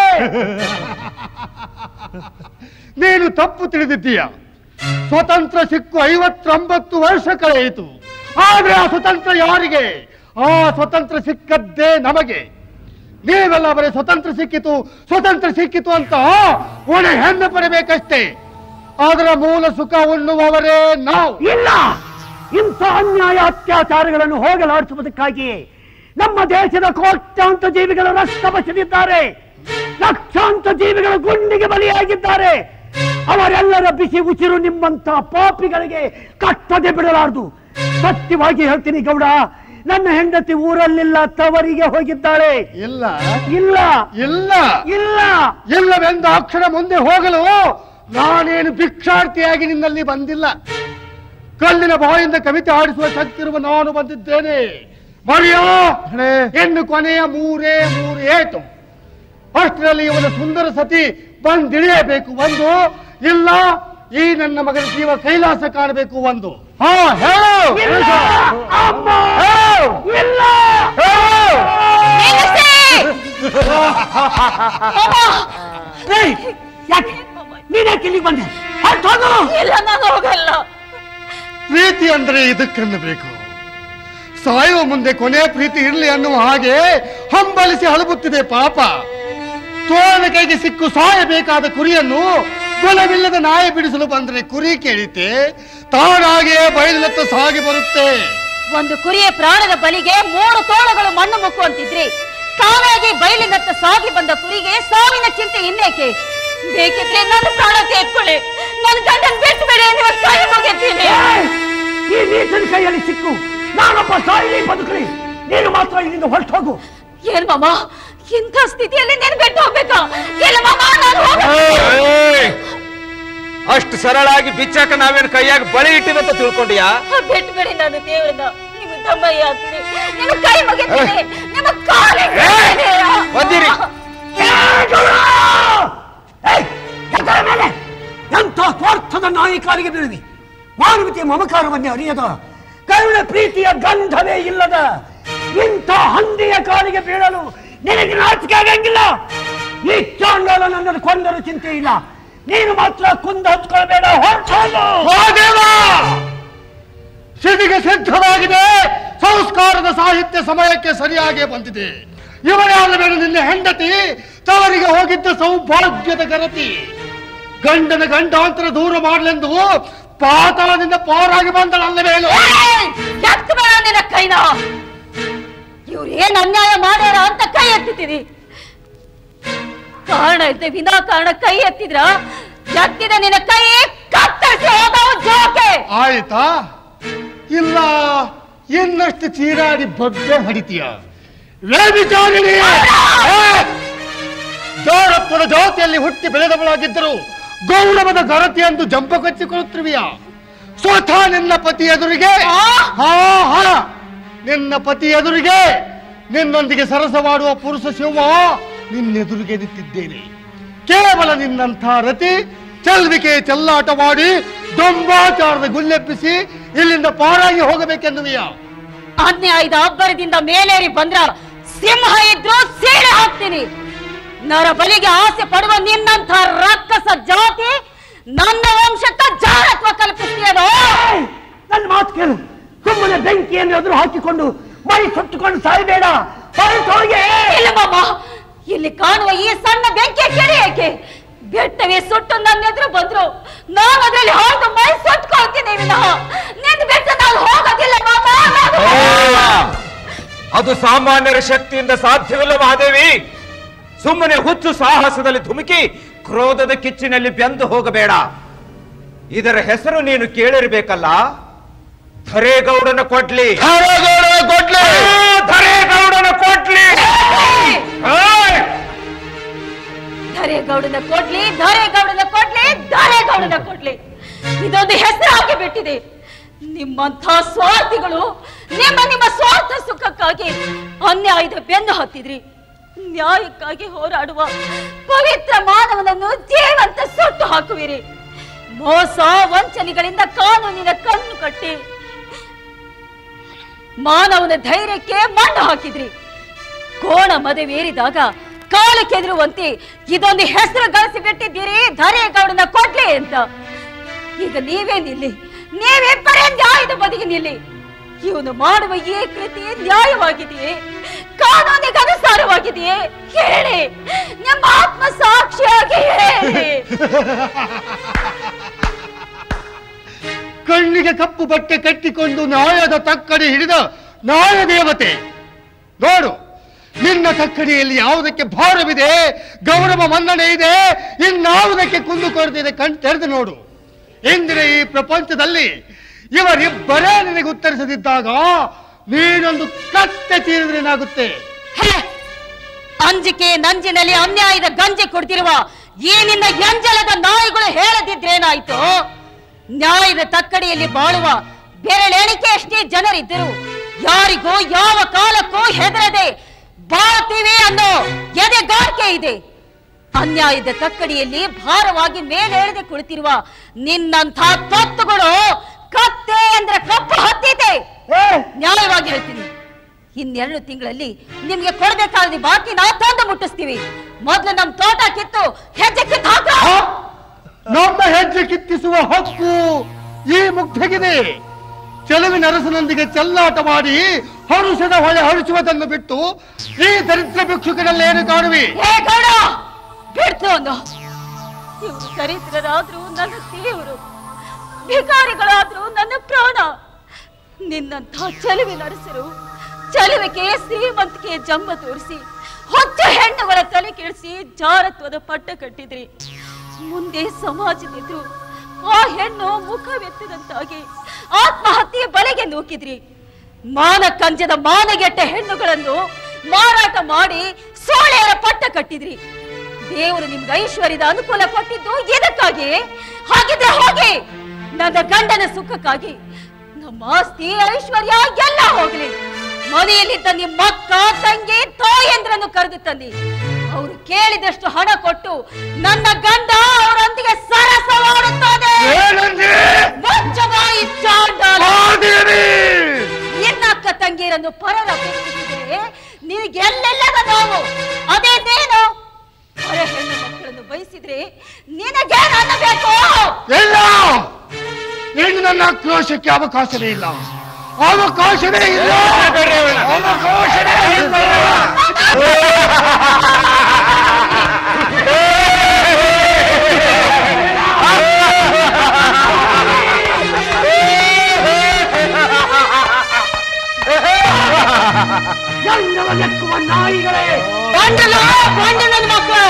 ನೀನು ತಪ್ಪು ತಿಳಿದಿದ್ದೀಯ ಸ್ವತಂತ್ರ ಸಿಕ್ಕು ಐವತ್ತೊಂಬತ್ತು ವರ್ಷ ಕಳೆಯಿತು ಆದ್ರೆ ಆ ಸ್ವತಂತ್ರ ಯಾರಿಗೆ ಆ ಸ್ವತಂತ್ರ ಸಿಕ್ಕದ್ದೇ ನಮಗೆ ನೀವೆಲ್ಲ ಬರೀ ಸ್ವತಂತ್ರ ಸಿಕ್ಕಿತು ಸ್ವತಂತ್ರ ಸಿಕ್ಕಿತು ಅಂತ ಒಳ್ಳೆ ಹೆಮ್ಮೆ ಪಡಬೇಕಷ್ಟೇ ಅದರ ಮೂಲ ಸುಖ ಉಣ್ಣುವವರೇ ನಾವು ಇಲ್ಲ ಇಂಥ ಅನ್ಯಾಯ ಅತ್ಯಾಚಾರಗಳನ್ನು ಹೋಗಲಾಡಿಸುವುದಕ್ಕಾಗಿ ನಮ್ಮ ದೇಶದ ಕೋಟ್ಯಾಂತ ಜೀವಿಗಳ ರಕ್ತ ಬಸಿದಿದ್ದಾರೆ ಲಕ್ಷಾಂತ ಜೀವಿಗಳ ಗುಂಡಿಗೆ ಬಲಿಯಾಗಿದ್ದಾರೆ ಅವರೆಲ್ಲರ ಬಿಸಿ ಉಸಿರು ನಿಮ್ಮಂತ ಪಾಪಿಗಳಿಗೆ ಕಟ್ಟದೆ ಬಿಡಲಾರದು ಸತ್ಯವಾಗಿ ಹೇಳ್ತೀನಿ ಗೌಡ ನನ್ನ ಹೆಂಡತಿ ಊರಲ್ಲಿಲ್ಲ ತವರಿಗೆ ಹೋಗಿದ್ದಾಳೆ ಇಲ್ಲ ಇಲ್ಲ ಇಲ್ಲ ಇಲ್ಲ ಇಲ್ಲವೆಂದ ಅಕ್ಷರ ಮುಂದೆ ಹೋಗಲು ನಾನೇನು ಭಿಕ್ಷಾರ್ಥಿಯಾಗಿ ನಿನ್ನಲ್ಲಿ ಬಂದಿಲ್ಲ ಕಲ್ಲಿನ ಬಾಯಿಂದ ಕವಿತೆ ಆಡಿಸುವ ಶಕ್ತಿ ಇರುವ ನಾನು ಬಂದಿದ್ದೇನೆ ಮರಿಯೋ ಹೆಣ್ಣು ಕೊನೆಯ ಮೂರೇ ಮೂರು ಏಟು ಅಷ್ಟರಲ್ಲಿ ಇವನ ಸುಂದರ ಸತಿ ಬಂದಿಳಿಯಬೇಕು ಒಂದು ಇಲ್ಲ ಈ ನನ್ನ ಮಗನ ಜೀವ ಕೈಲಾಸ ಕಾಣಬೇಕು ಒಂದು ಹಾ ಹೇಳು ಇಲ್ಲ! ಅಮ್ಮ! ಇಲ್ಲ! ಏಯ್! ಯಾಕೆ ನೀನ್ಯಾಕೆ ಇಲ್ಲಿಗೆ ಬಂದೆ ಹೊರ್ಟ್ ಹೋಗು! ಇಲ್ಲ ನಾನು ಹೋಗಲ್ಲ ಪ್ರೀತಿ ಅಂದ್ರೆ ಇದಕ್ಕನ್ನಬೇಕು ಸಾಯುವ ಮುಂದೆ ಕೊನೆ ಪ್ರೀತಿ ಇರಲಿ ಅನ್ನುವ ಹಾಗೆ ಹಂಬಲಿಸಿ ಹಳಬುತ್ತಿದೆ ಪಾಪ ತೋರಣ ಕೈಗೆ ಸಿಕ್ಕು ಸಾಯಬೇಕಾದ ಕುರಿಯನ್ನು ಬಲವಿಲ್ಲದ ನಾಯಿ ಬಿಡಿಸಲು ಬಂದ್ರೆ ಕುರಿ ಕೇಳಿತೆ ತಾನಾಗೆ ಬಯಲಿನತ್ತ ಸಾಗಿ ಬರುತ್ತೆ ಒಂದು ಕುರಿಯ ಪ್ರಾಣದ ಬಲಿಗೆ ಮೂರು ತೋಳಗಳು ಮಣ್ಣು ಮುಕ್ಕುವಂತಿದ್ರಿ ತಾನಾಗಿ ಬಯಲಿನತ್ತ ಸಾಗಿ ಬಂದ ಕುರಿಗೆ ಸಾವಿನ ಚಿಂತೆ ಇನ್ನೇಕೆ ಬೇಕಿದ್ರೆ ನನ್ನ ಪ್ರಾಣ ತೆಗೆದುಕೊಳ್ಳಿ ನನ್ನ ಗಂಡನ್ ಬಿಟ್ಟು ಬೇಡ ನೀವು ಕೈ ಮುಗಿತೀನಿ ಏಯ್! ಈ ನೀಚನ ಕೈಯಲ್ಲಿ ಸಿಕ್ಕು ನಾನೊಬ್ಬ ಸಾಯಿಲಿ ಬದುಕಲಿ ನೀನು ಮಾತ್ರ ಇಲ್ಲಿಂದ ಹೊರಟು ಹೋಗು ಏನ್ ಮಾಮ ಇಂಥ ಸ್ಥಿತಿಯಲ್ಲಿ ನೀನ್ ಬಿಟ್ಟು ಹೋಗ್ಬೇಕಾ ಇಲ್ಲ ಮಾಮ ನಾನು ಹೋಗ ಏಯ್! ಅಷ್ಟು ಸರಳಾಗಿ ಬಿಚ್ಚಾಕ ನಾವೇನು ಕೈಯಾಗ ಬಳಿ ಇಟ್ಟಿವೆ ಅಂತ ತಿಳ್ಕೊಂಡಿಯಾ ಬಿಟ್ಬಿಡಿ ನಾನು ದೇವ್ರನ್ನ ನಿಮ್ಮ ತಮ್ಮಯ್ಯ ಆಗ್ತೀನಿ ನಿಮ್ಮ ಕೈ ಮುಗಿತೀನಿ ನಿಮ್ಮ ಕಾಲಿಗೆ ಬೀಳ್ತೀನಿ. ಬಂದಿರಿ. ಎಂಥ ಸ್ವಾರ್ಥದ ನಾಯಿಕಾರಿಗೆ ಬೀಳುವಿ ಮಾನವತೆಯ ಮಮಕಾರವನ್ನೇ ಅರಿಯದ ಕರುಣ ಪ್ರೀತಿಯ ಗಂಧವೇ ಇಲ್ಲದ ಇಂಥ ಹಂದಿಯ ಕಾಲಿಗೆ ಬೀಳಲು ನಿನಗೆ ನಾಚಿಕೆ ಆಗಂಗಿಲ್ಲ ಈ ಚಾಂಡಾಲ ನನ್ನನ್ನು ಕೊಂದರೂ ಚಿಂತೆ ಇಲ್ಲ ನೀನು ಮಾತ್ರ ಕುಂದ ಹಚ್ಕೊಳ್ಬೇಡ ಹೊರಟೋಗು ಮಹಾದೇವ ಸಿದ್ಧಿಗೆ ಸಿದ್ಧವಾಗಿದೆ ಸಂಸ್ಕಾರದ ಸಾಹಿತ್ಯ ಸಮಯಕ್ಕೆ ಸರಿಯಾಗಿ ಬಂದಿದೆ ಇವರೇ ಅಲ್ಲವೇನು ನಿನ್ನ ಹೆಂಡತಿ ತವರಿಗೆ ಹೋಗಿದ್ದ ಸೌಭಾಗ್ಯದ ಗರತಿ ಗಂಡನ ಗಂಡಾಂತರ ದೂರ ಮಾಡಲೆಂದು ಪಾತಾಳದಿಂದ ಪಾರಾಗಿ ಬಂದಳಲ್ಲವೇನು ಏಯ್! ಎತ್ತು ಬೇಡ ನಿನ್ನ ಕೈನ ಇವ್ರು ಏನ್ ಅನ್ಯಾಯ ಮಾಡ್ಯಾರ ಅಂತ ಕೈ ಎತ್ತಿದ್ದೀರಿ ಕಾರಣ ಇದ್ದೆ ವಿನಾಕಾರಣ ಕೈ ಎತ್ತಿದ್ರ ಎತ್ತಿದ ನಿನ್ನ ಕೈ ಕತ್ತರಿಸಿ ಹೋದವು ಜೋಕೆ ಆಯ್ತಾ ಇಲ್ಲ ಇನ್ನಷ್ಟು ಚೀರಾಡಿ ಬಗ್ಗೆ ಹಡಿತೀಯ ವ್ಯಭಿಚಾರಿಣಿ! ಏ! ಜೋರತ್ವದ ಜ್ಯೋತಿಯಲ್ಲಿ ಹುಟ್ಟಿ ಬೆಳೆದವಳಾಗಿದ್ದರು ಗೌರವದ ಗರತಿ ಎಂದು ಜಂಪ ಕಚ್ಚಿಕೊಳ್ಳುತ್ತಿರುವಿಯ ಸ್ವತಃ ನಿನ್ನ ಪತಿ ಎದುರಿಗೆ ಹಾ ಹಾ ನಿನ್ನ ಪತಿ ಎದುರಿಗೆ ನಿನ್ನೊಂದಿಗೆ ಸರಸವಾಡುವ ಪುರುಷ ಶಿವ ನಿನ್ನೆದುರಿಗೆ ನಿಂತಿದ್ದೇನೆ ಕೇವಲ ನಿನ್ನಂಥ ರತಿ ಚೆಲ್ವಿಕೆ ಚೆಲ್ಲಾಟವಾಡಿ ದೊಂಬಾಚಾರದ ಗುಲ್ಲೆಬ್ಬಿಸಿ ಇಲ್ಲಿಂದ ಪಾರಾಗಿ ಹೋಗಬೇಕೆನ್ನುವಿಯ ಅನ್ಯಾಯದ ಅಬ್ಬರದಿಂದ ಮೇಲೇರಿ ಬಂದ್ರ ಸಿಂಹ ಇದ್ರು ಸೀಳೆ ಹಾಕ್ತೀನಿ ನರ ಬಲಿಗೆ ಆಸೆ ಪಡುವ ನಿನ್ನಂಥ ರಕ್ಕಸ ಜಾತಿ ನನ್ನ ವಂಶಕ್ಕ ಜಾರತ್ವ ಕಲ್ಪಿಸ್ತೀಯೋ ನನ್ನ ಮಾತು ಕೇಳು ಸುಮ್ಮನೆ ಬೆಂಕಿಯನ್ನು ಎದುರು ಹಾಕಿಕೊಂಡು ಮೈ ಸುಟ್ಟುಕೊಂಡು ಸಾಯಬೇಡ ಹೊರಟೋಗೆ ಇಲ್ಲ ಮಾಮ ಇಲ್ಲಿ ಕಾಣುವ ಈ ಸಣ್ಣ ಬೆಂಕಿ ಕೆರೆ ಏಕೆ ಬೆಟ್ಟವೇ ಸುಟ್ಟು ನನ್ನ ಎದುರು ಬಂದ್ರು ನಾನು ಅದರಲ್ಲಿ ಹೊರಟು ಮೈ ಸುಟ್ಕೊಳ್ತೀನಿ ವಿನಃ ನಿನ್ನ ಬೆಟ್ಟ ನಾನು ಹೋಗೋದಿಲ್ಲ ಮಾಮ ನಾನು ಹೋಗೋದಿಲ್ಲ. ಅದು ಸಾಮಾನ್ಯರ ಶಕ್ತಿಯಿಂದ ಸಾಧ್ಯವಿಲ್ಲ ಮಹಾದೇವಿ ಸುಮ್ಮನೆ ಹುಚ್ಚು ಸಾಹಸದಲ್ಲಿ ಧುಮುಕಿ ಕ್ರೋಧದ ಕಿಚ್ಚಿನಲ್ಲಿ ಬೆಂದು ಹೋಗಬೇಡ ಇದರ ಹೆಸರು ನೀನು ಕೇಳಿರ್ಬೇಕಲ್ಲ ಧರೇಗೌಡನ ಕೊಡ್ಲಿ ಕೊಡ್ಲಿ ಧರೇಗೌಡನ ಕೊಡ್ಲಿ ಏಯ್! ಧರೆಗೌಡನ ಕೊಡ್ಲಿ ಧರೆಗೌಡನ ಕೊಡ್ಲಿ ಧರೆಗೌಡನ ಕೊಡ್ಲಿ ಇದೊಂದು ಹೆಸರಾಗಿ ಬಿಟ್ಟಿದೆ ನಿಮ್ಮಂಥ ಸ್ವಾರ್ಥಿಗಳು ನಿಮ್ಮ ನಿಮ್ಮ ಸ್ವಾರ್ಥ ಸುಖಕ್ಕಾಗಿ ಅನ್ಯಾಯದ ಬೆನ್ನು ಹತ್ತಿದ್ರಿ ನ್ಯಾಯಕ್ಕಾಗಿ ಹೋರಾಡುವ ಪವಿತ್ರ ಮಾನವನನ್ನು ಜೀವಂತ ಸುಟ್ಟು ಹಾಕುವಿರಿ ಮೋಸ ವಂಚನೆಗಳಿಂದ ಕಾನೂನಿನ ಕಣ್ಣು ಕಟ್ಟಿ ಮಾನವನ ಧೈರ್ಯಕ್ಕೆ ಮಣ್ಣು ಹಾಕಿದ್ರಿ ಕೋಣ ಮದುವೇರಿದಾಗ ಕಾಲು ಕೆದರುವಂತೆ ಇದೊಂದು ಹೆಸರು ಗಳಿಸಿ ಬಿಟ್ಟಿದ್ದೀರಿ ಧರೆಗೌಡನ ಕೊಡ್ಲಿ ಅಂತ ಈಗ ನೀವೇ ನಿಲ್ಲಿ ನೀವಿಬ್ಬರೇ ನ್ಯಾಯದ ಬದಿಗೆ ನಿಲ್ಲಿ ಇವನು ಮಾಡುವ ಈ ಕೃತಿ ನ್ಯಾಯವಾಗಿದೆಯೇ ಕಾನೂನಿಗೆ ಅನುಸಾರವಾಗಿದೆಯೇ ಹೇಳಿ ನಿಮ್ಮ ಆತ್ಮ ಸಾಕ್ಷಿಯಾಗಿ ಹೇಳಿ ಕಣ್ಣಿಗೆ ಕಪ್ಪು ಬಟ್ಟೆ ಕಟ್ಟಿಕೊಂಡು ನ್ಯಾಯದ ತಕ್ಕಡಿ ಹಿಡಿದ ನ್ಯಾಯ ದೇವತೆ ನೋಡು ನಿನ್ನ ತಕ್ಕಡಿಯಲ್ಲಿ ಯಾವುದಕ್ಕೆ ಭಾರವಿದೆ ಗೌರವ ಮನ್ನಣೆ ಇದೆ ಇನ್ನಾವುದಕ್ಕೆ ಕುಂದು ಕೊರತಿದೆ ಕಣ್ ತೆರೆದು ನೋಡು ಇಂದಿನ ಈ ಪ್ರಪಂಚದಲ್ಲಿ ಇವರಿಬ್ಬರೇ ನಿನಗೆ ಉತ್ತರಿಸದಿದ್ದಾಗ ನೀನೊಂದು ಕತ್ತೆ ತೀರಿದ್ರೇನಾಗುತ್ತೆ ಹೇ! ಅಂಜಿಕೆ ನಂಜಿನಲ್ಲಿ ಅನ್ಯಾಯದ ಗಂಜಿ ಕೊಡ್ತಿರುವ ಈ ನಿನ್ನ ಎಂಜಲದ ನಾಯಿಗಳು ಹೇಳದಿದ್ರೇನಾಯ್ತು ನ್ಯಾಯದ ತಕ್ಕಡಿಯಲ್ಲಿ ಬಾಳುವ ಬೆರಳೆಣಿಕೆಯಷ್ಟೇ ಜನರಿದ್ದರು ಯಾರಿಗೂ ಯಾವ ಕಾಲಕ್ಕೂ ಹೆದರದೆ ಬಾಳ್ತೀವಿ ಅನ್ನೋ ಎದೆಗಾರಿಕೆ ಇದೆ ಅನ್ಯಾಯದ ತಕ್ಕಡಿಯಲ್ಲಿ ಭಾರವಾಗಿ ಮೇಲೆಳೆದು ಕುಳಿತಿರುವ ನಿನ್ನಂಥ ತೊತ್ತುಗಳು ಕತ್ತೆ ಅಂದ್ರೆ ಕಪ್ಪು ಹತ್ತಿದೆ ನ್ಯಾಯವಾಗಿ ಹೇಳ್ತೀನಿ ಇನ್ನೆರಡು ತಿಂಗಳಲ್ಲಿ ನಿಮ್ಗೆ ಕೊಡ್ಬೇಕಾದ ಬಾಕಿ ನಾವು ತಂದು ಮುಟ್ಟಿಸ್ತೀವಿ ಮೊದ್ಲು ನಮ್ ತೋಟ ಕಿತ್ತು ಹೆಜ್ಜೆ ಕಿತ್ತು ಹಾಕು ಆ? ನಮ್ಮ ಹೆಜ್ಜೆ ಕಿತ್ತಿಸುವ ಹಕ್ಕು ಈ ಮುಗ್ಧಗಿದೆ ಚೆಲುವಿನ ಅರಸನೊಂದಿಗೆ ಚೆಲ್ಲಾಟ ಮಾಡಿ ಹರುಷದ ಹೊಳೆ ಹರಿಸುವುದನ್ನು ಬಿಟ್ಟು ಈ ದರಿದ್ರ ಭಿಕ್ಷುಕನಲ್ಲೇನು ಕಾಣುವಿ ಹೇ ಗೌಡ ಬಿಡ್ತು ಅಂದು ಇವರು ದರಿದ್ರರಾದ್ರೂ ನನ್ನ ದೇವರು ಭಿಕಾರಿಗಳಾದ್ರೂ ನನ್ನ ಪ್ರಾಣ ನಿನ್ನಂಥ ಚೆಲುವಿನ ಅರಸರು ಚೆಲುವಿಗೆ ಶ್ರೀಮಂತಿಕೆ ಜಂಬ ತೋರಿಸಿ ಹೊಚ್ಚ ಹೆಣ್ಣುಗಳ ತಲೆ ಕೆಡಿಸಿ ಜಾರತ್ವದ ಪಟ್ಟ ಕಟ್ಟಿದ್ರಿ ಮುಂದೆ ಸಮಾಜದಿದ್ರು ಆ ಹೆಣ್ಣು ಮುಖವೆತ್ತದಂತಾಗಿ ಆತ್ಮಹತ್ಯೆ ಬಲೆಗೆ ನೂಕಿದ್ರಿ ಮಾನ ಕಂಜದ ಮಾನಗೆಟ್ಟ ಹೆಣ್ಣುಗಳನ್ನು ಮಾರಾಟ ಮಾಡಿ ಸೋಳೆಯರ ಪಟ್ಟ ಕಟ್ಟಿದ್ರಿ ದೇವರು ನಿಮ್ಗೆ ಐಶ್ವರ್ಯದ ಅನುಕೂಲ ಕೊಟ್ಟಿದ್ದು ಇದಕ್ಕಾಗಿ ಹಾಗಿದ್ರೆ ಹೋಗಿ ನನ್ನ ಗಂಡನ ಸುಖಕ್ಕಾಗಿ ನಮ್ಮ ಆಸ್ತಿ ಐಶ್ವರ್ಯ ಎಲ್ಲ ಹೋಗ್ಲಿ ಮನೆಯಲ್ಲಿದ್ದ ನಿಮ್ಮ ಅಕ್ಕ ತಂಗಿ ತಾಯಂದ್ರನ್ನು ಕರೆದು ತಂದಿ ಅವರು ಕೇಳಿದಷ್ಟು ಹಣ ಕೊಟ್ಟು ನನ್ನ ಗಂಡ ಅವರೊಂದಿಗೆ ಸರಸವಾಡುತ್ತದೆ ಏನಂದೆ? ಮುಚ್ಚಬಾಯಿ ಚಾಂಡಾಲ ಆದೇವಿ! ನಿನ್ನ ಅಕ್ಕ ತಂಗಿಯರನ್ನು ಪರರ ಪ್ರೀತಿಸಿದರೆ ನಿನಗೆಲ್ಲೆಲ್ಲದ ನೋವು ಅದೇನೇನು ಹೊರ ಹೆಣ್ಣು ಮಕ್ಕಳನ್ನು ಬಯಸಿದ್ರೆ ನಿನಗೇನು ಅನ್ನಬೇಕು ಇಲ್ಲ ಇನ್ನು ನನ್ನ ಆಕ್ರೋಶಕ್ಕೆ ಅವಕಾಶವೇ ಇಲ್ಲ ಅವಕಾಶವೇ ಇಲ್ಲ ಅವಕಾಶವೇ ಇಲ್ಲ ಗಂಡಲು ಗಂಡನ ಮಕ್ಕಳು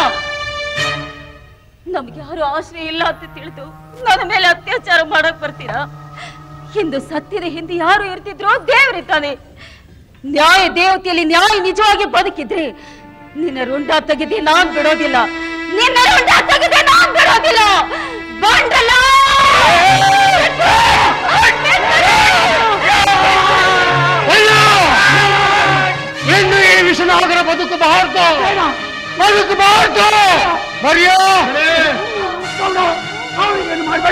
ನಮ್ಗೆ ಯಾರು ಆಶ್ರಯ ಇಲ್ಲ ಅಂತ ತಿಳಿದು ನನ್ನ ಮೇಲೆ ಅತ್ಯಾಚಾರ ಮಾಡಕ್ ಬರ್ತೀರಾ ಇಂದು ಸತ್ಯದ ಹಿಂದೆ ಯಾರು ಇರ್ತಿದ್ರು ದೇವರಿದ್ದಾನೆ ನ್ಯಾಯ ದೇವತೆಯಲ್ಲಿ ನ್ಯಾಯ ನಿಜವಾಗಿ ಬದುಕಿದ್ರೆ ನಿನ್ನ ರುಂಡ ತೆಗೆದೆ ನಾನ್ ಬಿಡೋದಿಲ್ಲ ನಿನ್ನ ರುಂಡ ತೆಗೆದೆ ನಾನ್ ಬಿಡೋದಿಲ್ಲ ಬಂಡಲ ಅಯ್ಯ! ಇನ್ನು ಈ ವಿಷನಾಗರ ಬದುಕಬಾರ್ದು ಬದುಕಬಾರ್ದು ಬರಿಯೋ ಮಾಡಬೇಡ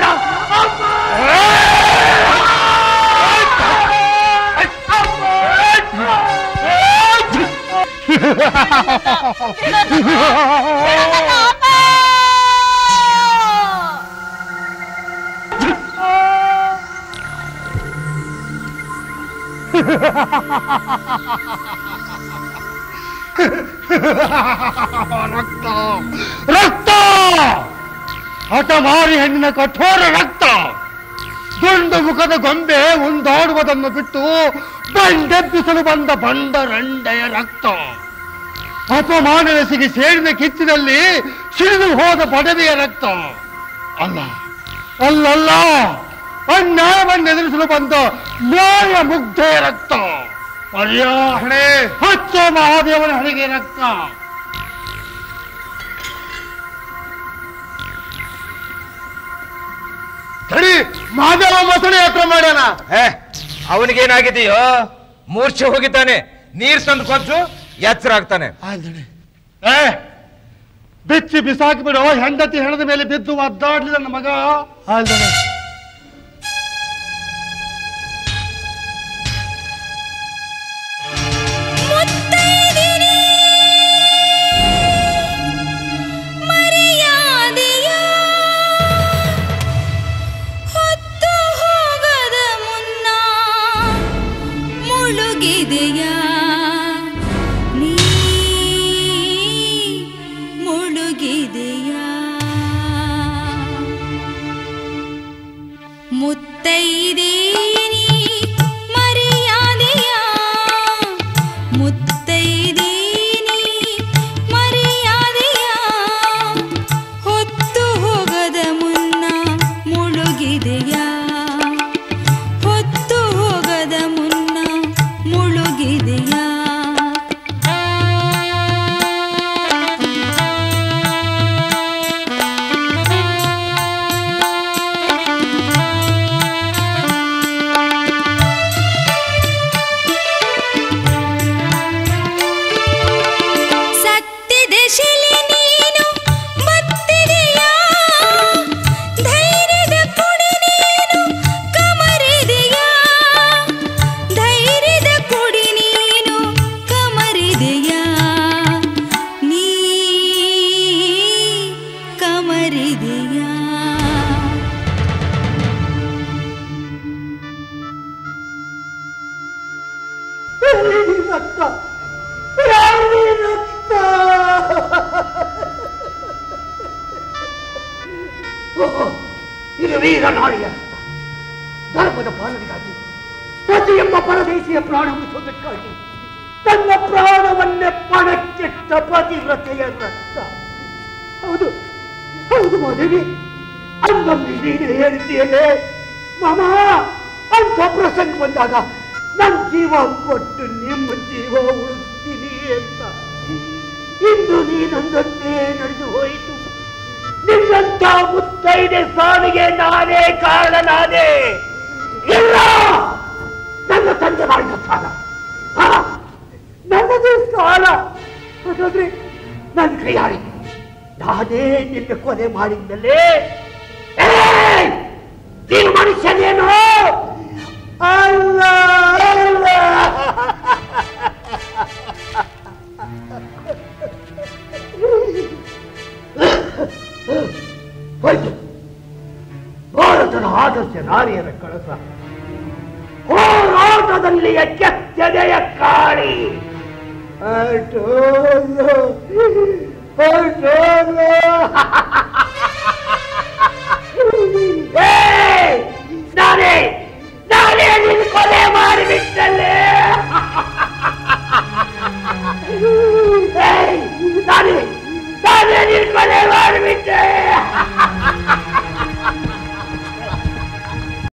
ರಕ್ತ ರಕ್ತ ಹಠಮಾರಿ ಹೆಣ್ಣಿನ ಕಠೋರ ರಕ್ತ ದುಂಡು ಮುಖದ ಗೊಂಬೆ ಉಂದಾಡುವುದನ್ನು ಬಿಟ್ಟು ಬಂಡೆಬ್ಬಿಸಲು ಬಂದ ಬಂಡ ರಂಡೆಯ ರಕ್ತ ಅಪಮಾನವೆಸಿಗೆ ಸೇರಿದ ಕಿಚ್ಚಿನಲ್ಲಿ ಸಿಡಿದು ಹೋದ ಪದವಿಯ ರಕ್ತ ಅಲ್ಲ ಅಲ್ಲಲ್ಲ ಅನ್ಯಾಯವನ್ನು ಎದುರಿಸಲು ಬಂದ ನ್ಯಾಯ ಮುಗ್ಧೆಯ ರಕ್ತ ಪರ್ಯಾಹಣೆ ಹಚ್ಚ ಮಹಾದೇವನ ಹಣೆಗೆ ರಕ್ತ ತಡಿ ಮಾದೇವ ಮೊಸಳಿ ಹತ್ರ ಮಾಡ್ಯಾನ ಅವನಿಗೇನಾಗಿದೆಯೋ ಮೂರ್ಛೆ ಹೋಗಿದ್ದಾನೆ ನೀರ್ ತಂದು ಕೊಂಚು ಎಚ್ಚರ ಆಗ್ತಾನೆ ಆಂಜಣೆ ಏ ಬಿಚ್ಚಿ ಬಿಸಾಕಿ ಬಿಡು ಹೆಂಡತಿ ಹೆಣದ ಮೇಲೆ ಬಿದ್ದು ಒದ್ದಾಡ್ಲಿ ನನ್ನ ಮಗ ಆಂಜಣೆ ಮುತ್ತೈದಿನೇ ಮರೆಯಾದೆಯ ಹೊತ್ತು ಹೋಗದ ಮುನ್ನ ಮುಳುಗಿದೆಯ ನೀ ಮುಳುಗಿದೆಯ ಮುತ್ತೈದೇನಿ ಮರೆಯಾದೆಯ ಮುತ್ತೈದೇನಿ ಮರೆಯಾದೆಯ ಹೊತ್ತು ಹೋಗದ ಮುನ್ನ ಮುಳುಗಿದೆಯ ಹೊತ್ತು ಹೋಗದ ಮುನ್ನ ಮುಳುಗಿದೆಯ ಸತ್ತಿದ ಶಿಲೆ ನೀನು ಬತ್ತಿದೆಯಾ ಧೈರ್ಯದ ಕುಡಿ ನೀನು ಕಮರಿದೆಯಾ ಧೈರ್ಯದ ಕುಡಿ ನೀನು ಕಮರಿದೆಯಾ ನೀ ಕಮರಿದೆಯಾ ರಕ್ತ ರಾಣಿ ರಕ್ತ ಓಹೋ, ಇದು ವೀರ ನಾಡಿಯ ರಕ್ತ ಧರ್ಮದ ಪಾಲನೆಗಾಗಿ ಪ್ರತಿ ಎಂಬ ಪರದೇಶಿಯ ಪ್ರಾಣ ಉಳಿಸೋದಕ್ಕಾಗಿ ತನ್ನ ಪ್ರಾಣವನ್ನೇ ಪಣಕ್ಕಿಟ್ಟ ಪತಿವ್ರತೆಯ ರಕ್ತ ಹೌದು ಹೌದು ಮಾದೇವಿ ಅಂದೊಮ್ಮೆ ನೀನು ಹೇಳಿದ್ದೀಯೇ ಮಾಮ ಅಂತ ಪ್ರಸಂಗ ಬಂದಾಗ ನನ್ನ ಜೀವ ಕೊಟ್ಟು ನಿಮ್ಮ ಜೀವ ಉಳಿಸ್ತೀನಿ ಅಂತ ಇಂದು ನೀನಂದಂತೆ ನಡೆದು ಹೋಯಿತು ನಿನ್ನಂತ ಮುತ್ತೈದೆ ಸಾವಿಗೆ ನಾನೇ ಕಾರಣನಾದೆ ಇಲ್ಲ ನನ್ನ ತಂದೆ ಮಾಡಿದ ಸಾಲ ಆ, ನನ್ನದು ಸಾಲ ಹಾಗಾದ್ರೆ ನನ್ನ ಕೈಯಾರಿ ನಾನೇ ನಿನ್ನ ಕೊಲೆ ಮಾಡಿದ್ದಲೇ ಏಯ್! ನೀನು ಮನುಷ್ಯನೇನು ಅಲ್ಲ ಅಲ್ಲ ಹೋಯ್ತು ಭಾರತದ ಆದರ್ಶ ನಾರಿಯರ ಕಳಸ ಹೋರಾಟದಲ್ಲಿ ಕೆತ್ತನೆಯ ಕಾಳಿ ಹೊರಟೋದು ಹೊರಟೋದು